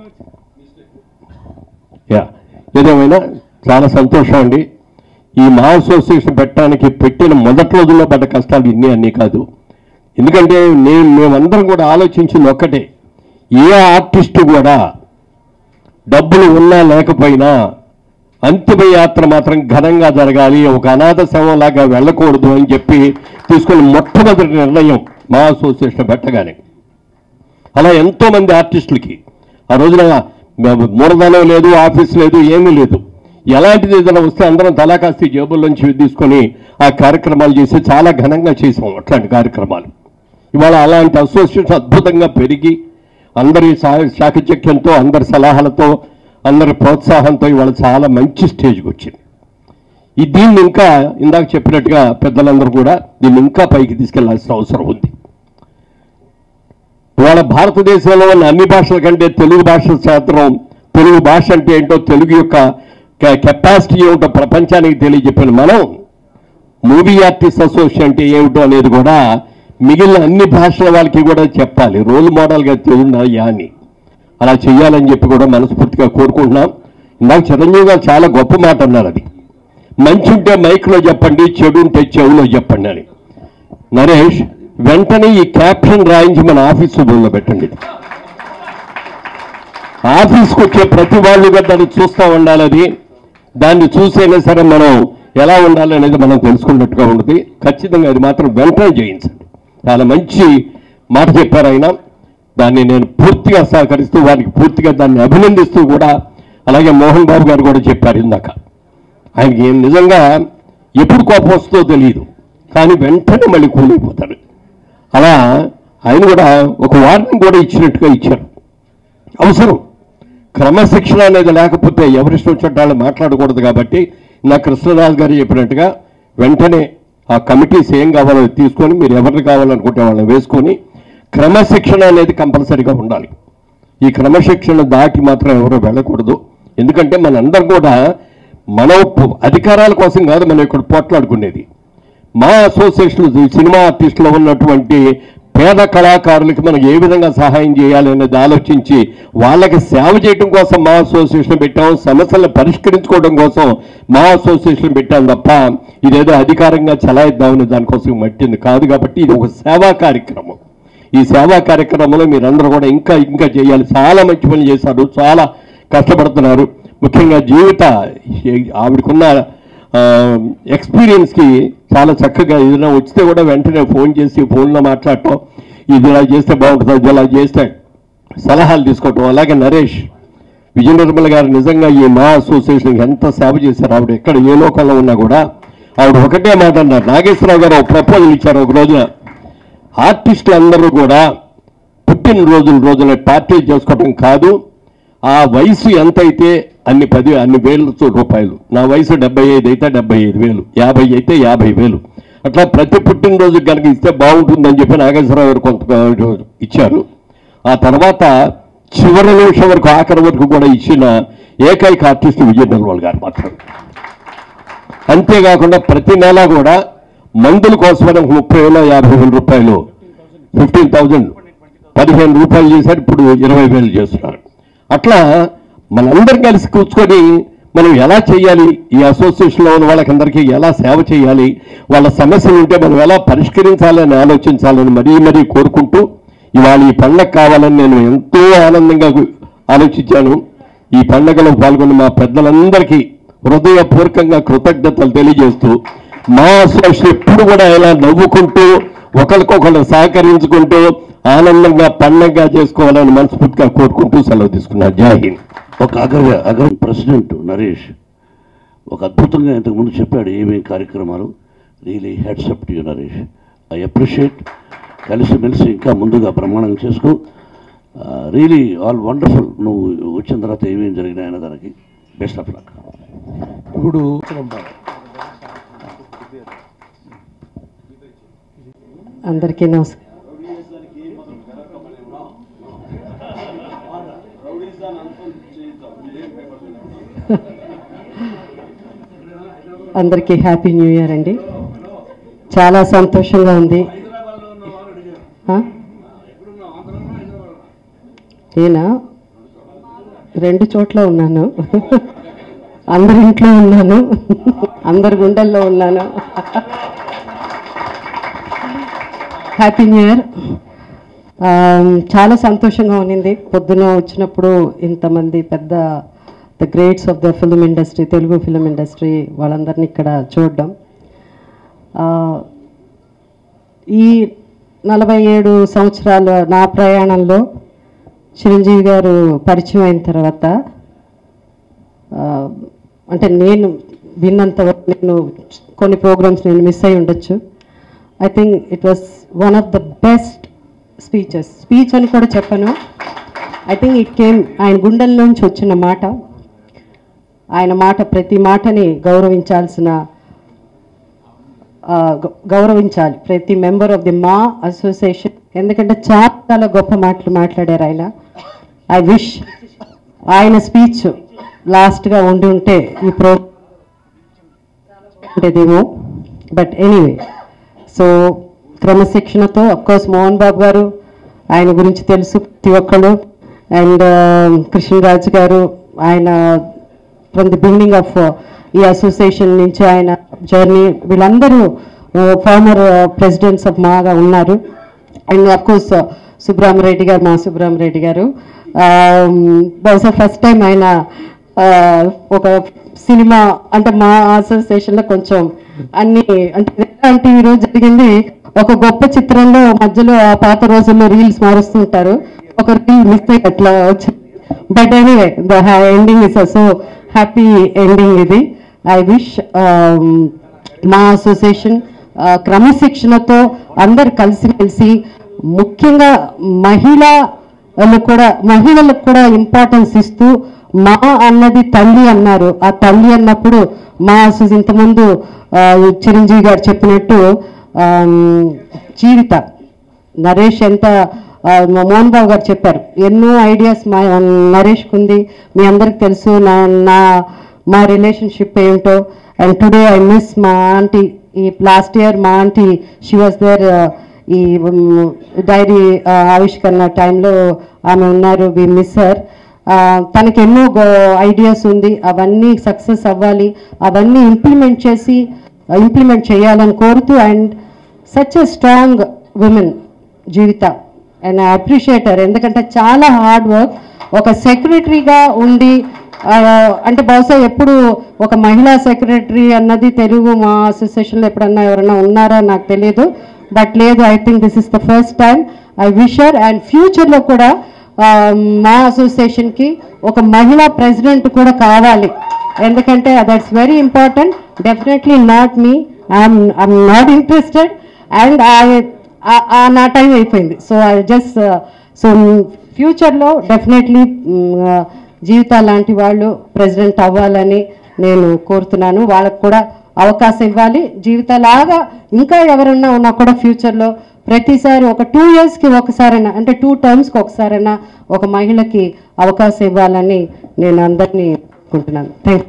యా ఏదేమైనా చాలా సంతోషం అండి ఈ మా అసోసియేషన్ పెట్టడానికి పెట్టిన మొదటి రోజుల్లో పడ్డ కష్టాలు ఇన్ని అన్నీ కాదు ఎందుకంటే నేను మేమందరం కూడా ఆలోచించింది ఒక్కటే ఏ ఆర్టిస్టు కూడా డబ్బులు ఉన్నా లేకపోయినా అంతిమ యాత్ర మాత్రం ఘనంగా జరగాలి ఒక అనాథ శవంలాగా వెళ్ళకూడదు అని చెప్పి తీసుకున్న మొట్టమొదటి నిర్ణయం మా అసోసియేషన్ పెట్టగానే అలా ఎంతో మంది ఆర్టిస్టులకి ఆ రోజున మూలధనం లేదు ఆఫీస్ లేదు ఏమీ లేదు ఎలాంటిది ఏదైనా వస్తే అందరం తలాకాస్తి జేబుల్లోంచి తీసుకొని ఆ కార్యక్రమాలు చేసి చాలా ఘనంగా చేసాం అట్లాంటి కార్యక్రమాలు ఇవాళ అలాంటి అసోసియేషన్ అద్భుతంగా పెరిగి అందరి సా- చాకచక్యంతో అందరి సలహాలతో అందరి ప్రోత్సాహంతో ఇవాళ చాలా మంచి స్టేజ్కి వచ్చింది ఈ దీన్ని ఇంకా ఇందాక చెప్పినట్టుగా పెద్దలందరూ కూడా దీన్ని ఇంకా పైకి తీసుకెళ్లాల్సిన అవసరం ఉంది ఇవాళ భారతదేశంలో ఉన్న అన్ని భాషల కంటే తెలుగు భాష శాస్త్రం తెలుగు భాష అంటే ఏంటో తెలుగు యొక్క కెపాసిటీ ఏమిటో ప్రపంచానికి తెలియజెప్పిన మనం మూవీ ఆర్టిస్ట్ అసోసియేషన్ అంటే ఏమిటో అనేది కూడా మిగిలిన అన్ని భాషల వాళ్ళకి కూడా చెప్పాలి రోల్ మోడల్గా తెలుగున్నాయా అని అలా చేయాలని చెప్పి కూడా మనస్ఫూర్తిగా కోరుకుంటున్నాం ఇందాక చిరంజీవి గారు చాలా గొప్ప మాట అన్నారు అది మంచి ఉంటే మైక్లో చెప్పండి చెడు ఉంటే చెవులో చెప్పండి అని నరేష్ వెంటనే ఈ క్యాప్షన్ రాయించి మన ఆఫీస్ రూమ్లో పెట్టండి ఆఫీస్కి వచ్చే ప్రతి వాళ్ళు కూడా దాన్ని చూస్తూ ఉండాలి అది దాన్ని చూసైనా సరే మనం ఎలా ఉండాలి అనేది మనం తెలుసుకున్నట్టుగా ఉంటుంది ఖచ్చితంగా అది మాత్రం వెంటనే చేయించండి చాలా మంచి మాట చెప్పారు ఆయన దాన్ని నేను పూర్తిగా సహకరిస్తూ వారికి పూర్తిగా దాన్ని అభినందిస్తూ కూడా అలాగే మోహన్ బాబు గారు కూడా చెప్పారు ఇందాక ఆయనకి ఏం నిజంగా ఎప్పుడు కోపం వస్తుందో తెలియదు కానీ వెంటనే మళ్ళీ కూలైపోతాడు అలా ఆయన కూడా ఒక వార్నింగ్ కూడా ఇచ్చినట్టుగా ఇచ్చారు అవసరం క్రమశిక్షణ అనేది లేకపోతే ఎవరిష్టం వచ్చినట్టు వాళ్ళు మాట్లాడకూడదు కాబట్టి నా కృష్ణరాజు గారు చెప్పినట్టుగా వెంటనే ఆ కమిటీస్ ఏం కావాలో తీసుకొని మీరు ఎవరిని కావాలనుకుంటే వాళ్ళని వేసుకొని క్రమశిక్షణ అనేది కంపల్సరీగా ఉండాలి ఈ క్రమశిక్షణ దాటి మాత్రం ఎవరు వెళ్ళకూడదు ఎందుకంటే మనందరం కూడా మన ప- అధికారాల కోసం కాదు మనం ఇక్కడ పోట్లాడుకునేది మా అసోసియేషన్ సినిమా ఆర్టిస్టులో ఉన్నటువంటి పేద కళాకారులకి మనం ఏ విధంగా సహాయం చేయాలి అనేది ఆలోచించి వాళ్ళకి సేవ చేయడం కోసం మా అసోసియేషన్ పెట్టాం సమస్యలను పరిష్కరించుకోవడం కోసం మా అసోసియేషన్ పెట్టాం తప్ప ఇదేదో అధికారంగా చలాయిద్దామని దానికోసం మట్టింది కాదు కాబట్టి ఇది ఒక సేవా కార్యక్రమం ఈ సేవా కార్యక్రమంలో మీరందరూ కూడా ఇంకా ఇంకా చేయాలి చాలా మంచి పనులు చేశారు చాలా కష్టపడుతున్నారు ముఖ్యంగా జీవిత ఆవిడకున్న ఆ, ఎక్స్పీరియన్స్కి చాలా చక్కగా ఏదైనా వచ్చితే కూడా వెంటనే ఫోన్ చేసి ఫోన్లో మాట్లాడటం ఇది ఇలా చేస్తే బాగుంటుంది అది ఇలా చేస్తే సలహాలు తీసుకోవటం అలాగే నరేష్ విజయ నిర్మల గారు నిజంగా ఈ మా అసోసియేషన్కి ఎంత సేవ చేశారు ఆవిడ ఎక్కడ ఏ లోకంలో ఉన్నా కూడా ఆవిడ ఒకటే మాట అన్నారు నాగేశ్వరరావు గారు ఒక ప్రపోజల్ ఇచ్చారు ఒక రోజున ఆర్టిస్టులు అందరూ కూడా పుట్టినరోజుల రోజున పార్టీలు చేసుకోవటం కాదు ఆ వయసు ఎంత అయితే అన్ని పది అన్ని వేల రూపాయలు నా వయసు డెబ్బై ఐదు అయితే డెబ్బై ఐదు వేలు యాభై అయితే యాభై వేలు అట్లా ప్రతి పుట్టినరోజు కనుక ఇస్తే బాగుంటుందని చెప్పి నాగేశ్వరరావు గారు కొంత ఇచ్చారు ఆ తర్వాత చివరి నిమిషం వరకు ఆఖరి వరకు కూడా ఇచ్చిన ఏకైక ఆర్టిస్ట్ విజయ నిర్మల్ గారు మాత్రం అంతేకాకుండా ప్రతి నెల కూడా మందుల కోసమని ఒక ముప్పై వేల యాభై వేల రూపాయలు ఫిఫ్టీన్ థౌజండ్ పదిహేను రూపాయలు చేశారు ఇప్పుడు ఇరవై వేలు చేస్తున్నారు అట్లా మనందరం కలిసి కూర్చొని మనం ఎలా చేయాలి ఈ అసోసియేషన్లో ఉన్న వాళ్ళకందరికీ ఎలా సేవ చేయాలి వాళ్ళ సమస్యలు ఉంటే మనం ఎలా పరిష్కరించాలని ఆలోచించాలని మరీ మరీ కోరుకుంటూ ఇవాళ ఈ పండగ కావాలని నేను ఎంతో ఆనందంగా గు- ఆలోచించాను ఈ పండగలో పాల్గొన్న మా పెద్దలందరికీ హృదయపూర్వకంగా కృతజ్ఞతలు తెలియజేస్తూ మా అసోసియేషన్ ఎప్పుడు కూడా ఇలా నవ్వుకుంటూ ఒకరికొకరు సహకరించుకుంటూ ఆనందంగా పండగగా చేసుకోవాలని మనస్ఫూర్తిగా కోరుకుంటూ సెలవు తీసుకున్నాను జై హింద్ ఒక అగ్ర అగ్ర ప్రెసిడెంట్ నరేష్ ఒక అద్భుతంగా ఇంతకుముందు చెప్పాడు ఏమేమి కార్యక్రమాలు really heads up to you Naresh I appreciate కలిసిమెలిసి ఇంకా ముందుగా ప్రమాణం చేసుకో రియలీ ఆల్ వండర్ఫుల్ నువ్వు వచ్చిన తర్వాత ఏమేమి జరిగినాయన్న దానికి బెస్ట్ ఆఫ్ లక్ ఇప్పుడు అందరికీ నమస్కారం అందరికీ హ్యాపీ న్యూ ఇయర్ అండి చాలా సంతోషంగా ఉంది ఆ? నేనా రెండు చోట్ల ఉన్నాను అందరి ఇంట్లో ఉన్నాను అందరి గుండెల్లో ఉన్నాను హ్యాపీ న్యూ ఇయర్ చాలా సంతోషంగా ఉన్నింది పొద్దున వచ్చినప్పుడు ఇంతమంది పెద్ద the greats of the film industry Telugu film industry వాళ్ళందరినీ ఇక్కడ చూడడం ఆ, ఈ నలభై ఏడు సంవత్సరాల నా ప్రయాణంలో చిరంజీవి గారు పరిచయం అయిన తర్వాత ఆ, అంటే నేను విన్నంత వరకు నేను కొన్ని ప్రోగ్రామ్స్ నేను మిస్ అయి ఉండొచ్చు I think it was one of the best speeches speech అని కూడా చెప్పను ఐ థింక్ ఇట్ కేమ్ ఆయన గుండెల్లోంచి వచ్చిన మాట ఆయన మాట ప్రతి మాటని గౌరవించాల్సిన ఆ, గౌ- గౌరవించాలి ప్రతి member of the MAA association ఎందుకంటే చాలా చాలా గొప్ప మాటలు మాట్లాడారు ఆయన ఐ విష్ ఆయన స్పీచ్ లాస్ట్గా ఉండి ఉంటే ఈ ప్రో ఉండేదేమో బట్ ఎనీవే సో క్రమశిక్షణతో కోర్స్ మోహన్ బాబు గారు ఆయన గురించి తెలుసు ప్రతి ఒక్కళ్ళు అండ్ కృష్ణరాజు గారు ఆయన ఫ్రమ్ ది బిగినింగ్ ఆఫ్ ఈ అసోసియేషన్ నుంచి ఆయన జర్నీ వీళ్ళందరూ ఫార్మర్ ప్రెసిడెంట్స్ ఆఫ్ మాగా ఉన్నారు అండ్ అఫ్ కోర్స్ సుబ్రహ్మరెడ్డి గారు మా సుబ్రహ్మరెడ్డి గారు Um, బహుశా ఫస్ట్ టైం ఆయన ఆ, ఒక సినిమా అంటే మా అసోసియేషన్లో కొంచెం అన్ని అంటే అంటే ఈరోజు జరిగింది ఒక గొప్ప చిత్రంలో మధ్యలో ఆ పాత రోజుల్లో రీల్స్ మారుస్తుంటారు ఒక రీల్ మిస్ అయ్యి అట్లా వచ్చింది but anyway the ending is so happy ending ఇది ఐ విష్ మా అసోసియేషన్ క్రమశిక్షణతో అందరు కలిసిమెలిసి ముఖ్యంగా మహిళలు కూడా మహిళలకు కూడా ఇంపార్టెన్స్ ఇస్తూ మా అన్నది తల్లి అన్నారు ఆ తల్లి అన్నప్పుడు మా అసోసి ఇంతకుముందు ఆ, చిరంజీవి గారు చెప్పినట్టు ఆమ్, జీవిత నరేష్ ఎంత ఆ, మా మోహన్ బాబు గారు చెప్పారు ఎన్నో ఐడియాస్ మా నరేష్కి ఉంది మీ అందరికి తెలుసు నా నా మా రిలేషన్షిప్ ఏమిటో అండ్ టుడే ఐ మిస్ మా ఆంటీ ఈ లాస్ట్ ఇయర్ మా ఆంటీ షీ వాస్ దేర్ ఈ డైరీ ఆవిష్కరణ టైంలో ఆమె ఉన్నారు వి మిస్ హర్ తనకి ఎన్నో ఐడియాస్ ఉంది అవన్నీ సక్సెస్ అవ్వాలి అవన్నీ ఇంప్లిమెంట్ చేసి ఇంప్లిమెంట్ చేయాలని కోరుతూ and such a strong women Jeevitha and I appreciate her ఎందుకంటే చాలా హార్డ్ వర్క్ ఒక సెక్రటరీగా ఉండి ఆ, అంటే బహుశా ఎప్పుడు ఒక మహిళా సెక్రటరీ అన్నది తెలుగు మా అసోసియేషన్లో ఎప్పుడన్నా ఎవరైనా ఉన్నారా నాకు తెలియదు బట్ లేదు I think this is the first time I wish her and ఫ్యూచర్లో కూడా ఆ, మా అసోసియేషన్కి ఒక మహిళా ప్రెసిడెంట్ కూడా కావాలి ఎందుకంటే that's very important definitely not me I'm I'm not interested and I నా టైం అయిపోయింది సో ఐ జస్ట్ సో ఫ్యూచర్లో డెఫినెట్లీ జీవిత లాంటి వాళ్ళు ప్రెసిడెంట్ అవ్వాలని నేను కోరుతున్నాను వాళ్ళకు కూడా అవకాశం ఇవ్వాలి జీవితలాగా ఇంకా ఎవరన్నా ఉన్నా కూడా ఫ్యూచర్లో ప్రతిసారి ఒక టూ ఇయర్స్కి ఒకసారైనా అంటే టూ టర్మ్స్కి ఒకసారైనా ఒక మహిళకి అవకాశం ఇవ్వాలని నేను అందరినీ అనుకుంటున్నాను థ్యాంక్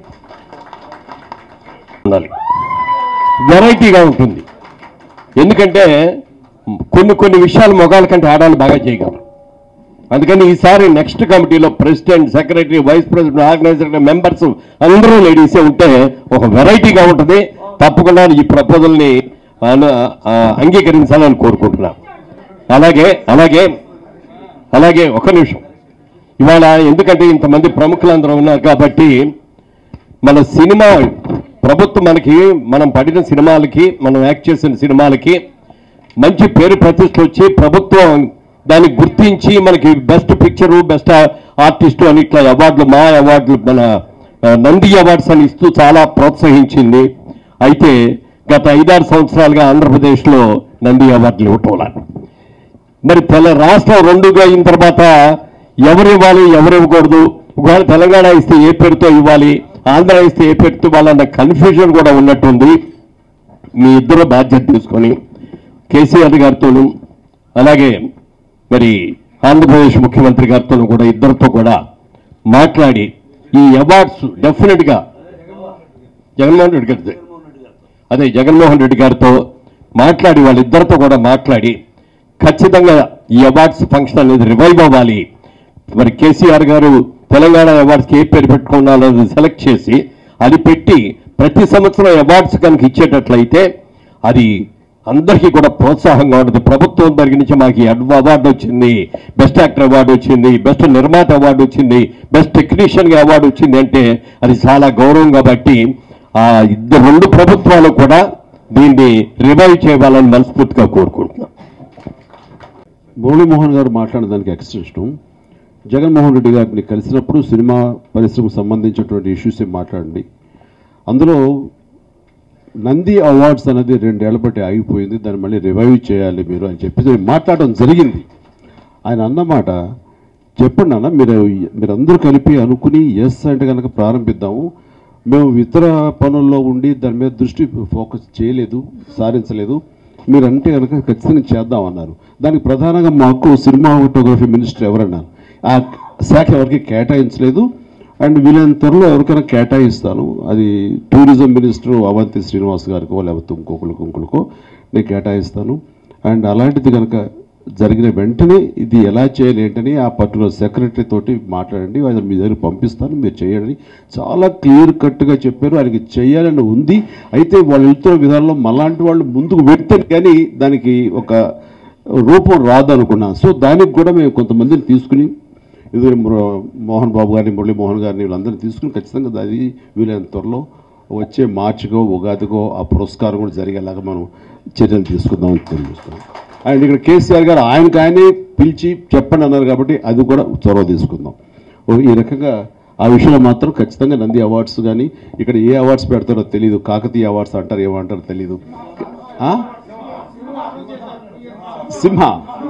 ఉండాలి వెరైటీగా ఉంటుంది ఎందుకంటే కొన్ని కొన్ని విషయాలు మగాళ్ళ కంటే ఆడాలు బాగా చేయగలరు అందుకని ఈసారి నెక్స్ట్ కమిటీలో president secretary vice president organizer members అందరూ లేడీసే ఉంటే ఒక వెరైటీగా ఉంటుంది తప్పకుండా ఈ ప్రపోజల్ని అను- ఆ, అంగీకరించాలని కోరుకుంటున్నాను అలాగే అలాగే అలాగే ఒక నిమిషం ఇవాళ ఎందుకంటే ఇంతమంది ప్రముఖులందరూ ఉన్నారు కాబట్టి మన సినిమా ప్రభుత్వం మనకి మనం పడిన సినిమాలకి మనం యాక్ట్ చేసిన సినిమాలకి మంచి పేరు ప్రతిష్టలు వచ్చి ప్రభుత్వం దాన్ని గుర్తించి మనకి బెస్ట్ పిక్చరు బెస్ట్ ఆర్టిస్టు అని ఇట్లా అవార్డులు మా అవార్డులు మన ఆ, నంది అవార్డ్స్ అని ఇస్తూ చాలా ప్రోత్సహించింది అయితే గత ఐదారు సంవత్సరాలుగా ఆంధ్రప్రదేశ్లో నంది అవార్డులు ఇవ్వటంలా మరి తెల రాష్ట్రం రెండుగా అయిన తర్వాత ఎవరు ఇవ్వాలి ఎవరు ఇవ్వకూడదు ఒకవేళ తెలంగాణ ఇస్తే ఏ పేరుతో ఇవ్వాలి ఆంధ్ర ఇస్తే ఏ పేరుతో ఇవ్వాలన్న కన్ఫ్యూజన్ కూడా ఉన్నట్టుంది మీ ఇద్దరు బాధ్యత తీసుకొని కేసీఆర్ గారితోనూ అలాగే మరి ఆంధ్రప్రదేశ్ ముఖ్యమంత్రి గారితోనూ కూడా ఇద్దరితో కూడా మాట్లాడి ఈ అవార్డ్స్ డెఫినెట్గా జగన్మోహన్ రెడ్డి గారితో అదే జగన్మోహన్ రెడ్డి గారితో మాట్లాడి వాళ్ళిద్దరితో కూడా మాట్లాడి ఖచ్చితంగా ఈ అవార్డ్స్ ఫంక్షన్ అనేది రివైవ్ అవ్వాలి మరి కేసీఆర్ గారు తెలంగాణ అవార్డ్స్కి ఏ పేరు పెట్టుకున్నారో సెలెక్ట్ చేసి అది పెట్టి ప్రతి సంవత్సరం అవార్డ్స్ కనుక ఇచ్చేటట్లయితే అది అందరికీ కూడా ప్రోత్సాహంగా ఉంటుంది ప్రభుత్వం దగ్గర నుంచి మాకు ఈ అడ్- అవార్డు వచ్చింది బెస్ట్ యాక్టర్ అవార్డు వచ్చింది బెస్ట్ నిర్మాత అవార్డు వచ్చింది బెస్ట్ టెక్నీషియన్గా అవార్డు వచ్చింది అంటే అది చాలా గౌరవం కాబట్టి ఆ ఇద్దరు రెండు ప్రభుత్వాలు కూడా దీన్ని రివైవ్ చేయాలని మనస్ఫూర్తిగా కోరుకుంటున్నాం మురళీమోహన్ గారు మాట్లాడిన దానికి ఎక్స్టెన్షన్ జగన్మోహన్ రెడ్డి గారిని కలిసినప్పుడు సినిమా పరిశ్రమకు సంబంధించినటువంటి ఇష్యూస్ మాట్లాడండి అందులో నంది అవార్డ్స్ అనేది రెండేళ్ల బట్టి ఆగిపోయింది దాన్ని మళ్ళీ రివైవ్ చేయాలి మీరు అని చెప్పి మాట్లాడడం జరిగింది ఆయన అన్నమాట చెప్పండి అన్న మీరు మీరందరూ కలిపి అనుకుని ఎస్ అంటే కనుక ప్రారంభిద్దాము మేము ఇతర పనుల్లో ఉండి దాని మీద దృష్టి ఫోకస్ చేయలేదు సారించలేదు మీరంటే కనుక ఖచ్చితంగా చేద్దామన్నారు దానికి ప్రధానంగా మాకు సినిమాటోగ్రఫీ మినిస్టర్ ఎవరన్నారు ఆ శాఖ ఎవరికి కేటాయించలేదు అండ్ వీలైన త్వరలో ఎవరికైనా కేటాయిస్తాను అది టూరిజం మినిస్టర్ అవంతి శ్రీనివాస్ గారికో లేకపోతే ఇంకొకరికో ఇంకొకరికో నేను కేటాయిస్తాను అండ్ అలాంటిది కనుక జరిగిన వెంటనే ఇది ఎలా చేయాలి ఏంటని ఆ పర్టికులర్ సెక్రటరీ తోటి మాట్లాడండి అది మీ దగ్గర పంపిస్తాను మీరు చేయండి చాలా క్లియర్ కట్గా చెప్పారు ఆయనకి చేయాలని ఉంది అయితే వాళ్ళు వెళ్తున్న విధానంలో మలాంటి వాళ్ళు ముందుకు పెడితే కానీ దానికి ఒక రూపం రాదు అనుకున్నాను సో దానికి కూడా మేము కొంతమందిని తీసుకుని ఇది మోహన్ బాబు గారిని మురళీ మోహన్ గారిని వీళ్ళందరినీ తీసుకుని ఖచ్చితంగా అది వీలైన త్వరలో వచ్చే మార్చికో ఉగాదికో ఆ పురస్కారం కూడా జరిగేలాగా మనం చర్యలు తీసుకుందామని తెలియజేస్తున్నాం అండ్ ఇక్కడ కేసీఆర్ గారు ఆయనకు ఆయనే పిలిచి చెప్పండి అన్నారు కాబట్టి అది కూడా చొరవ తీసుకుందాం ఓ ఈ రకంగా ఆ విషయంలో మాత్రం ఖచ్చితంగా నంది అవార్డ్స్ కానీ ఇక్కడ ఏ అవార్డ్స్ పెడతారో తెలియదు కాకతీయ అవార్డ్స్ అంటారు ఏమంటారో తెలియదు ఆ? సింహ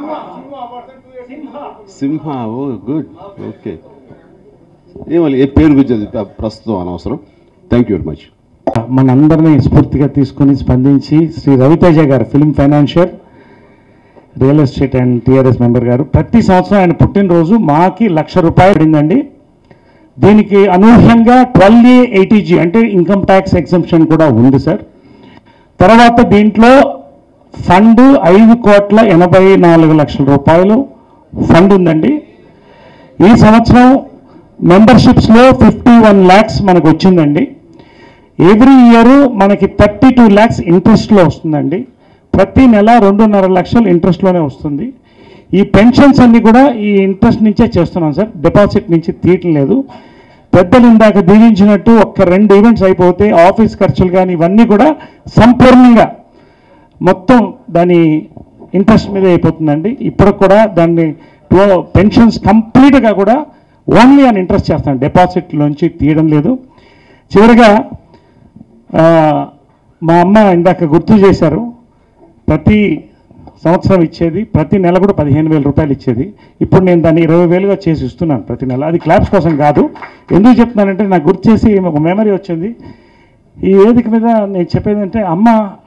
సింహ ఓ గుడ్ ఓకే ఏమని ఏ పేరు గురించి అది ప్ర- ప్రస్తుతం అనవసరం థ్యాంక్ యూ వెరీ మచ్ మనందరినీ స్ఫూర్తిగా తీసుకొని స్పందించి శ్రీ రవితేజ గారు film financier real estate and TRS member గారు ప్రతి సంవత్సరం ఆయన పుట్టినరోజు మాకి లక్ష రూపాయలు పడిందండి దీనికి అనూహ్యంగా ట్వెల్వ్ ఏ ఎయిటీజీ అంటే ఇన్కమ్ ట్యాక్స్ ఎగ్జంప్షన్ కూడా ఉంది సార్ తర్వాత దీంట్లో ఫండ్ ఐదు కోట్ల ఎనభై నాలుగు లక్షల రూపాయలు ఫండ్ ఉందండి ఈ సంవత్సరం మెంబర్షిప్స్లో ఫిఫ్టీ వన్ ల్యాక్స్ మనకు వచ్చిందండి ఎవ్రీ ఇయర్ మనకి థర్టీ టూ ల్యాక్స్ ఇంట్రెస్ట్లో వస్తుందండి ప్రతి నెల రెండున్నర లక్షలు ఇంట్రెస్ట్లోనే వస్తుంది ఈ పెన్షన్స్ అన్ని కూడా ఈ ఇంట్రెస్ట్ నుంచే చేస్తున్నాం సార్ డిపాజిట్ నుంచి తీయటం లేదు పెద్దలు ఇందాక దీవించినట్టు ఒక్క రెండు ఈవెంట్స్ అయిపోతే ఆఫీస్ ఖర్చులు కానీ ఇవన్నీ కూడా సంపూర్ణంగా మొత్తం దాని ఇంట్రెస్ట్ మీద అయిపోతుందండి ఇప్పుడు కూడా దాన్ని పెన్షన్స్ కంప్లీట్గా కూడా ఓన్లీ అని ఇంట్రెస్ట్ చేస్తాను డిపాజిట్లోంచి తీయడం లేదు చివరిగా ఆ, మా అమ్మ ఇందాక గుర్తు చేశారు ప్రతి సంవత్సరం ఇచ్చేది ప్రతి నెల కూడా పదిహేను వేల రూపాయలు ఇచ్చేది ఇప్పుడు నేను దాన్ని ఇరవై వేలుగా చేసి ఇస్తున్నాను ప్రతి నెల అది క్లాప్స్ కోసం కాదు ఎందుకు చెప్తున్నానంటే నాకు గుర్తు చేసి ఒక మెమరీ వచ్చింది ఈ వేదిక మీద నేను చెప్పేది అంటే అమ్మ